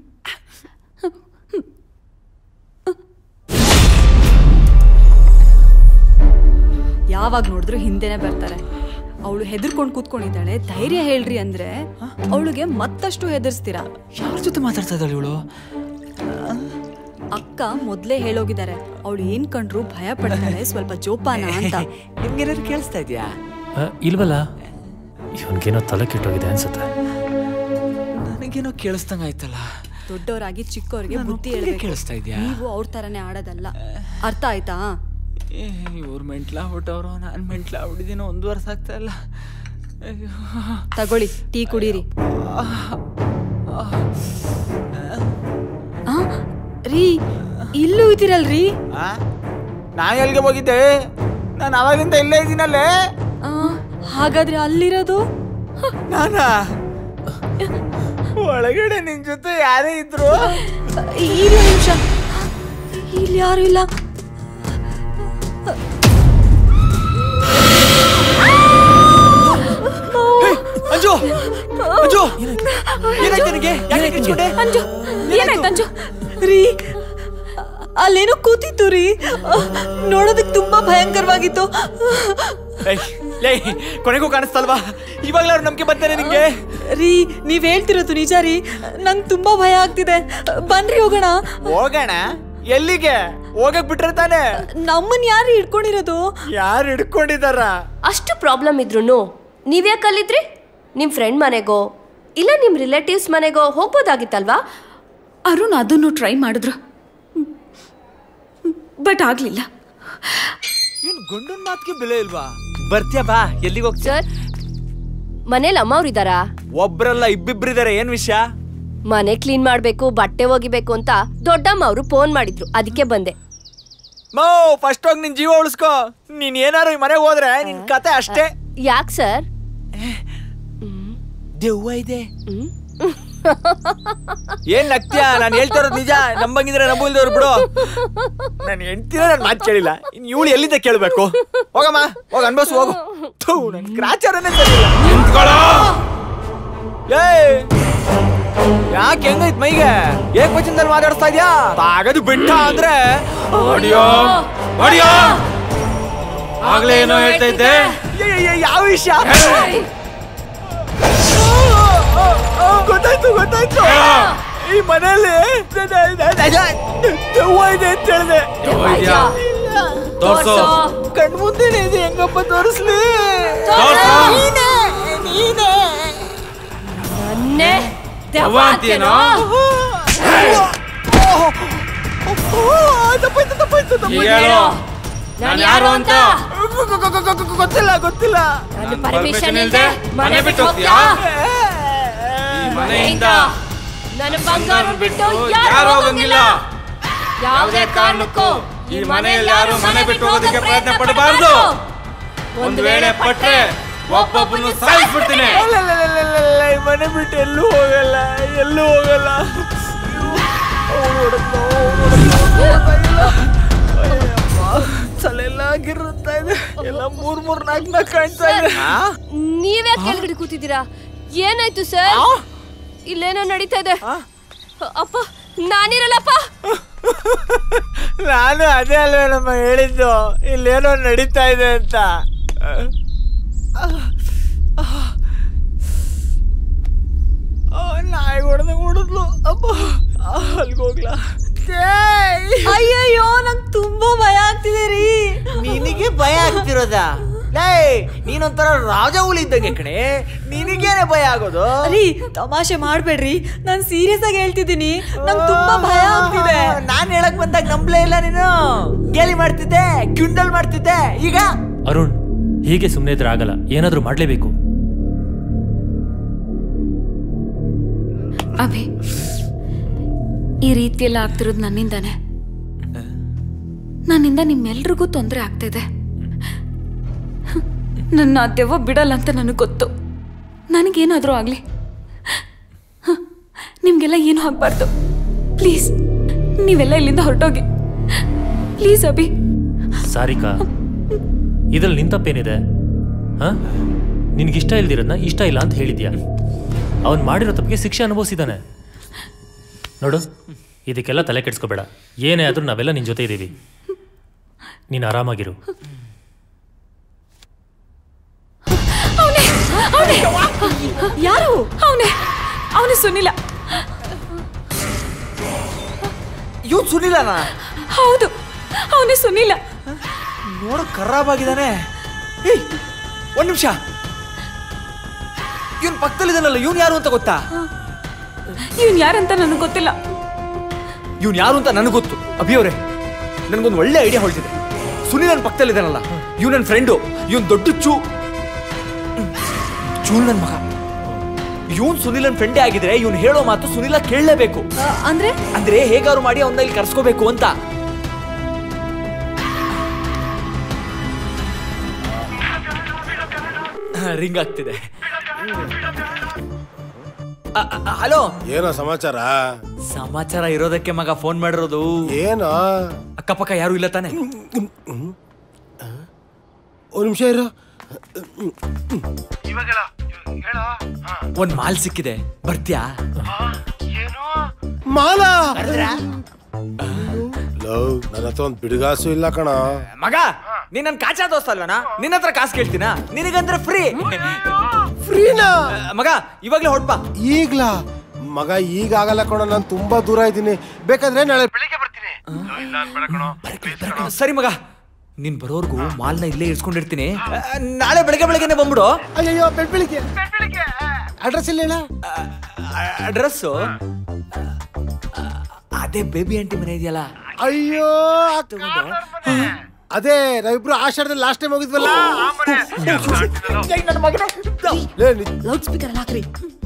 ಯಾವಾಗ ನೋಡಿದ್ರು ಹಿಂದೆನೆ ಬರ್ತಾರೆ ಅವಳು ಹೆದರ್ಕೊಂಡು ಕೂತ್ಕೊಂಡಿದ್ದಾಳೆ ಧೈರ್ಯ ಹೇಳ್ರಿ ಅಂದ್ರೆ ಅವಳಿಗೆ ಮತ್ತಷ್ಟು ಹೆದರ್ಸ್ತೀರಾ ಯಾರ ಜೊತೆ ಮಾತಾಡ್ತಾ ಇದ್ದಾಳೆ ಇವಳು ಅಕ್ಕ ಮೊದ್ಲೇ ಹೇಳೋಗಿದ್ದಾರೆ ಅವಳು ಏನ್ ಕಂಡ್ರು ಭಯ ಪಡ್ತಾಳೆ ಸ್ವಲ್ಪ ಜೋಪಾನ ಅಂತ ನಿಮ್ಗೇನಾದ್ರು ಕೇಳಿಸ್ತಾ ಇದೆಯಾ ಆ, ಇಲ್ವಲ್ಲ ಇವನ್ಗೇನೋ ತಲೆ ಕೆಟ್ಟೋಗಿದೆ ಅನ್ಸುತ್ತೆ ನನಗೇನೋ ಕೇಳಿಸ್ದಂಗ ಆಯ್ತಲ್ಲ ದೊಡ್ಡವರಾಗಿ ಚಿಕ್ಕವರಿಗೆ ನಾನು ಬುದ್ಧಿ ಒಬ್ಬನಿಗೆ ಹೇಳ್ಬೇಕು ಕೇಳಿಸ್ತಾ ಇದ್ಯಾ? ನೀವು ಅವ್ರ ತರನೇ ಆಡೋದಲ್ಲ ಅರ್ಥ ಆಯ್ತಾ ಇವ್ರು ಮೆಂಟ್ಲ ಹೊಟ್ಟವ್ರು ನಾನು ಮೆಂಟ್ಲ ಹೊಡಿದೀನೋ ಒಂದು ವರ್ಷ ಆಗ್ತಾ ಇಲ್ಲ ಅಯ್ಯೋ. ತಗೊಳ್ಳಿ ಟೀ ಕುಡೀರಿ ಆ, ರೀ ಇಲ್ಲೂ ಇದ್ದೀರಲ್ರಿ ಆ? ನಾನ್ ಎಲ್ಲಿಗೆ ಹೋಗಿದ್ದೆ ನಾನು ಅವಾಗಿಂದ ಇಲ್ಲೇ ಇದ್ದೀನಲ್ಲೇ ಆ, ಹಾಗಾದ್ರೆ ಅಲ್ಲಿರೋದು ನಾನಾ ಒಳಗಡೆ ನಿನ್ ಜೊತೆ ಯಾರೇ ಇದ್ರು ಇರು ನಿಮಿಷ ಇಲ್ಲಿ ಯಾರು ಇಲ್ಲ ಅಂಜು ಅಂಜು ಏನಾಯ್ತು ನಿನಗೆ ಯಾಕೆ ಕಿಚ್ಕೊಂಡೆ ಅಂಜು ಏನಾಯ್ತು ಅಂಜು ರೀ ಅಲ್ಲೇನೋ ಕೂತಿತ್ತು ರೀ ನೋಡೋದಕ್ಕೆ ತುಂಬಾ ಭಯಂಕರವಾಗಿತ್ತು ಏಯ್, ಲೇ ಕೊನೆಗೂ ಕಾಣಿಸ್ತಲ್ವಾ ಇವಾಗ್ಲಾರು ನಂಬಿಕೆ ಬಂತೇನೆ ನಿಂಗೆ ರೀ ನೀವ್ ಹೇಳ್ತಿರೋದು ನಿಜ ರೀ ನಂಗೆ ತುಂಬಾ ಭಯ ಆಗ್ತಿದೆ ಬನ್ರಿ ಹೋಗೋಣ ಹೋಗೋಣ ಎಲ್ಲಿಗೆ ಹೋಗಕ್ ಬಿಟ್ರೆ ತಾನೆ ನಮ್ಮನ್ ಯಾರು ಹಿಡ್ಕೊಂಡಿರೋದು ಯಾರು ಹಿಡ್ಕೊಂಡಿದಾರ ಅಷ್ಟು ಪ್ರಾಬ್ಲಮ್ ಇದ್ರೂ ನೀವ್ಯಾಕೆ ಅಲ್ಲಿದ್ರಿ ನಿಮ್ಮ ಫ್ರೆಂಡ್ ಮನೆಗೋ ಇಲ್ಲ ನಿಮ್ಮ ರಿಲೇಟಿವ್ಸ್ ಮನೆಗೋ ಹೋಗ್ಬೋದಾಗಿತ್ತಲ್ವಾ ಅರುಣ್ ಅದನ್ನು ಟ್ರೈ ಮಾಡಿದ್ರು ಬಟ್ ಆಗ್ಲಿಲ್ಲ ಏನ್ ಗಂಡನ್ ಮಾತಿಗೆ ಬೆಲೆ ಇಲ್ವಾ ಬರ್ತೀಯ ಬಾ ಎಲ್ಲಿಗೆ ಹೋಗ್ತೀಯ ಮನೇಲಿ ಅಮ್ಮವ್ರು ಇದ್ದಾರಾ ಒಬ್ರಲ್ಲ ಇಬ್ಬಿಬ್ರಿದಾರೆ ಏನ್ ವಿಷಯ ಮನೆ ಕ್ಲೀನ್ ಮಾಡ್ಬೇಕು ಬಟ್ಟೆ ಒಗಿಬೇಕು ಅಂತ ದೊಡ್ಡಮ್ಮ ಅವರು ಫೋನ್ ಮಾಡಿದ್ರು ಅದಕ್ಕೆ ಬಂದೆ ಮೋ ಫಸ್ಟ್ ಹೋಗಿ ನಿನ್ ಜೀವ ಉಳಿಸ್ಕೋ ನೀನ್ ಏನಾರು ಈ ಮನೆಗೆ ಹೋದ್ರೆ ನಿನ್ ಕತೆ ಅಷ್ಟೇ ಯಾಕೆ ಸರ್ ದೆವ್ವ ಇದೆ ಏನ್ ನಗ್ತೀಯ ನಾನು ಹೇಳ್ತಾ ಇರೋದು ನಿಜ ನಂಬಂಗಿದ್ರೆ ನಂಬಿಲ್ದವ್ರು ಬಿಡು ನಾನು ಹೆಂಡ್ತಿರ ನನ್ನ ಮಾತು ಕೇಳಿಲ್ಲ ಇನ್ ಇವಳು ಎಲ್ಲಿಂದ ಕೇಳ್ಬೇಕು ಹೋಗಮ್ಮ ಹೋಗ ಅನ್ಭವ್ಸು ಹೋಗು ಥೂ ನನ್ ಗ್ರಾಚಾರನೇ ಸರಿಯಿಲ್ಲ ಏಯ್ ಯಾಕೆ ಹೆಂಗೈತ್ ಮೈಗೆ ಏಕವಚನದಲ್ಲಿ ಮಾತಾಡ್ತಾ ಇದ್ಯಾ ತಾಗದು ಬಿಟ್ಟ ಅಂದ್ರೆ ಹೊಡಿಯೋ ಹೊಡಿಯೋ ಆಗ್ಲೇ ಏನೋ ಹೇಳ್ತಾ ಇದ್ದೆ ಯ- ಯ- ಯ- ಯಾವ ವಿಷಯ ಗೊತ್ತಾಯ್ತು ಗೊತ್ತಾಯ್ತು ಈ ಮನೆಯಲ್ಲಿ ದೆವ್ವ ಇದೆ ಅಂತ ಹೇಳಿದೆ ದೆವ್ವ ಇದ್ಯಾ? ತೋರ್ಸು. ಕಣ್ ಮುಂದೆನೆ ಇದೆ ಹೆಂಗಪ್ಪ ತೋರಿಸ್ಲಿ ತೋರ್ಸು. ನೀನೇ ನೀನೇ ನನ್ನೇ ದೆವ್ವ ಅಂತೀಯೇನೋ? ತಪ್ಪಾಯ್ತು ತಪ್ಪಾಯ್ತು ಈಗ ಹೇಳು. ನಾನ್ ಯಾರು ಅಂತ ಗೊತ್ತಿಲ್ಲ ಗೊತ್ತಿಲ್ಲ ನಾನು permission ಇಲ್ದೆ ಮನೆ ಬಿಟ್ಟು ಹೋಗ್ತೀಯಾ? ಈ ಮನೆಯಿಂದ ನನ್ನ ಬಂಗಾರ ಬಿಟ್ಟು ಯಾರು ಹೋಗಂಗಿಲ್ಲ ಯಾವುದೇ ಕಾರಣಕ್ಕೂ ಈ ಮನೆಯಲ್ಲಿ ಯಾರು ಮನೆ ಬಿಟ್ಟು ಹೋಗೋದಕ್ಕೆ ಪ್ರಯತ್ನ ಪಡಬಾರ್ದು ಒಂದು ವೇಳೆ ಪಟ್ರೆ ಒಬ್ಬೊಬ್ಬನು ಸಾಯಿಸ್ಬಿಡ್ತೀನಿ ಅಲ್ಲಲ್ಲಲ್ಲಲ್ಲಲ್ಲ, ಈ ಮನೆ ಬಿಟ್ಟು ಎಲ್ಲೂ ಹೋಗಲ್ಲ ಎಲ್ಲೂ ಹೋಗಲ್ಲ ಅವ್ನು ಹೊಡೆದ್ನೋ, ಅವ್ನು ಹೊಡೆದ್ನೋ, ಗೊತ್ತಾಗಿಲ್ಲ. ಅಯ್ಯಪ್ಪ, ತಲೆ ಎಲ್ಲ ಗಿರ್ರುತ್ತಾ ಇದೆ ಎಲ್ಲ ಮೂರ್ ಮೂರ್ ನಾಲ್ಕು ನಾಲ್ಕು ಕಾಣ್ತಾ ಇದೆ ನೀವೇ ಕೆಳಗಡೆ ಕೂತಿದ್ದೀರಾ ಏನಾಯ್ತು ಸರ್ ಇಲ್ಲೇನೋ ನಡೀತಾ ಇದೆ ಅಪ್ಪ ನಾನಿರಲ್ಲಪ್ಪ ನಾನು ಅದೇ ಅಲ್ವೇ ನಮ್ಮ ಹೇಳಿದ್ದು ಇಲ್ಲೇನೋ ನಡೀತಾ ಇದೆ ಅಂತ ಆ, ನಾಯಿ ಹೊಡೆದ ಹೊಡೆದ್ಲು ಅಪ್ಪ ಅಲ್ಲಿಗೆ ಹೋಗ್ಲಾ ಅಯ್ಯಯ್ಯೋ ನಂಗೆ ತುಂಬಾ ಭಯ ಆಗ್ತಿದೆ ರೀ ನಿನಗೆ ಭಯ ಆಗ್ತಿರೋದಾ ಲೇ ನೀನೊಂಥರ ರಾಜ ಹುಲಿ ಇದ್ದಂಗೆ ಕಣೆ ನಿನಗೇನೆ ಭಯ ಆಗೋದು ರೀ ತಮಾಷೆ ಮಾಡ್ಬೇಡ್ರಿ ನಾನು ಸೀರಿಯಸ್ ಆಗಿ ಹೇಳ್ತಿದ್ದೀನಿ ನಂಗೆ ತುಂಬಾ ಭಯ ಆಗ್ತಿದೆ ನಾನ್ ಹೇಳಕ್ ಬಂದಾಗ ನಂಬ್ಲೇ ಇಲ್ಲ ನೀನು ಗೇಲಿ ಮಾಡ್ತಿದ್ದೆ ಕ್ವಿಂಡಲ್ ಮಾಡ್ತಿದ್ದೆ ಈಗ ಅರುಣ್ ಹೀಗೆ ಸುಮ್ಮನೆ ಇದ್ರೆ ಆಗಲ್ಲ ಏನಾದ್ರೂ ಮಾಡ್ಲೇಬೇಕು ಅಭಿ ಈ ರೀತಿಯೆಲ್ಲ ಆಗ್ತಿರೋದು ನನ್ನಿಂದಾನೆ ನನ್ನಿಂದ ನಿಮ್ಮೆಲ್ರಿಗೂ ತೊಂದರೆ ಆಗ್ತಿದೆ ನನ್ನ ಆ ದೆವ್ವ ಬಿಡಲ್ಲ ಅಂತ ನನಗೆ ಗೊತ್ತು ನನಗೇನಾದರೂ ಆಗಲಿ ನಿಮಗೆಲ್ಲ ಏನೂ ಆಗಬಾರ್ದು ಪ್ಲೀಸ್ ನೀವೆಲ್ಲ ಇಲ್ಲಿಂದ ಹೊರಟೋಗಿ ಪ್ಲೀಸ್ ಅಭಿ ಸಾರಿಕಾ ಇದ್ರಲ್ಲಿ ನಿನ್ ತಪ್ಪೇನಿದೆ ಹಾ ನಿನ್ಗಿಷ್ಟ ಇಲ್ದಿರೋದನ್ನ ಇಷ್ಟ ಇಲ್ಲ ಅಂತ ಹೇಳಿದ್ಯಾ ಅವನ್ ಮಾಡಿರೋ ತಪ್ಪಿಗೆ ಶಿಕ್ಷೆ ಅನುಭವಿಸಿದಾನೆ ನೋಡು ಇದಕ್ಕೆಲ್ಲ ತಲೆ ಕೆಡ್ಸ್ಕೋಬೇಡ ಏನೇ ಆದ್ರೂ ನಾವೆಲ್ಲ ನಿನ್ ಜೊತೆ ಇದ್ದೀವಿ ನೀನು ಆರಾಮಾಗಿರು ಅವನೇ ಯಾರು ಅವನೇ ಅವನೇ ಸುನಿಲ ಇವ್ ಸುನಿಲನಾ ಹೌದು ಅವನೇ ಸುನಿಲ ನೋಡಕ್ ಖರಾಬ್ ಆಗಿದಾನೆ ಏಯ್ ಒಂದ್ ನಿಮಿಷ ಇವನ್ ಪಕ್ಕದಲ್ಲಿದ್ದಾನಲ್ಲ ಇವನ್ ಯಾರು ಅಂತ ಗೊತ್ತಾ ಇವನ್ ಯಾರಂತ ನನಗೆ ಗೊತ್ತಿಲ್ಲ ಇವನ್ ಯಾರು ಅಂತ ನನಗೆ ಗೊತ್ತು ಅಭಿ ಅವರೇ ನನ್ಗೊಂದು ಒಳ್ಳೆ ಐಡಿಯಾ ಹೊಳ್ತಿದೆ ಸುನಿ ನನ್ನ ಪಕ್ಕದಲ್ಲಿದ್ದಾನಲ್ಲ ಇವ್ ನನ್ನ ಫ್ರೆಂಡು ಇವನ್ ದೊಡ್ಡ ಚೂ ಚೂ ನನ್ನ ಮಗ ಇವನ್ ಸುನಿಲನ್ ಫ್ರೆಂಡೇ ಆಗಿದ್ರೆ ಇವನ್ ಹೇಳೋ ಮಾತು ಸುನಿಲ ಕೇಳಲೇಬೇಕು ಅಂದ್ರೆ ಅಂದ್ರೆ ಹೇಗಾರು ಮಾಡಿ ಅವನ್ನ ಇಲ್ಲಿ ಕರ್ಸ್ಕೋಬೇಕು ಅಂತ ರಿಂಗ್ ಆಗ್ತಿದೆ ಹಲೋ ಏನೋ ಸಮಾಚಾರ ಸಮಾಚಾರ ಇರೋದಕ್ಕೆ ಮಗ ಫೋನ್ ಮಾಡಿರೋದು ಏನೋ ಅಕ್ಕಪಕ್ಕ ಯಾರು ಇಲ್ಲ ತಾನೆ ಒಂದ್ ನಿಮಿಷ ಇರು ಒಂದ್ ಮಾಲ್ ಸಿಕ್ಕಿದೆ ಬರ್ತ್ಯಾ ಮಾಲ ಲವ್ ನನ್ನ ಹತ್ರ ಒಂದ್ ಬಿಡುಗಾಸು ಇಲ್ಲ ಕಣ ಮಗ ನೀನ್ ನನ್ ಕಾಚಾ ದೋಸ್ತ ಅಲ್ವನಾ ನಿನ್ನ ಹತ್ರ ಕಾಸು ಕೇಳ್ತೀನಾ ನಿನಗಂದ್ರೆ ಫ್ರೀ ಫ್ರೀನಾ ಮಗ ಇವಾಗ್ಲೇ ಹೊಡ್ಪ ಈಗ್ಲಾ ಮಗ ಈಗ ಆಗಲ್ಲ ಕಣ ನಾನು ತುಂಬಾ ದೂರ ಇದ್ದೀನಿ ಬೇಕಾದ್ರೆ ನಾಳೆ ಬೆಳಿಗ್ಗೆ ಬರ್ತೀನಿ ಸರಿ ಮಗ ನೀನ್ ಬರೋರ್ಗು ಮಾಲ್ನ ಇಲ್ಲೇ ಇರ್ಸ್ಕೊಂಡಿರ್ತೀನಿ ಆ, ನಾಳೆ ಬೆಳಗ್ಗೆ ಬೆಳಗ್ಗೆನೆ ಬಂದ್ಬಿಡು ಅಯ್ಯೋ ಬೆಳ್ ಬೆಳಿಗ್ಗೆ ಅಡ್ರೆಸ್ ಇಲ್ಲ ಹೇಳ ಅಡ್ರೆಸ್ ಅದೇ ಬೇಬಿ ಆಂಟಿ ಮನೆ ಇದೆಯಲ್ಲ ಅಯ್ಯೋ ಅದೇ ನಾವಿಬ್ರು ಆಷಾಢದಲ್ಲಿ ಲಾಸ್ಟ್ ಟೈಮ್ ಹೋಗಿದ್ವಲ್ಲ ಲೌಡ್ ಸ್ಪೀಕರ್ ಹಾಕ್ರಿ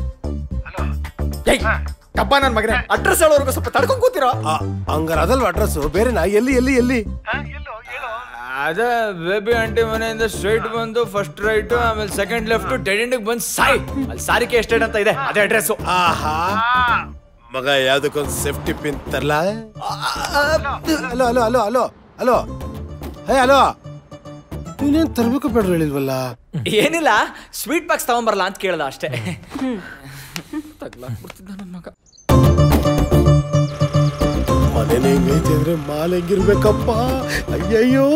ಕಬ್ಬ ನನ್ ಮಗನೇ ಅಡ್ರೆಸ್ ಹೇಳೋರ್ಗು ಸ್ವಲ್ಪ ತಡ್ಕೊಂಡ್ ಕೂತಿರೋ ಹಂಗಾರ ಅದಲ್ವಾ ಅಡ್ರೆಸ್ ಬೇರೆನಾ ಎಲ್ಲಿ ಎಲ್ಲಿ ಎಲ್ಲಿ ಅದೇ ಬೇಬಿ ಆಂಟಿ ಮನೆಯಿಂದ ಸ್ಟ್ರೈಟ್ ಬಂದು ಫಸ್ಟ್ ರೈಟ್ ಆಮೇಲೆ ಸೆಕೆಂಡ್ ಲೆಫ್ಟ್ ಡೆಡ್ ಎಂಡಿಗೆ ಬಂದು ಸಾಯ್ ಅಲ್ಲಿ ಸಾರಿಗೆ ಎಸ್ಟೇಟ್ ಅಂತ ಇದೆ ಅದೇ ಅಡ್ರೆಸ್ ಆಹಾ ಮಗ ಯಾವ್ದಕ್ಕೊಂದು ಸೇಫ್ಟಿ ಪಿನ್ ತರ್ಲ hello hello hello hello hello hey hello ನೀನೇನ್ ತರ್ಬೇಕು ಬೇಡ ಹೇಳಿಲ್ವಲ್ಲ ಏನಿಲ್ಲ ಸ್ವೀಟ್ ಬಾಕ್ಸ್ ತಗೊಂಬರಲ್ಲ ಅಂತ ಕೇಳ್ದ ಅಷ್ಟೇ ತಗ್ಲಾಕ್ಬಿಡ್ತಿದ್ದ ನನ್ನ ಮಗ ಮನೇನೆ ಹಿಂಗೈತೆ ಅಂದ್ರೆ ಮಾಲ್ ಹೆಂಗಿರ್ಬೇಕಪ್ಪ ಅಯ್ಯಯ್ಯೋ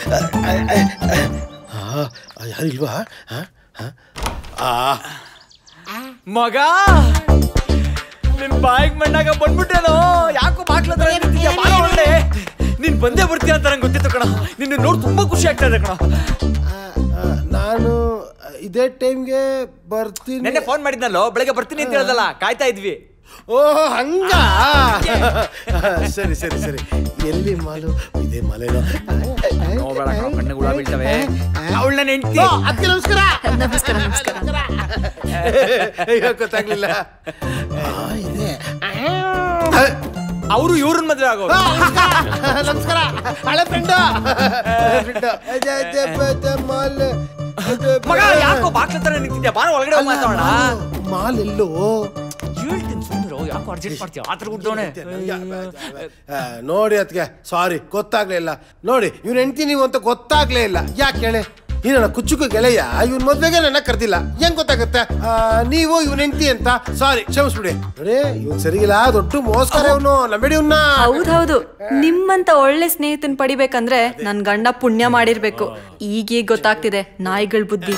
ಆ, ಯಾರಿಲ್ವಾ ಆ, ಆ, ಆ ಮಗ ನಿನ್ ಬಾಯಿಗೆ ಮಣ್ಣಾಗ ಬಂದ್ಬಿಟ್ಟೇನೋ ಯಾಕೋ ಬಾಕ್ಲತ್ರ ನಿಂತಿದ್ಯಾ ಬಾಳ ಒಳ್ಳೆ ನೀನ್ ಬಂದೇ ಬರ್ತೀಯ ಅಂತ ನಂಗೆ ಗೊತ್ತಿತ್ತು ಕಣ ನಿನ್ನ ನೋಡಿ ತುಂಬಾ ಖುಷಿ ಆಗ್ತಾ ಇದೆ ಕಣ ನಾನು ಇದೇ ಟೈಮ್ಗೆ ಬರ್ತೀನಿ ನೆನ್ನೆ ಫೋನ್ ಮಾಡಿದ್ನಲ್ಲೋ ಬೆಳಗ್ಗೆ ಬರ್ತೀನಿ ಅಂತ ಹೇಳ್ದಲ್ಲ ಕಾಯ್ತಾ ಇದ್ವಿ ಓ ಹಂಗ ಸರಿ ಸರಿ ಸರಿ ಎಲ್ಲಿ ಮಾಲು ಇದೇ ಮಾಲೇನೋ ನೋಬೇಡ ಕಣ್ಣಿಗೆ ಹುಳ ಬೀಳ್ತವೆ ಅವಳ ನನ್ನ ಹೆಂಡತಿ ಅದಕ್ಕೆ ನಮಸ್ಕಾರ ನಮಸ್ಕಾರ ನಮಸ್ಕಾರ ಅಯ್ಯೋ ಗೊತ್ತಾಗ್ಲಿಲ್ಲ ಆ, ಇದೆ ಅವರು ಇವ್ರನ್ನ ಮದ್ವೆ ಆಗೋ ನಮಸ್ಕಾರ ಹಳೆ ಫ್ರೆಂಡ್ ಮಾಲ್ ಮಗ ಯಾಕೋ ಬಾಕ್ಲತ್ರ ನಿಂತಿದ್ಯಾ ಬಾರ ಒಳಗಡೆ ಹೋಗ್ ಮಾತಾಡೋಣ ಮಾಲ್ ಎಲ್ಲೋ ಹೇಳ್ತೀನಿ ಸುಂದರು ಯಾಕೋ ಅರ್ಜೆಂಟ್ ಮಾಡ್ತೀಯ ಆತರ ಗುಡ್ಡವನೆ ಆ, ನೋಡಿ ಅದಕ್ಕೆ ಸಾರಿ ಗೊತ್ತಾಗ್ಲಿಲ್ಲ ನೋಡಿ ಇವ್ನ ಹೆಂಡ್ತಿ ನೀವು ಅಂತ ಗೊತ್ತಾಗ್ಲೇ ಇಲ್ಲ ಯಾಕೆ ಹೇಳಿ ಈ ನನ್ನ ಕುಚ್ಚುಕು ಗೆಳೆಯ ಇವನ್ ಮದ್ವೆಗೆ ನನ್ನ ಕರ್ದಿಲ್ಲ ಹೆಂಗ್ ಗೊತ್ತಾಗುತ್ತೆ ಆ, ನೀವು ಇವನ್ ಹೆಂಡ್ತಿ ಅಂತ ಸಾರಿ ಕ್ಷಮಿಸ್ಬಿಡಿ ನೋಡಿ ಇವನ್ ಸರಿಗಿಲ್ಲ ದೊಡ್ಡ ಮೋಸ್ಕರ ಇವನು ನಂಬೇಡಿ ಇವ್ನ ಹೌದೌದು ನಿಮ್ಮಂತ ಒಳ್ಳೆ ಸ್ನೇಹಿತನ್ ಪಡಿಬೇಕಂದ್ರೆ ನನ್ ಗಂಡ ಪುಣ್ಯ ಮಾಡಿರ್ಬೇಕು ಈಗೀಗ ಗೊತ್ತಾಗ್ತಿದೆ ನಾಯಿಗಳ ಬುದ್ಧಿ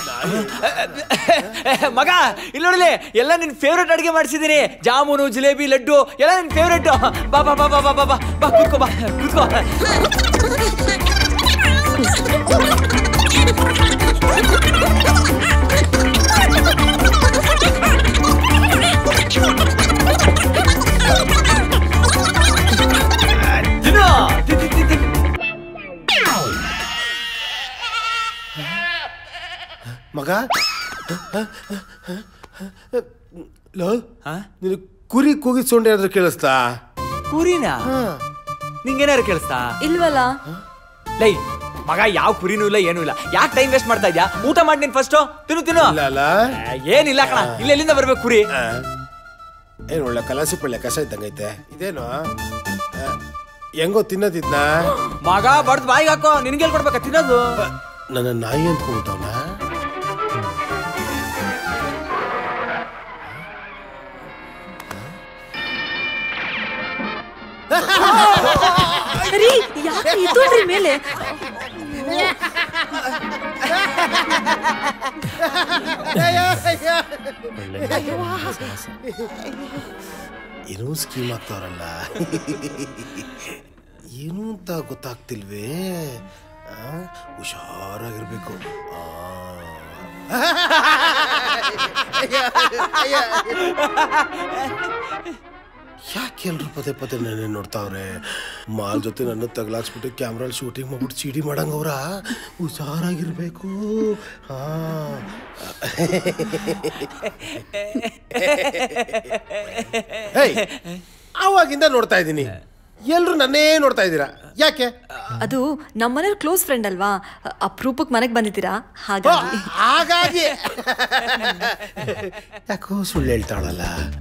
ಮಗ ಇಲ್ಲಿ ನೋಡಿಲಿ ಎಲ್ಲ ನಿನ್ ಫೇವ್ರೆಟ್ ಅಡಿಗೆ ಮಾಡಿಸಿದೀನಿ ಜಾಮೂನು ಜಿಲೇಬಿ ಲಡ್ಡು ಎಲ್ಲ ನಿನ್ ಫೇವ್ರೆಟ್ ಬಾ ಬಾ ಬಾ ಬಾ ಬಾ ಬಾ ಬಾ ಬಾ ಕೂತ್ಕೋ ಬಾ ಕೂತ್ಕೋ ತಿನ್ನು ತಿ- ತಿ- ತಿ- ತಿ- ಮಗ ಲೋ ನಿನ್ ಕುರಿ ಕೂಗಿ ಸೊಂಡೆ ಏನಾದ್ರು ಕೇಳಿಸ್ತಾ ಕುರಿನಾ ನಿಂಗೇನಾರು ಕೇಳಿಸ್ತಾ ಇಲ್ವಲ್ಲ ಲೈ ಮಗ ಯಾವ ಕುರಿನೂ ಇಲ್ಲ ಏನೂ ಇಲ್ಲ ಯಾಕೆ ಟೈಮ್ ವೇಸ್ಟ್ ಮಾಡ್ತಾ ಇದ್ಯಾ ಊಟ ಮಾಡಿ ನೀನ್ ಫಸ್ಟ್ ತಿನ್ನು ತಿನ್ನು ಅಲ್ಲ ಏ, ಏನಿಲ್ಲ ಕಣ ಇಲ್ಲ ಎಲ್ಲಿಂದ ಬರ್ಬೇಕು ಕುರಿ ಏನ್ ಒಳ್ಳೆ ಕಲಾಸಿ ಪಳ್ಳೆ ಕಸ ಇದ್ದಂಗೈತೆ ಇದೇನು ಆ, ಹೆಂಗೋ ತಿನ್ನೋದಿದ್ನ ಮಗ ಬಡ್ದು ಬಾಯಿಗೆ ಹಾಕೋ ನಿನ್ಗೆ ಕೊಡ್ಬೇಕಾ ತಿನ್ನೋದು ನನ್ನ ನಾಯಿ ಅನ್ಕೊಂಬಿಟ್ಟವನ ರೀ ಯಾಕೆ ಇದ್ದೋಳ್ರಿ ಮೇಲೆ ಏನೋ ಸ್ಕೀಮ್ ಆಗ್ತಾವ್ರಲ್ಲ ಏನು ಅಂತ ಗೊತ್ತಾಗ್ತಿಲ್ವೇ ಆ, ಹುಷಾರಾಗಿರ್ಬೇಕು ಆ. ಯಾಕೆ ಎಲ್ರು ಪದೇ ಪದೇ ನೆನೆ ನೋಡ್ತಾವ್ರೆ ಮಾಲ್ ಜೊತೆ ನನ್ನ ತಗಲಾಕ್ಸ್ಬಿಟ್ಟು ಕ್ಯಾಮ್ರಲ್ಲಿ ಶೂಟಿಂಗ್ ಮಾಡ್ಬಿಟ್ಟು ಸಿಡಿ ಮಾಡಂಗವ್ರ ಹುಷಾರಾಗಿರ್ಬೇಕು ಹಾ ಹೇಯ್, ಆವಾಗಿಂದ ನೋಡ್ತಾ ಇದ್ದೀನಿ ಎಲ್ರು ನನ್ನೇ ನೋಡ್ತಾ ಇದ್ದೀರಾ ಯಾಕೆ ಅದು ನಮ್ಮನೇಲಿ ಕ್ಲೋಸ್ ಫ್ರೆಂಡ್ ಅಲ್ವಾ ಅಪ್ರೂಪಕ್ಕೆ ಮನೆಗೆ ಬಂದಿದ್ದೀರಾ ಹಾಗಾಗಿ ಹಾಗಾಗಿ ಯಾಕೋ ಸುಳ್ಳು ಹೇಳ್ತಾಳಲ್ಲ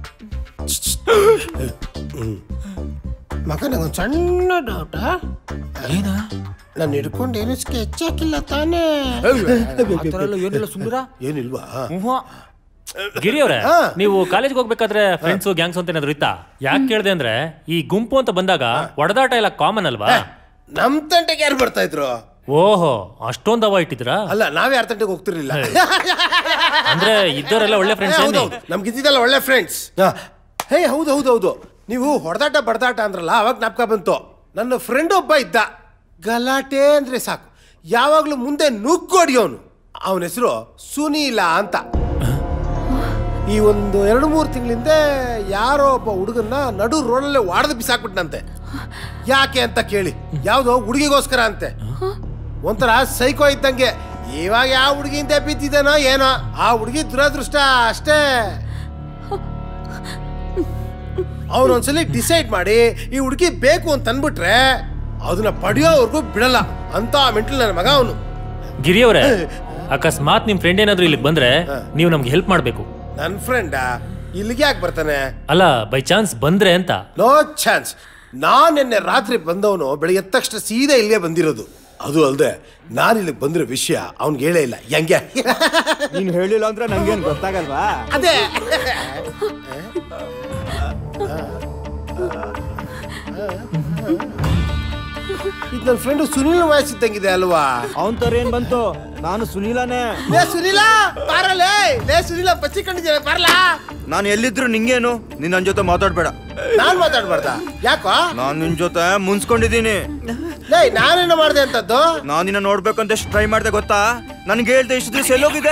ಹ್ಮ್. ಮಗ ನಂಗೊಂದು ಸಣ್ಣ ಡೌಟ ಏನ ನಾನು ಹಿಡ್ಕೊಂಡು ಏನು ಸ್ಕೆಚ್ ಹಾಕಿಲ್ಲ ತಾನೇ ಏನಿಲ್ಲ ಸುಂದರ ಏನಿಲ್ವಾ ಗಿರಿ ಅವ್ರೆ ನೀವು ಕಾಲೇಜ್ಗೆ ಹೋಗ್ಬೇಕಾದ್ರೆ ಫ್ರೆಂಡ್ಸ್ ಗ್ಯಾಂಗ್ಸ್ ಅಂತ ಏನಾದ್ರು ಇತ್ತಾ ಯಾಕೆ ಕೇಳಿದೆ ಅಂದ್ರೆ ಈ ಗುಂಪು ಅಂತ ಬಂದಾಗ ಒಡದಾಟ ಎಲ್ಲ ಕಾಮನ್ ಅಲ್ವಾ ನಮ್ ತಂಟೆಗೆ ಯಾರು ಬರ್ತಾ ಇದ್ರು ಓಹೋ ಅಷ್ಟೊಂದು ಅವ ಇಟ್ಟಿದ್ರಾ ಅಲ್ಲ ನಾವ್ ಯಾರ ತಂಟೆಗೆ ಹೋಗ್ತಿರ್ಲಿಲ್ಲ ಅಂದ್ರೆ ಇದ್ದವರೆಲ್ಲ ಒಳ್ಳೆ ಫ್ರೆಂಡ್ಸ್ ಹೌದೌದು ನಮ್ಗೆ ಇದ್ದಿದ್ದಲ್ಲ ಒಳ್ಳೆ ಫ್ರೆಂಡ್ಸ್ ಹೇ ಹೌದು ಹೌದು ಹೌದು ನೀವು ಹೊಡೆದಾಟ ಬಡದಾಟ ಅಂದ್ರಲ್ಲ ಅವಾಗ ನಾಪ್ಕ ಬಂತು ನನ್ನ ಫ್ರೆಂಡ್ ಒಬ್ಬ ಇದ್ದ ಗಲಾಟೆ ಅಂದ್ರೆ ಸಾಕು ಯಾವಾಗ್ಲೂ ಮುಂದೆ ನುಗ್ಗೊಡಿಯೋನು ಅವನ ಹೆಸರು ಸುನೀಲ ಅಂತ ಈ ಒಂದು ಎರಡು ಮೂರು ತಿಂಗಳಿಂದ ಯಾರೋ ಒಬ್ಬ ಹುಡುಗನ್ನ ನಡು ರೋಡಲ್ಲೇ ವಾಡದ ಬಿಸಾಕ್ಬಿಟ್ನಂತೆ ಯಾಕೆ ಅಂತ ಕೇಳಿ ಯಾವ್ದೋ ಹುಡುಗಿಗೋಸ್ಕರ ಅಂತೆ ಒಂಥರ ಸೈಕೋ ಇದ್ದಂಗೆ ಇವಾಗ ಯಾವ ಹುಡುಗಿಯಿಂದ ಬಿದ್ದಿದ್ದಾನೋ ಏನೋ ಆ ಹುಡುಗಿ ದುರದೃಷ್ಟ ಅಷ್ಟೇ ಅವನೊಂದ್ಸಲಿ ಡಿಸೈಡ್ ಮಾಡಿ ಈ ಹುಡುಗಿ ಬೇಕು ಅಂತ ಅಂದ್ಬಿಟ್ರೆ ಅದನ್ನ ಪಡೆಯೋವರೆಗೂ ಬಿಡಲ್ಲ ಅಂತ ಮೆಂಟಲ್ ನನ್ನ ಮಗ ಅವನು ಗಿರಿ ಅವರೇ ಅಕಸ್ಮಾತ್ ನಿಮ್ ಫ್ರೆಂಡ್ ಏನಾದ್ರು ಇಲ್ಲಿಗೆ ಬಂದ್ರೆ ನೀವು ನಮ್ಗೆ ಹೆಲ್ಪ್ ಮಾಡ್ಬೇಕು ನನ್ನ ಫ್ರೆಂಡ ಇಲ್ಲಿಗೆ ಯಾಕೆ ಬರ್ತಾನೆ ಅಲ್ಲ ಬೈ ಚಾನ್ಸ್ ಬಂದ್ರೆ ಅಂತ ನೋ ಚಾನ್ಸ್ ನಾನ್ ನಿನ್ನೆ ರಾತ್ರಿ ಬಂದವನು ಬೆಳಿಗ್ಗೆ ಎದ್ದ ತಕ್ಷಣ ಸೀದಾ ಇಲ್ಲಿಗೆ ಬಂದಿರೋದು ಅದು ಅಲ್ಲದೆ ನಾನು ಇಲ್ಲಿ ಬಂದಿರೋ ವಿಷಯ ಅವ್ನಿಗೆ ಹೇಳೇ ಇಲ್ಲ ಹೆಂಗೆ ನೀನು ಹೇಳಿಲ್ಲ ಅಂದ್ರೆ ನಂಗೇನು ಗೊತ್ತಾಗಲ್ವಾ ಅದೇ ಇದು ನನ್ನ ಫ್ರೆಂಡು ಸುನಿಲ್ ವಾಯ್ಸ್ ಇದ್ದಂಗಿದೆ ಅಲ್ವಾ ಅವನ್ ತರ ಏನ್ ಬಂತು ನಾನು ಸುನೀಲನೇ ಲೇ ಸುನಿಲ ಬಾರಲೇ ಲೇ ಸುನಿಲ ಬಚ್ಚಿ ಕಂಡಿದ್ದೀರ ಬರಲಾ ನಾನು ಎಲ್ಲಿದ್ರು ನಿಂಗೇನು ನೀನ್ ನನ್ ಜೊತೆ ಮಾತಾಡ್ಬೇಡ ನಾನ್ ಮಾತಾಡ್ಬಾರ್ದ ಯಾಕೋ ನಾನ್ ನಿನ್ ಜೊತೆ ಮುನ್ಸ್ಕೊಂಡಿದ್ದೀನಿ ಲೇ ನಾನೇನು ಮಾಡಿದೆ ಅಂತದ್ದು ನಾನ್ ನಿನ್ನ ನೋಡ್ಬೇಕಂತ ಎಷ್ಟು ಟ್ರೈ ಮಾಡ್ದೆ ಗೊತ್ತಾ ನನ್ಗೆ ಹೇಳ್ದೆ ಇಷ್ಟು ದಿವಸ ಎಲ್ಲೋಗಿದೆ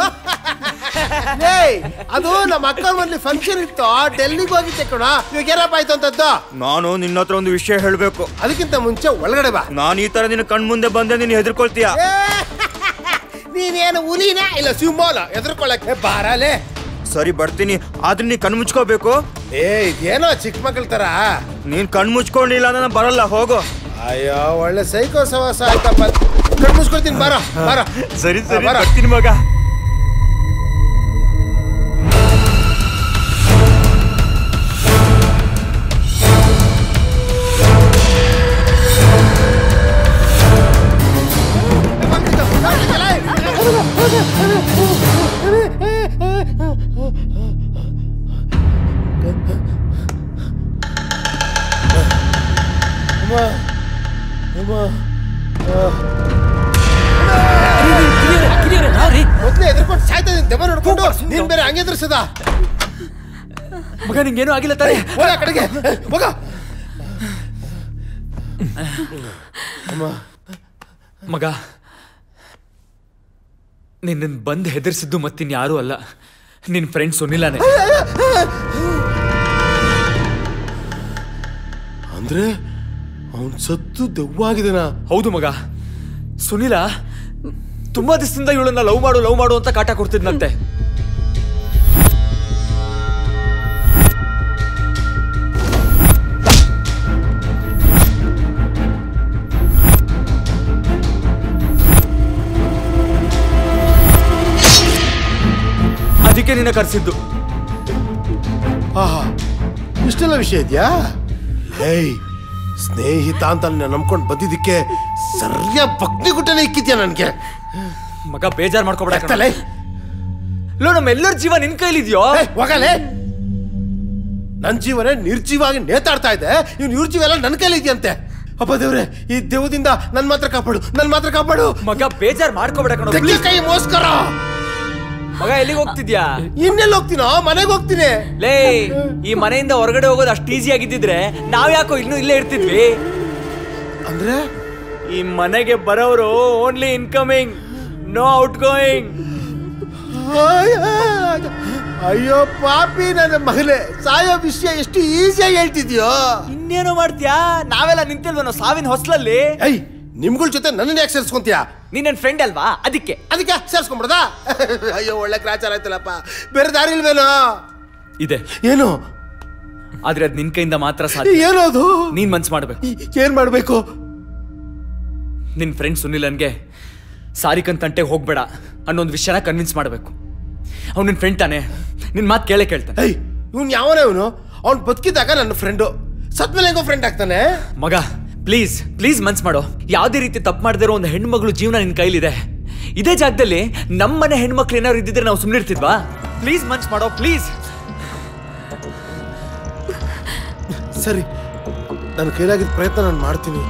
ಲೇ ಅದು ನಮ್ಮ ಅಕ್ಕನ ಮನೇಲಿ ಫಂಕ್ಷನ್ ಇತ್ತು ಡೆಲ್ಲಿಗೆ ಹೋಗಿದ್ದೆ ಕಣ ಇವಾಗ ಏನಪ್ಪ ಆಯ್ತು ಅಂತದ್ದು ನಾನು ನಿನ್ನ ಹತ್ರ ಒಂದು ವಿಷಯ ಹೇಳ್ಬೇಕು ಅದಕ್ಕಿಂತ ಮುಂಚೆ ಒಳಗಡೆ ಬಾ ನಾನು ಈ ತರ ನಿನ್ನ ಕಣ್ ಮುಂದೆ ಬಂದೆ ನೀನು ಹೆದರ್ಕೊಳ್ತೀಯ ನೀನೇನು ಹುಲಿನ ಇಲ್ಲ ಸಿಂಬೋಲ ಎದುರ್ಕೊಳ್ಳಕ್ಕೆ ಬಾರಲೇ ಸರಿ ಬರ್ತೀನಿ ಆದ್ರೆ ನೀ ಕಣ್ ಮುಚ್ಕೋಬೇಕು ಏ ಇದೇನೋ ಚಿಕ್ಕ ಮಕ್ಕಳ ತರ ನೀನ್ ಕಣ್ ಮುಚ್ಕೊಂಡಿಲ್ಲ ಅಂದ್ರೆ ನಾನು ಬರಲ್ಲ ಹೋಗು ಅಯ್ಯೋ ಒಳ್ಳೆ ಸೈಕೋ ಸವಾಸ ಆಯ್ತಪ್ಪ ಕಣ್ ಮುಚ್ಕೊಳ್ತೀನಿ ಬಾರ ಬಾರ ಸರಿ ಸರಿ ಬಾರ. ಬರ್ತೀನಿ ಮಗ ಅಮ್ಮ ಅಮ್ಮ ಮೊದ್ಲೇ ಎದ್ರಕೊಂಡು ಸಾಯ್ತಾ ಇದ್ದೀನಿ ದೆವ್ವ ನೋಡ್ಕೊಂಡು ನೀನ್ ಬೇರೆ ಹಂಗೆ ಎದುರಿಸದ ಮಗ ನಿಂಗೇನು ಆಗಿಲ್ಲ ತಾನೆ ಹೋಗ ಆ ಕಡೆಗೆ ಹೋಗ ಅಮ್ಮ ಮಗ ನಿನ್ನ ಬಂದು ಹೆದರ್ಸಿದ್ದು ಮತ್ತಿನ್ ಯಾರೂ ಅಲ್ಲ ನಿನ್ ಫ್ರೆಂಡ್ ಸುನಿಲಾನೆ ಅಂದ್ರೆ ಅವನ್ ಸತ್ತು ದೆವ್ವ ಆಗಿದನ ಹೌದು ಮಗ ಸುನಿಲ ತುಂಬಾ ದಿವಸದಿಂದ ಇವಳನ್ನ ಲವ್ ಮಾಡು ಲವ್ ಮಾಡು ಅಂತ ಕಾಟ ಕೊಡ್ತಿದ್ನಂತೆ ಅದಕ್ಕೆ ನಿನ್ನ ಕರೆಸಿದ್ದು ಆಹಾ ಇಷ್ಟೆಲ್ಲ ವಿಷಯ ಇದೆಯಾ ಹೇಯ್ ಸ್ನೇಹಿತ ಅಂತ ನಾನು ನಂಬ್ಕೊಂಡು ಬಂದಿದ್ದಕ್ಕೆ ಸರಿಯ ಭಕ್ತಿ ಗುಟ್ಟನೆ ಇಕ್ಕಿದ್ಯಾ ನನ್ಗೆ ಮಗ ಬೇಜಾರ್ ಮಾಡ್ಕೊಬೇಡ ಎತ್ತಲೇ. ಲೋ ನಮ್ಮೆಲ್ಲರ ಜೀವ ನಿನ್ ಕೈಲಿದ್ಯೋ ಹೋಗಲೇ ನನ್ ಜೀವನೇ ನಿರ್ಜೀವಾಗಿ ನೇತಾಡ್ತಾ ಇದೆ ಇವ್ ನಿರ್ಜೀವ ಎಲ್ಲ ನನ್ನ ಕೈಲಿ ಇದೆಯಂತೆ ಅಪ್ಪ ದೇವ್ರೆ ಈ ದೇವದಿಂದ ನನ್ ಮಾತ್ರ ಕಾಪಾಡು ನನ್ ಮಾತ್ರ ಕಾಪಾಡು ಮಗ ಬೇಜಾರ್ ಮಾಡ್ಕೋಬೇಡ ಕಣೋ ತೆಗ್ಲಿ ಕೈ ಮೋಸ್ಕರ ಮಗ ಎಲ್ಲಿಗೆ ಹೋಗ್ತಿದ್ಯಾ ಇನ್ನೆಲ್ಲಿ ಹೋಗ್ತೀನೋ ಮನೆಗೆ ಹೋಗ್ತೀನಿ ಲೇ ಈ ಮನೆಯಿಂದ ಹೊರಗಡೆ ಹೋಗೋದು ಅಷ್ಟು ಈಸಿ ಆಗಿದ್ದಿದ್ರೆ ನಾವ್ ಯಾಕೋ ಇನ್ನೂ ಇಲ್ಲೇ ಇರ್ತಿದ್ವಿ ಅಂದ್ರೆ ಈ ಮನೆಗೆ ಬರೋರು only incoming no outgoing ಅಯ್ಯೋ ಪಾಪಿ ನನ್ನ ಮಗನೇ ಸಾಯೋ ವಿಷಯ ಎಷ್ಟು ಈಸಿಯಾಗಿ ಹೇಳ್ತಿದ್ಯೋ ಇನ್ನೇನೋ ಮಾಡ್ತೀಯಾ ನಾವೆಲ್ಲ ನಿಂತಿಲ್ವನೋ ಸಾವಿನ ಹೊಸ್ಲಲ್ಲಿ ಐ ನಿಮ್ಗಳ ಜೊತೆ ನನ್ನನ್ನ ಯಾಕೆ ಸೇರಿಸ್ಕೊಂತೀಯಾ ನೀನ್ ನನ್ ಫ್ರೆಂಡ್ ಅಲ್ವಾ ಅದಕ್ಕೆ ಅದಕ್ಕೆ ಸೇರಿಸ್ಕೊಂಬಿಡದ ಅಯ್ಯೋ ಒಳ್ಳೆ ಗ್ರಾಚಾರ ಆಯ್ತಲ್ಲಪ್ಪ ಬೇರೆ ದಾರಿ ಇಲ್ವೇನೋ ಇದೆ ಏನು ಆದ್ರೆ ಅದ್ ನಿನ್ ಕೈಯಿಂದ ಮಾತ್ರ ಸಾಧ್ಯ ಏನದು ನೀನ್ ಮನ್ಸ್ ಮಾಡ್ಬೇಕು ಏನ್ ಮಾಡ್ಬೇಕು ನಿನ್ ಫ್ರೆಂಡ್ ಸುನಿಲನ್ಗೆ ಸಾರಿಕನ್ ತಂಟೆಗೆ ಹೋಗ್ಬೇಡ ಅನ್ನೋ ಒಂದು ವಿಷಯನ ಕನ್ವಿನ್ಸ್ ಮಾಡ್ಬೇಕು ಅವ್ನು ನಿನ್ ಫ್ರೆಂಡ್ ತಾನೆ ನಿನ್ ಮಾತು ಕೇಳೇ ಕೇಳ್ತಾನೆ ಐ ಇವ್ನು ಯಾವನೇ ಇವನು ಅವ್ನು ಬದುಕಿದಾಗ ನನ್ನ ಫ್ರೆಂಡು ಸತ್ಮೇಲೆ ಹೆಂಗೋ ಫ್ರೆಂಡ್ ಆಗ್ತಾನೆ ಮಗ ಪ್ಲೀಸ್ ಪ್ಲೀಸ್ ಮನ್ಸ್ ಮಾಡೋ ಯಾವುದೇ ರೀತಿ ತಪ್ಪು ಮಾಡದಿರೋ ಒಂದು ಹೆಣ್ಮಗಳು ಜೀವನ ನಿನ್ ಕೈಲಿದೆ ಇದೇ ಜಾಗದಲ್ಲಿ ನಮ್ಮನೆ ಹೆಣ್ಮಕ್ಳು ಏನಾದ್ರು ಇದ್ದಿದ್ರೆ ನಾವು ಸುಮ್ಮನಿರ್ತಿದ್ವಾ ಪ್ಲೀಸ್ ಮನ್ಸ್ ಮಾಡೋ ಪ್ಲೀಸ್ ಸರಿ ನನ್ನ ಕೈಲಾಗಿದ್ದ ಪ್ರಯತ್ನ ನಾನು ಮಾಡ್ತೀನಿ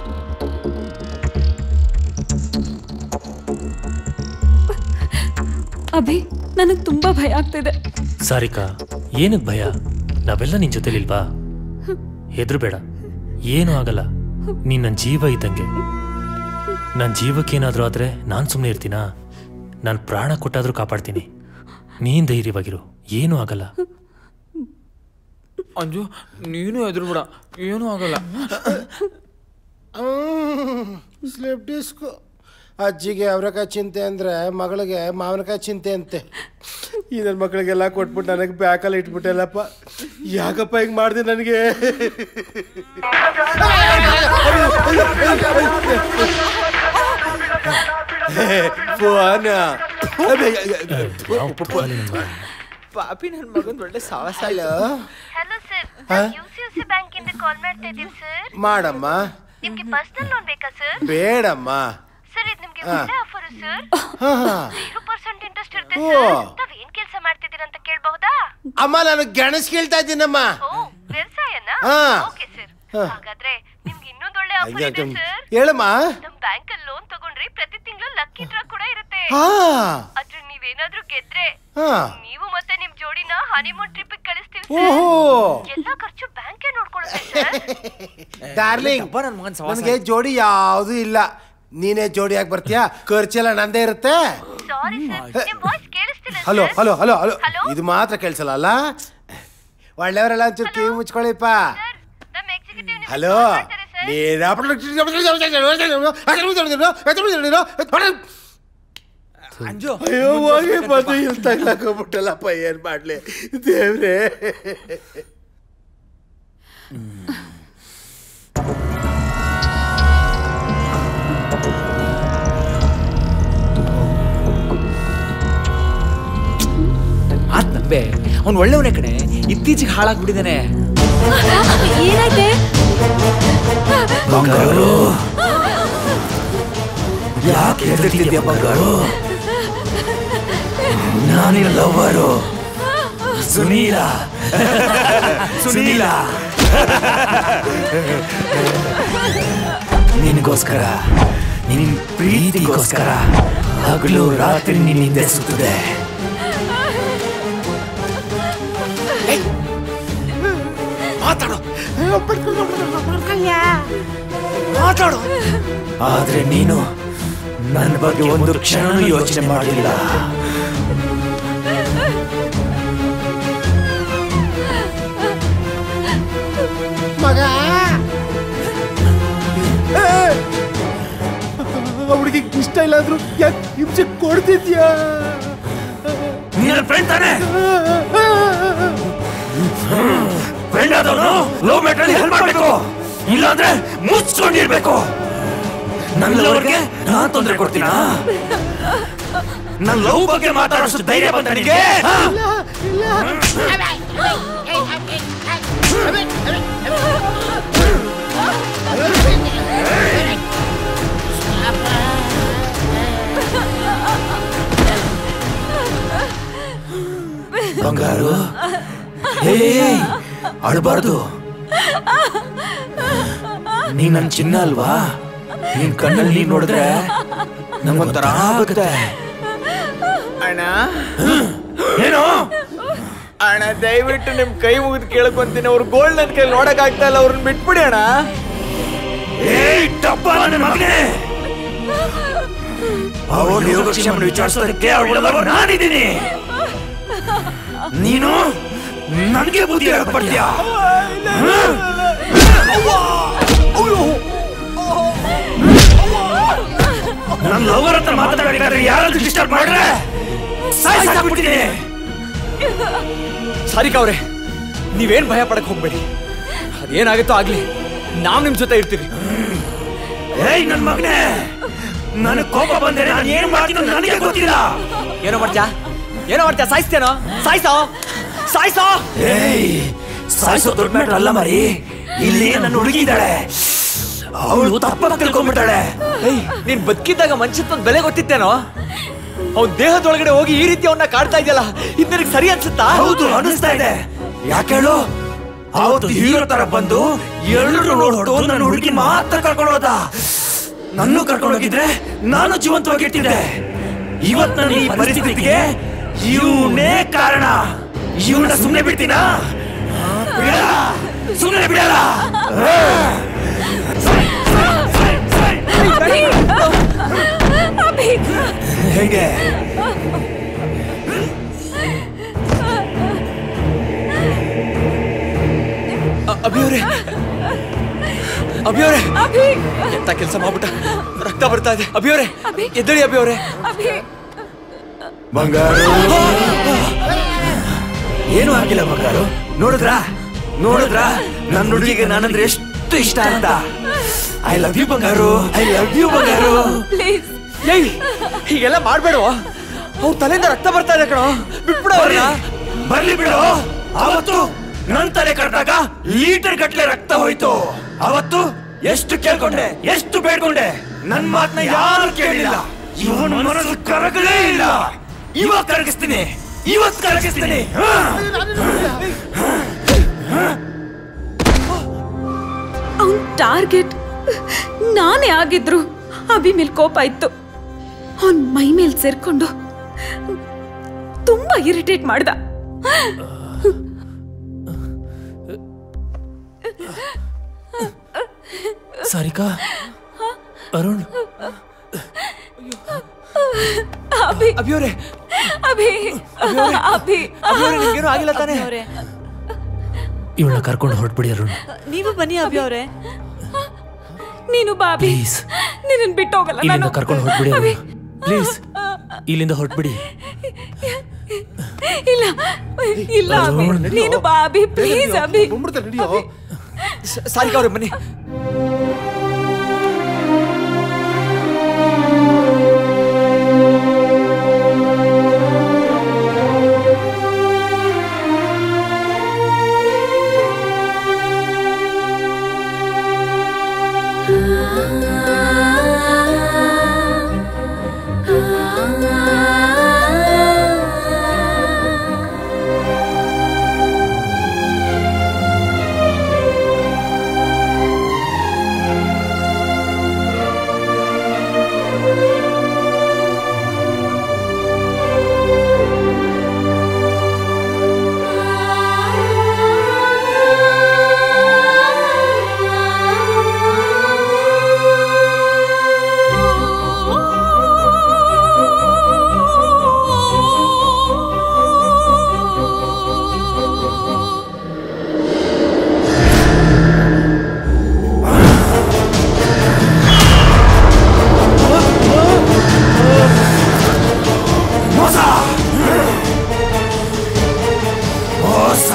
ಅಭಿ ನನಗೆ ತುಂಬಾ ಭಯ ಆಗ್ತಿದೆ ಸಾರಿಕಾ ಏನಕ್ಕೆ ಭಯ ನಾವೆಲ್ಲ ನಿನ್ ಜೊತೆಲಿಲ್ವಾ ಹೆದರ್ಬೇಡ ಏನೂ ಆಗಲ್ಲ ನೀನ್ ನನ್ನ ಜೀವ ಇದ್ದಂಗೆ ನನ್ನ ಜೀವಕ್ಕೇನಾದ್ರೂ ಆದ್ರೆ ನಾನು ಸುಮ್ಮನೆ ಇರ್ತೀನಾ ನಾನು ಪ್ರಾಣ ಕೊಟ್ಟಾದ್ರೂ ಕಾಪಾಡ್ತೀನಿ ನೀನ್ ಧೈರ್ಯವಾಗಿರು ಏನೂ ಆಗಲ್ಲ ಅಂಜು ನೀನು ಎದುರು ಬಿಡ ಏನೂ ಆಗಲ್ಲ ಸ್ಲಿಪ್ ಡಿಸ್ಕ್ ಅಜ್ಜಿಗೆ ಅವರೆಕಾಯಿ ಚಿಂತೆ ಅಂದ್ರೆ ಮಗಳಿಗೆ ಮಾವಿನಕಾಯಿ ಚಿಂತೆ ಅಂತೆ ಈ ನನ್ನ ಮಕ್ಕಳಿಗೆಲ್ಲ ಕೊಟ್ಬಿಟ್ಟು ನನಗೆ ಬ್ಯಾಕಲ್ಲಿ ಇಟ್ಬಿಟ್ಟೆಲ್ಲಪ್ಪ ಯಾಕಪ್ಪ ಹಿಂಗೆ ಮಾಡಿದೆ ನನಗೆ ಫೋನ್ ಪಾಪಿ ನನ್ನ ಮಗನ್ ಒಳ್ಳೆ ಸಾಹಸ ಹಲೋ ಹಲೋ ಸರ್ ಹಾ? ಯು ಸಿ ಯು ಸಿ ಬ್ಯಾಂಕಿಂದ ಕಾಲ್ ಮಾಡ್ತಾ ಇದ್ದೀವಿ ಸರ್ ಮಾಡಮ್ಮ ನಿಮ್ಗೆ ಪರ್ಸನಲ್ ಲೋನ್ ಬೇಕಾ ಸರ್ ಬೇಡಮ್ಮ ಸರ್ ಇದು ನಿಮ್ಗೆ ಹಾ. ಒಳ್ಳೆ ಆಫರ್ ಸರ್ ಹಾ, ಹಾ. ಜೀರೋ ಪರ್ಸೆಂಟ್ ಇಂಟ್ರೆಸ್ಟ್ ಇರುತ್ತೆ ಓ. ಸರ್ ತಾವ್ ಏನ್ ಕೆಲಸ ಮಾಡ್ತಿದ್ದೀರಾ ಅಂತ ಕೇಳಬಹುದಾ ಅಮ್ಮ ನಾನು ಗೆಣಸ್ ಕೇಳ್ತಾ ಇದ್ದೀನಮ್ಮ ಓ ವ್ಯವಸಾಯನ ಹಾ. ಓಕೆ ಸರ್ ಹಾ. ಹಾಗಾದ್ರೆ ನಿಮ್ಗೆ ಇನ್ನೊಂದ್ ಒಳ್ಳೆ ಆಫರ್ ಅಯ್ಯ, ಇದೆ ಕಮ್- ಸರ್ ಹೇಳಮ್ಮ ನಮ್ ಬ್ಯಾಂಕ್ ಅಲ್ಲಿ ಲೋನ್ ತಗೊಂಡ್ರೆ ಪ್ರತಿ ತಿಂಗಳು ಲಕ್ಕಿ ಡ್ರಾ ಕೂಡ ಇರುತ್ತೆ ಹಾ. ಅದ್ರ ನೀವೇನಾದ್ರೂ ಗೆದ್ರೆ ಹಾ. ನೀವು ಮತ್ತೆ ನಿಮ್ ಜೋಡಿನ ಹನಿಮೂನ್ ಟ್ರಿಪ್ ಕಳಿಸ್ತೀವಿ ಓಹೋ. ಸರ್ ಎಲ್ಲಾ ಖರ್ಚು ಬ್ಯಾಂಕೇ ನೋಡ್ಕೊಳ್ಳುತ್ತೆ ಸರ್ ಡಾರ್ಲಿಂಗ್ ನನಗೆ ಜೋಡಿ ಯಾವುದು ಇಲ್ಲ ನೀನೇ ಜೋಡಿಯಾಗಿ ಬರ್ತೀಯಾ ಖರ್ಚೆಲ್ಲ ನಂದೇ ಇರುತ್ತೆ ಸಾರಿ ಸರ್ ನಿಮ್ ವಾಯ್ಸ್ ಕೇಳಿಸ್ತಿಲ್ಲ hello sir. Hello hello hello hello ಇದು ಮಾತ್ರ ಕೇಳಿಸಲ್ಲ ಅಲ್ಲ ಒಳ್ಳೆಯವರೆಲ್ಲ ಒಂಚೂರು ಕಿವಿ ಮುಚ್ಕೊಳ್ಳಿಪ್ಪ ಹಲೋ ಅಯ್ಯೋ ಹೋಗಿ ಬಂದು ಇಲ್ಲಿ ತಗ್ಲಾಕೋಬಿಟ್ಟಲ್ಲಪ್ಪ ಏನ್ ಮಾಡ್ಲಿ ದೇವ್ರೇ ಮಾತ್ ನಂಬೆ ಅವ್ನು ಒಳ್ಳೆಯವನೇ ಕಣೆ ಇತ್ತೀಚೆಗೆ ಹಾಳಾಗ್ಬಿಟ್ಟಿದ್ದಾನೆ ಏನಾಯ್ತೆ ಬಂಗಾರು ಯಾಕೆ ಹೆದರ್ತಿದ್ಯಾ ಬಂಗಾರು ನಾನಿನ ಲವ್ವರು ಸುನೀಲ ಸುನೀಲ ನಿನಗೋಸ್ಕರ ನಿನ್ ಪ್ರೀತಿಗೋಸ್ಕರ ಹಗಲು ರಾತ್ರಿ ನಿನ್ನ ಹಿಂದೆ ಸುತ್ತದೆ ಮಾತಾಡು ಮಾತಾಡು ಆದ್ರೆ ನೀನು ನನ್ನ ಬಗ್ಗೆ ಒಂದು ಕ್ಷಣ ಯೋಚನೆ ಮಾಡಲಿಲ್ಲ ಮಗ ಹುಡುಗಿ ಇಷ್ಟ ಇಲ್ಲ ಅಂದ್ರು ಯಾಕೆ ಹಿಂಸೆ ಕೊಡ್ತಿದ್ಯಾ ನೀನು ಫ್ರೆಂಡ್ ತಾನೆ ಫ್ರೆಂಡ್ ಆದವನು ಲವ್ ಮ್ಯಾಟ್ರಲ್ಲಿ ಹೆಲ್ಪ್ ಮಾಡ್ಬೇಕು ಇಲ್ಲಾಂದ್ರೆ ಮುಚ್ಕೊಂಡಿರ್ಬೇಕು ನನ್ನ ಲವ್ಗೆ ನಾನ್ ತೊಂದರೆ ಕೊಡ್ತೀನಾ ನನ್ನ ಲವ್ ಬಗ್ಗೆ ಮಾತಾಡೋಷ್ಟು ಧೈರ್ಯ ಬಂತ ನಿನಗೆ ಹಾ? ಬಂಗಾರು ಹೇ ಅಳ್ಬಾರ್ದು ನೀ ನನ್ ಚಿನ್ನ ಅಲ್ವಾ ನಿನ್ ಕಣ್ಣಲ್ಲಿ ನೀನ್ ನೋಡಿದ್ರೆ ನಂಗೊಂಥರ ಆಗುತ್ತೆ ಅಣ್ಣ ಏನು ಅಣ್ಣ ದಯವಿಟ್ಟು ನಿಮ್ ಕೈ ಮುಗಿದು ಕೇಳ್ಕೊಂತೀನಿ ಅವ್ರ ಗೋಲ್ಡ್ ನನ್ ಕೈ ನೋಡಕ್ ಆಗ್ತಾ ಇಲ್ಲ ಅವ್ರನ್ನ ಬಿಟ್ಬಿಡಿ ಅಣ್ಣ ಏಯ್ ಟಪ್ಪ ನನ್ನ ಮಗನೇ ಅವಳು ಯೋಗಕ್ಷೇಮನ ವಿಚಾರಿಸೋದಕ್ಕೆ ಅವಳು ನಾನಿದ್ದೀನಿ ನೀನು ನನಗೆ ಬುದ್ಧಿ ಹೇಳಕ್ ಬರ್ತೀಯಾ ನನ್ನ ಲವರ್ ಹತ್ರ ಮಾತಾಡಬೇಕಾದ್ರೆ ಯಾರಾದ್ರೂ ಡಿಸ್ಟರ್ಬ್ ಮಾಡ್ರೆ ಸಾಯಿಸಾಕ್ಬಿಡ್ತೀನಿ ಸಾರಿಕಾ ಅವ್ರೆ ನೀವೇನ್ ಭಯ ಪಡಕ್ ಹೋಗ್ಬೇಡಿ ಅದೇನಾಗುತ್ತೋ ಆಗ್ಲಿ ನಾವ್ ನಿಮ್ ಜೊತೆ ಇರ್ತೀವಿ ಏಯ್ ನನ್ ಮಗನೇ ನನಗ್ ಕೋಪ ಬಂದ್ರೆ ನಾನು ಏನ್ ಮಾಡ್ತೀನೋ ನನಗೆ ಗೊತ್ತಿಲ್ಲ ಏನೋ ಮಾಡ್ತ್ಯಾ ಏನೋ ಮಾಡ್ತ್ಯಾ ಸಾಯಿಸ್ತೇನೋ ಸಾಯ್ಸೋ ಸಾಯ್ಸೋ ಏಯ್ ಸಾಯಿಸೋ ದೊಡ್ಡ ಮ್ಯಾಟ್ರ್ ಅಲ್ಲ ಮರಿ ಇಲ್ಲಿ ನನ್ನ ಹುಡುಗಿ ಇದ್ದಾಳೆ ಅವಳು ತಪ್ಪಾಗಿ ತಿಳ್ಕೊಂಡ್ಬಿಟ್ಟಾಳೆ ಏಯ್ ನೀನ್ ಬದುಕಿದ್ದಾಗ ಮನುಷ್ಯತ್ವದ ಬೆಲೆ ಗೊತ್ತಿತ್ತೇನೋ ಅವ್ನ್ ದೇಹದೊಳಗಡೆ ಹೋಗಿ ಈ ರೀತಿ ಅವನ್ನ ಕಾಡ್ತಾ ಇದೆಯಲ್ಲ ಇದು ನಿನಗೆ ಸರಿ ಅನ್ಸುತ್ತಾ ಹೌದು ಅನಿಸ್ತಾ ಇದೆ ಯಾಕೆ ಹೇಳು ಅವತ್ತು ಹೀರೋ ತರ ಬಂದು ಎಲ್ಲರೂ ನೋಡ್ಬಿಟ್ಟು ನನ್ನ ಹುಡುಗಿ ಮಾತ್ರ ಕರ್ಕೊಂಡು ಹೋದ ನನ್ನೂ ಕರ್ಕೊಂಡು ಹೋಗಿದ್ರೆ ನಾನು ಜೀವಂತವಾಗಿರ್ತಿದ್ದೆ ಇವತ್ ನನ್ನ ಈ ಪರಿಸ್ಥಿತಿಗೆ ಇವನೇ ಕಾರಣ ಇವನ ಸುಮ್ಮನೆ ಬಿಡ್ತೀನಾ ಬಿಡಲ್ಲ ಸುಮ್ಮನೆ ಬಿಡಲ್ಲ ಹೇಗೆ ಅಭಿಯವರೇ ಅಭಿಯವರೇ ಎಂತ ಕೆಲಸ ಮಾಡ್ಬಿಟ್ಟ ರಕ್ತ ಬರ್ತಾ ಇದೆ ಅಭಿಯವರೇ ಎದ್ದಳಿ ಅಭಿಯವರೇ ಬಂಗಾರು ಏನು ಆಗಿಲ್ಲ ಬಂಗಾರು ನೋಡಿದ್ರಾ ನೋಡಿದ್ರಾ ನನ್ನ ಹುಡುಗಿಗೆ ನಾನಂದ್ರೆ ಎಷ್ಟು ಇಷ್ಟ ಅಂತ ಐ ಲವ್ ಯು ಬಂಗಾರು ಐ ಲವ್ ಯು ಬಂಗಾರು ಏಯ್ ಹೀಗೆಲ್ಲ ಮಾಡ್ಬೇಡ ಅವ್ ತಲೆಯಿಂದ ರಕ್ತ ಬರ್ತಾ ಇದೆ ಕಣೋ ಬಿಟ್ಬಿಡ ಅವ್ರನ್ನ ಬರ್ಲಿ ಬಿಡು ಅವತ್ತು ನನ್ ತಲೆ ಕಟ್ಟಾಗ ಲೀಟರ್ ಗಟ್ಲೆ ರಕ್ತ ಹೋಯ್ತು ಅವತ್ತು ಎಷ್ಟು ಕೇಳ್ಕೊಂಡೆ ಎಷ್ಟು ಬೇಡ್ಕೊಂಡೆ ನನ್ ಮಾತನ್ನ ಯಾರು ಕೇಳಿಲ್ಲ ಇವನ ಮನಸ್ಸು ಕರಗಲೇ ಇಲ್ಲ ಇವಾಗ ಕರಗಿಸ್ತೀನಿ ಇವತ್ ಕರಗಿಸ್ತೀನಿ ಹಾ? ಅವನ್ ಟಾರ್ಗೆಟ್ ನಾನೇ ಆಗಿದ್ರು ಅಭಿ ಮೇಲ್ ಕೋಪ ಇತ್ತು ಅವನ್ ಮೈ ಮೇಲ್ ಸೇರ್ಕೊಂಡು ತುಂಬಾ ಇರಿಟೇಟ್ ಮಾಡ್ದ ಸಾರಿಕಾ ಅರುಣ್ ಅಭಿ ಅಭಿಯವರೇ ಅಭಿ ಅಭಿ ನಿಮ್ಗೇನು ಆಗಿಲ್ಲ ತಾನೇ ಇವಳನ್ನ ಕರ್ಕೊಂಡು ಹೊರಟ್ಬಿಡಿ ಅರುಣ್ ನೀವು ಬನ್ನಿ ಅಭಿ ಅವರೇ ನೀನು ಬಾಬಿ Please. ನಿನ್ನ ಬಿಟ್ಟು ಹೋಗಲ್ಲ ಇಲ್ಲಿಂದ ನಾನು ಕರ್ಕೊಂಡು ಹೊರಟ್ಬಿಡಿ ಅಭಿ ಪ್ಲೀಸ್ ಇಲ್ಲಿಂದ ಹೊರಟ್ಬಿಡಿ ಇಲ್ಲ ಇಲ್ಲ ಅಭಿ ಅರುಣ್. ನೀನು ಬಾಬಿ ಪ್ಲೀಸ್ ಅಭಿ ಸಾರಿಕಾ ಅವ್ರೆ ಬನ್ನಿ ಮೋಸ ಮೋಸ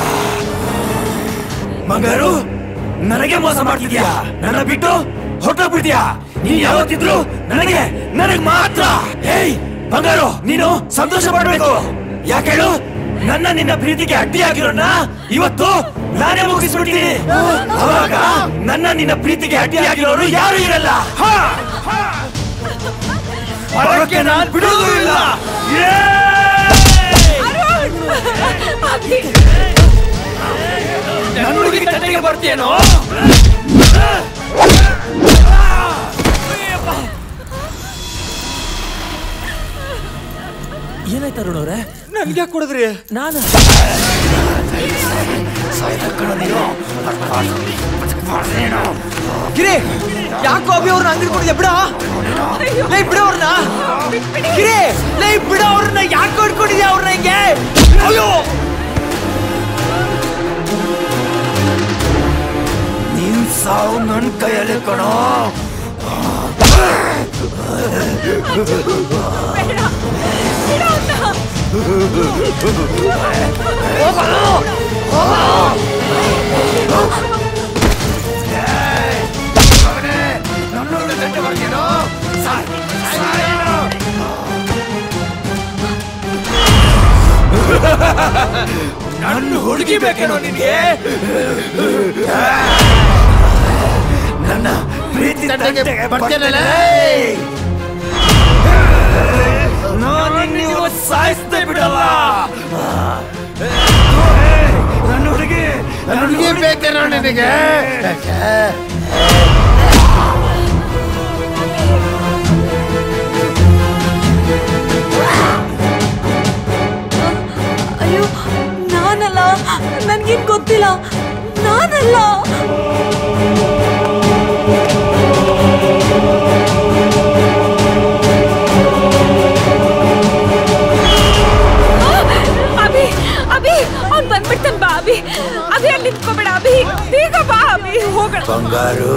ಮಂಗಾರು ನನಗೆ ಮೋಸ ಮಾಡ್ತಿದ್ಯಾ ನನ್ನ ಬಿಟ್ಟು ಹೊರಟೋಗ್ಬಿಡ್ತೀಯಾ ನೀನ್ ಯಾವತ್ತಿದ್ರು ನನಗೆ ನನಗ್ ಮಾತ್ರ ಹೇಯ್ ಬಂಗಾರು ನೀನು ಸಂತೋಷ ಪಡ್ಬೇಕು ಯಾಕೆ ಹೇಳು ನನ್ನ ನಿನ್ನ ಪ್ರೀತಿಗೆ ಅಡ್ಡಿಯಾಗಿರೋಣ ಇವತ್ತು ನಾನೇ ಮುಗಿಸ್ಬಿಡ್ತೀನಿ ಅವಾಗ ನನ್ನ ನಿನ್ನ ಪ್ರೀತಿಗೆ ಅಡ್ಡಿಯಾಗಿರೋರು ಯಾರು ಇರಲ್ಲ ಹಾ ಬರೋಕೆ ನಾನ್ ಬಿಡೋದು ಇಲ್ಲ ನನ್ನ ಹುಡುಗಿ ತಂಟೆಗೆ ಬರ್ತೀಯೇನೋ ಏನಾಯ್ತು ಅರುಣ್ ಅವ್ರೆ ನನ್ಗೆ ಕೊಡಿದ್ರಿ ನಾನು ಗಿರಿ ಯಾಕೋ ಅಭಿ ಅವ್ರನ್ನ ಅಂಗಡಿ ಕೊಡಿದ್ಯಾ ಬಿಡ ಲೈ ಬಿಡ ಅವ್ರನ್ನ ಗಿರಿ ಲೈ ಬಿಡ ಅವ್ರನ್ನ ಯಾಕೆ ಹೊಡ್ಕೊಂಡಿದ್ಯಾ ಅವ್ರನ್ನ ಹಿಂಗೆ ಅಯ್ಯೋ ನಿನ್ ಸಾವು ನನ್ ಕೈಯಲ್ಲಿ ಕಣೋ ನನ್ನ ಹುಡುಗಿ ಬೇಕೇನೋ ನಿನ್ಗೆ ನನ್ನ ಪ್ರೀತಿ ತಂಟೆಗೆ ಬರ್ತೀನಲ್ಲ ನಾನು ನೀವು ಸಾಯಿಸ್ತೇ ಬಿಡಲ್ಲ ನನ್ನ ಹುಡುಗಿ ನನ್ನ ಹುಡುಗಿ ಬೇಕೇನೋ ನಿನಗೆ ಅಯ್ಯೋ ನಾನಲ್ಲ ನನ್ಗೇನ್ ಗೊತ್ತಿಲ್ಲ ನಾನಲ್ಲ ಅಭಿ ಅಭಿ ಅವ್ನ್ ಬಂದ್ಬಿಡ್ತಾನೆ ಬಾ ಅಭಿ ಅಭಿ ಅಲ್ಲಿ ನಿಂತ್ಕೋಬೇಡ ಅಭಿ ಬೇಗ ಬಾ ಅಭಿ ಹೋಗೋಣ ಬಂಗಾರು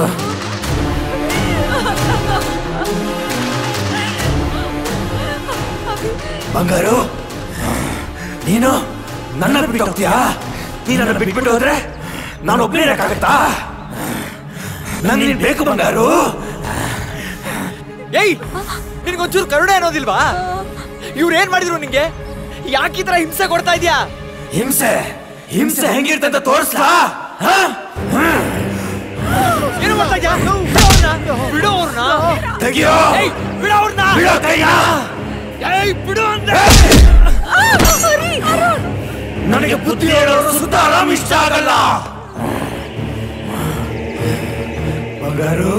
ಬಂಗಾರು ನೀನು ನನ್ನ ಬಿಟ್ಟು ಹೋಗ್ತೀಯಾ ನೀನು ನನ್ನ ಬಿಟ್ಬಿಟ್ಟು ಹೋದ್ರೆ ನಾನು ಒಬ್ಬನೇ ಇರಕ್ಕಾಗತ್ತಾ ನನ್ ನೀನ್ ಬೇಕು ಬಂಗಾರು ಏಯ್ ನಿನ್ಗೊಂಚೂರು ಕರುಣೆ ಅನ್ನೋದಿಲ್ವಾ ಇವ್ರು ಏನ್ ಮಾಡಿದ್ರು ನಿಂಗೆ ಯಾಕೆ ಈ ತರ ಹಿಂಸೆ ಕೊಡ್ತಾ ಇದ್ಯಾ ಹಿಂಸೆ ಹಿಂಸೆ ಹೆಂಗಿರ್ತಂತ ತೋರಿಸ್ಲಾ ಹ? ಹ್ಮ್. ಬಿಡು ಅವ್ರನ್ನ ತೆಗಿಯೋ ಬಿಡು ಅವ್ರನ್ನ ಬಿಡು ಕೈಯ ಏಯ್ ಬಿಡು ಅಂದೆ ನನಗೆ ಬುದ್ಧಿ ಹೇಳೋರು ಸುತ್ತ ಆರಾಮ್ ಇಷ್ಟ ಆಗಲ್ಲ ಬಂಗಾರು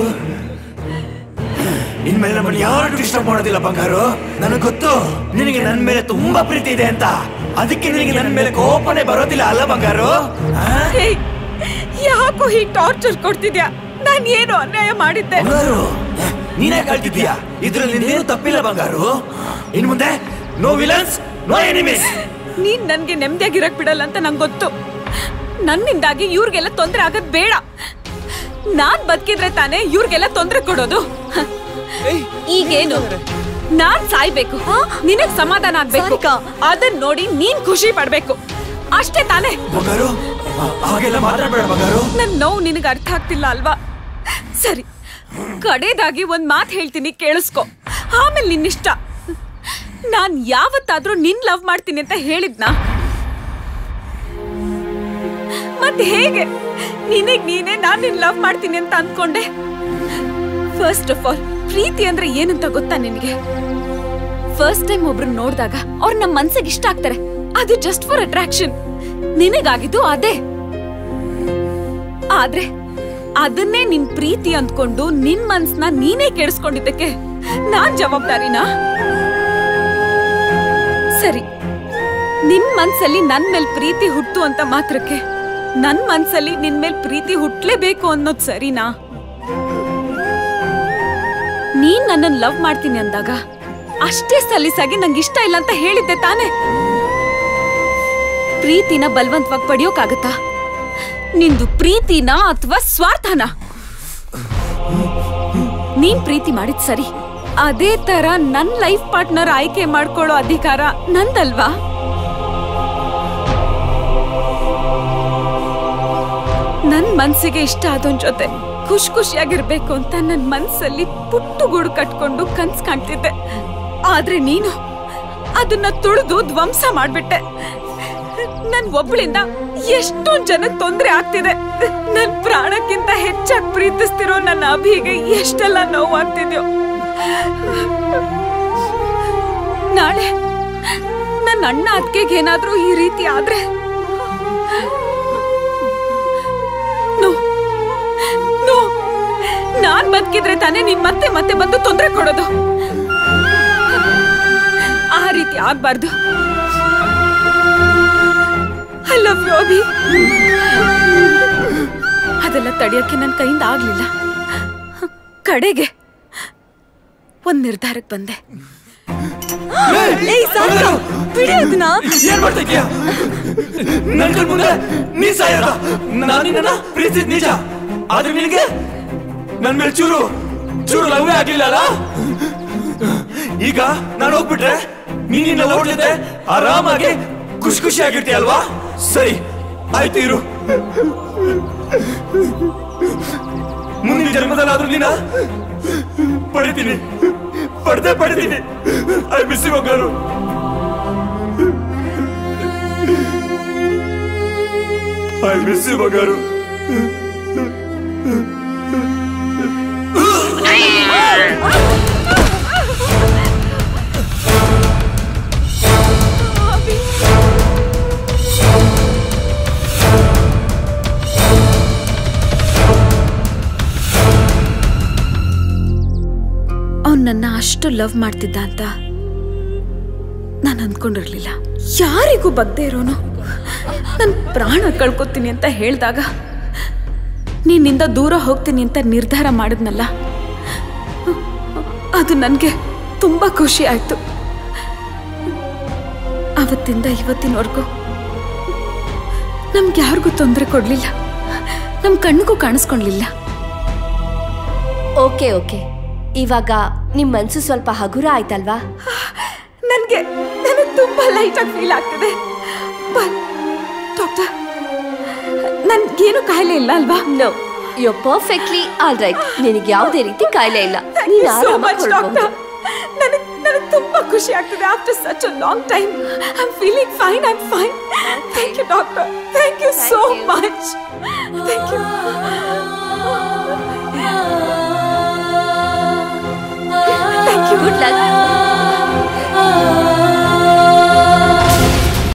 ಇನ್ಮೇಲೆ ನಮ್ಮನ್ನು ಯಾರು ಡಿಸ್ಟರ್ಬ್ ಮಾಡೋದಿಲ್ಲ ಬಂಗಾರು ನನಗೆ ಗೊತ್ತು ನಿನಗೆ ನನ್ನ ಮೇಲೆ ತುಂಬಾ ಪ್ರೀತಿ ಇದೆ ಅಂತ ಅದಕ್ಕೆ ನಿನಗೆ ನನ್ನ ಮೇಲೆ ಕೋಪನೆ ಬರೋದಿಲ್ಲ ಅಲ್ಲ ಬಂಗಾರು ಆ? ಏಯ್, ಯಾಕೋ ಹೀಗ್ ಟಾರ್ಚರ್ ಕೊಡ್ತಿದ್ಯಾ ನಾನ್ ಏನು ಅನ್ಯಾಯ ಮಾಡಿದ್ದೆ ಬಂಗಾರು ನೀನೇ ಕಳ್ತಿದ್ದೀಯಾ ಇದ್ರಲ್ಲಿ ನಿಂದೇನು ತಪ್ಪಿಲ್ಲ ಬಂಗಾರು ಇನ್ ಮುಂದೆ ನೋ ವಿಲನ್ಸ್ ನೋ ಎನಿಮೀಸ್ ನೀನ್ ನನ್ಗೆ ನೆಮ್ಮದಿಯಾಗಿರಕ್ ಬಿಡಲ್ಲ ಅಂತ ನಂಗೆ ಗೊತ್ತು ನನ್ನಿಂದಾಗಿ ಇವ್ರಿಗೆಲ್ಲ ತೊಂದ್ರೆ ಆಗದ್ ಬೇಡ ನಾನ್ ಬದುಕಿದ್ರೆ ತಾನೇ ಇವ್ರಿಗೆಲ್ಲ ತೊಂದ್ರೆ ಕೊಡೋದು ಹ. ಈಗೇನು ನಾನ್ ಸಾಯ್ಬೇಕು ನಿನಗ್ ಸಮಾಧಾನ ಆಗ್ಬೇಕು ಅದನ್ ನೋಡಿ ನೀನ್ ಖುಷಿ ಪಡ್ಬೇಕು ಅಷ್ಟೇ ತಾನೇ ಬಂಗಾರು ಹಾಗೆಲ್ಲ ಮಾತಾಡ್ಬೇಡ ಬಂಗಾರು ನನ್ ನೋವು ನಿನಗೆ ಅರ್ಥ ಆಗ್ತಿಲ್ಲ ಅಲ್ವಾ ಸರಿ ಕಡೆದಾಗಿ ಒಂದ್ ಮಾತ್ ಹೇಳ್ತೀನಿ ಕೇಳಿಸ್ಕೊ ಆಮೇಲೆ ನಿನ್ನಿಷ್ಟ ನಾನ್ ಯಾವತ್ತಾದ್ರೂ ನಿನ್ ಲವ್ ಮಾಡ್ತೀನಿ ಅಂತ ಹೇಳಿದ್ನಾ ಮತ್ತೆ ಹೇಗೆ ನಿನಗ್ ನೀನೇ ನಾನ್ ನಿನ್ ಲವ್ ಮಾಡ್ತೀನಿ ಅಂತ ಅನ್ಕೊಂಡೆ ಫಸ್ಟ್ ಆಫ್ ಆಲ್ ಪ್ರೀತಿ ಅಂದ್ರೆ ಏನಂತ ಗೊತ್ತಾ ನಿನಗೆ ಫಸ್ಟ್ ಟೈಮ್ ಒಬ್ರನ್ನ ನೋಡಿದಾಗ ಅವ್ರು ನಮ್ಮ ಮನ್ಸಿಗೆ ಇಷ್ಟ ಆಗ್ತಾರೆ ಅದು ಜಸ್ಟ್ ಫಾರ್ ಅಟ್ರಾಕ್ಷನ್ ನಿನಗಾಗಿದ್ದು ಅದೇ ಆದ್ರೆ ಅದನ್ನೇ ನಿನ್ ಪ್ರೀತಿ ಅಂದ್ಕೊಂಡು ನಿನ್ ಮನ್ಸ್ನ ನೀನೇ ಕೆಡಿಸ್ಕೊಂಡಿದ್ದಕ್ಕೆ ನಾನ್ ಜವಾಬ್ದಾರಿನಾ ಸರಿ ನಿನ್ ಮನ್ಸಲ್ಲಿ ನನ್ ಮೇಲ್ ಪ್ರೀತಿ ಹುಟ್ಟು ಅಂತ ಮಾತ್ರಕ್ಕೆ ನನ್ ಮನ್ಸಲ್ಲಿ ನಿನ್ ಮೇಲ್ ಪ್ರೀತಿ ಹುಟ್ಲೇಬೇಕು ಅನ್ನೋದ್ ಸರಿನಾ ನೀನ್ ನನ್ನನ್ ಲವ್ ಮಾಡ್ತೀನಿ ಅಂದಾಗ ಅಷ್ಟೇ ಸಲೀಸಾಗಿ ನಂಗೆ ಇಷ್ಟ ಇಲ್ಲ ಅಂತ ಹೇಳಿದ್ದೆ ತಾನೇ ಪ್ರೀತಿನ ಬಲವಂತವಾಗಿ ಪಡೆಯೋಕಾಗತ್ತಾ ನಿಂದು ಪ್ರೀತಿನ ಅಥವಾ ಸ್ವಾರ್ಥನ ನೀನ್ ಪ್ರೀತಿ ಮಾಡಿದ್ ಸರಿ ಅದೇ ತರ ನನ್ ಲೈಫ್ ಪಾರ್ಟ್ನರ್ ಆಯ್ಕೆ ಮಾಡ್ಕೊಳ್ಳೋ ಅಧಿಕಾರ ನಂದಲ್ವಾ ನನ್ ಮನ್ಸಿಗೆ ಇಷ್ಟ ಆದೋನ್ ಜೊತೆ ಖುಷ್ ಖುಷಿಯಾಗಿರ್ಬೇಕು ಅಂತ ನನ್ ಮನ್ಸಲ್ಲಿ ಪುಟ್ಟು ಗೂಡು ಕಟ್ಕೊಂಡು ಕನ್ಸ್ ಕಾಣ್ತಿದ್ದೆ ಆದ್ರೆ ನೀನು ಅದನ್ನ ತುಳಿದು ಧ್ವಂಸ ಮಾಡ್ಬಿಟ್ಟೆ ನನ್ ಒಬ್ಳಿಂದ ಎಷ್ಟೊಂದ್ ಜನಕ್ ತೊಂದ್ರೆ ಆಗ್ತಿದೆ ನನ್ ಪ್ರಾಣಕ್ಕಿಂತ ಹೆಚ್ಚಾಗಿ ಪ್ರೀತಿಸ್ತಿರೋ ನನ್ನ ಅಭಿಗೆ ಎಷ್ಟೆಲ್ಲ ನೋವಾಗ್ತಿದ್ಯೋ ನಾಳೆ ನನ್ನ ಅಣ್ಣ ಅದ್ಕೆಗೆ ಏನಾದ್ರೂ ಈ ರೀತಿ ಆದ್ರೆ ನೋ ನೋ ನಾನ್ ಬದುಕಿದ್ರೆ ತಾನೇ ನೀನ್ ಮತ್ತೆ ಮತ್ತೆ ಬಂದು ತೊಂದರೆ ಕೊಡೋದು ಆ ರೀತಿ ಆಗ್ಬಾರ್ದು ಐ ಲವ್ ಯು ಅಭಿ ಅದೆಲ್ಲ ತಡೆಯೋಕೆ ನನ್ನ ಕೈಯಿಂದ ಆಗ್ಲಿಲ್ಲ ಕಡೆಗೆ ಒಂದ್ ನಿರ್ಧಾರಕ್ಕೆ ಬಂದೆ ಏಯ್, ಸಾಕು. ಬಿಡಿ ಅದನ್ನ. ಏನ್ ಮಾಡ್ತಾ ಇದೀಯ ನನ್ ಕಣ್ ಮುಂದೆ ನೀ ಸಾಯದ ನಾನು ನಿನ್ನ ಪ್ರೀತಿಸಿದ್ ನಿಜ ಆದ್ರೆ ನಿನಗೆ ನನ್ ಮೇಲೆ ಚೂರು ಚೂರು ಲವ್ವೇ ಆಗ್ಲಿಲ್ಲ ಅಲ್ಲ ಈಗ ನಾನು ಹೋಗ್ಬಿಟ್ರೆ ನೀನ್ ನಿನ್ನ ಲವ್ ಜೊತೆ ಆರಾಮಾಗಿ ಖುಷಿ ಖುಷಿ ಆಗಿರ್ತೀಯ ಅಲ್ವಾ ಸರಿ ಆಯ್ತು ಇರು ಮುಂದಿನ ಜನ್ಮದಲ್ಲಾದ್ರೂ ನೀನ ಪಡಿತೀನಿ ಪಡ್ದೆ ಪಡಿತೀನಿ ಐ ಮಿಸ್ ಯು ಬಂಗಾರು ಐ ಮಿಸ್ ಯು ಬಂಗಾರು ಅವ್ನ್ ನನ್ನ ಅಷ್ಟು ಲವ್ ಮಾಡ್ತಿದ್ದ ಅಂತ ನಾನು ಅಂದ್ಕೊಂಡಿರ್ಲಿಲ್ಲ ಯಾರಿಗೂ ಬಗ್ದೇ ಇರೋನು ನನ್ನ ಪ್ರಾಣ ಕಳ್ಕೊತೀನಿ ಅಂತ ಹೇಳಿದಾಗ ನಿನ್ನಿಂದ ದೂರ ಹೋಗ್ತೀನಿ ಅಂತ ನಿರ್ಧಾರ ಮಾಡಿದ್ನಲ್ಲ ಅದು ನನಗೆ ತುಂಬ ಖುಷಿ ಆಯ್ತು ಅವತ್ತಿಂದ ಇವತ್ತಿನವರೆಗೂ ನಮ್ಗೆ ಯಾರಿಗೂ ತೊಂದರೆ ಕೊಡ್ಲಿಲ್ಲ ನಮ್ಮ ಕಣ್ಣಿಗೂ ಕಾಣಿಸ್ಕೊಳ್ಲಿಲ್ಲ ಓಕೆ ಓಕೆ ಇವಾಗ ನಿಮ್ ಮನ್ಸು ಸ್ವಲ್ಪ ಹಗುರ ಆಯ್ತಲ್ವಾ ನನ್ಗೆ ನನಗೆ ತುಂಬಾ ಲೈಟ್ ಆಗಿ ಫೀಲ್ ಆಗ್ತಿದೆ ಡಾಕ್ಟರ್ ನನ್ಗೇನು ಕಾಯಿಲೆ ಇಲ್ಲ ಅಲ್ವಾ no you perfectly all right ನಿನಗೆ ಯಾವುದೇ ರೀತಿ ಕಾಯಿಲೆ ಇಲ್ಲ ನೀನು ಸೋ ಆರಾಮಾಗಿ ಮಚ್ ಹೊರಡ್ಬಹುದು. ಡಾಕ್ಟರ್ ನನಗೆ ನನಗೆ ತುಂಬಾ ಖುಷಿ ಆಗ್ತಿದೆ after such a long time I am feeling fine I am fine thank you doctor thank you so much thank you good luck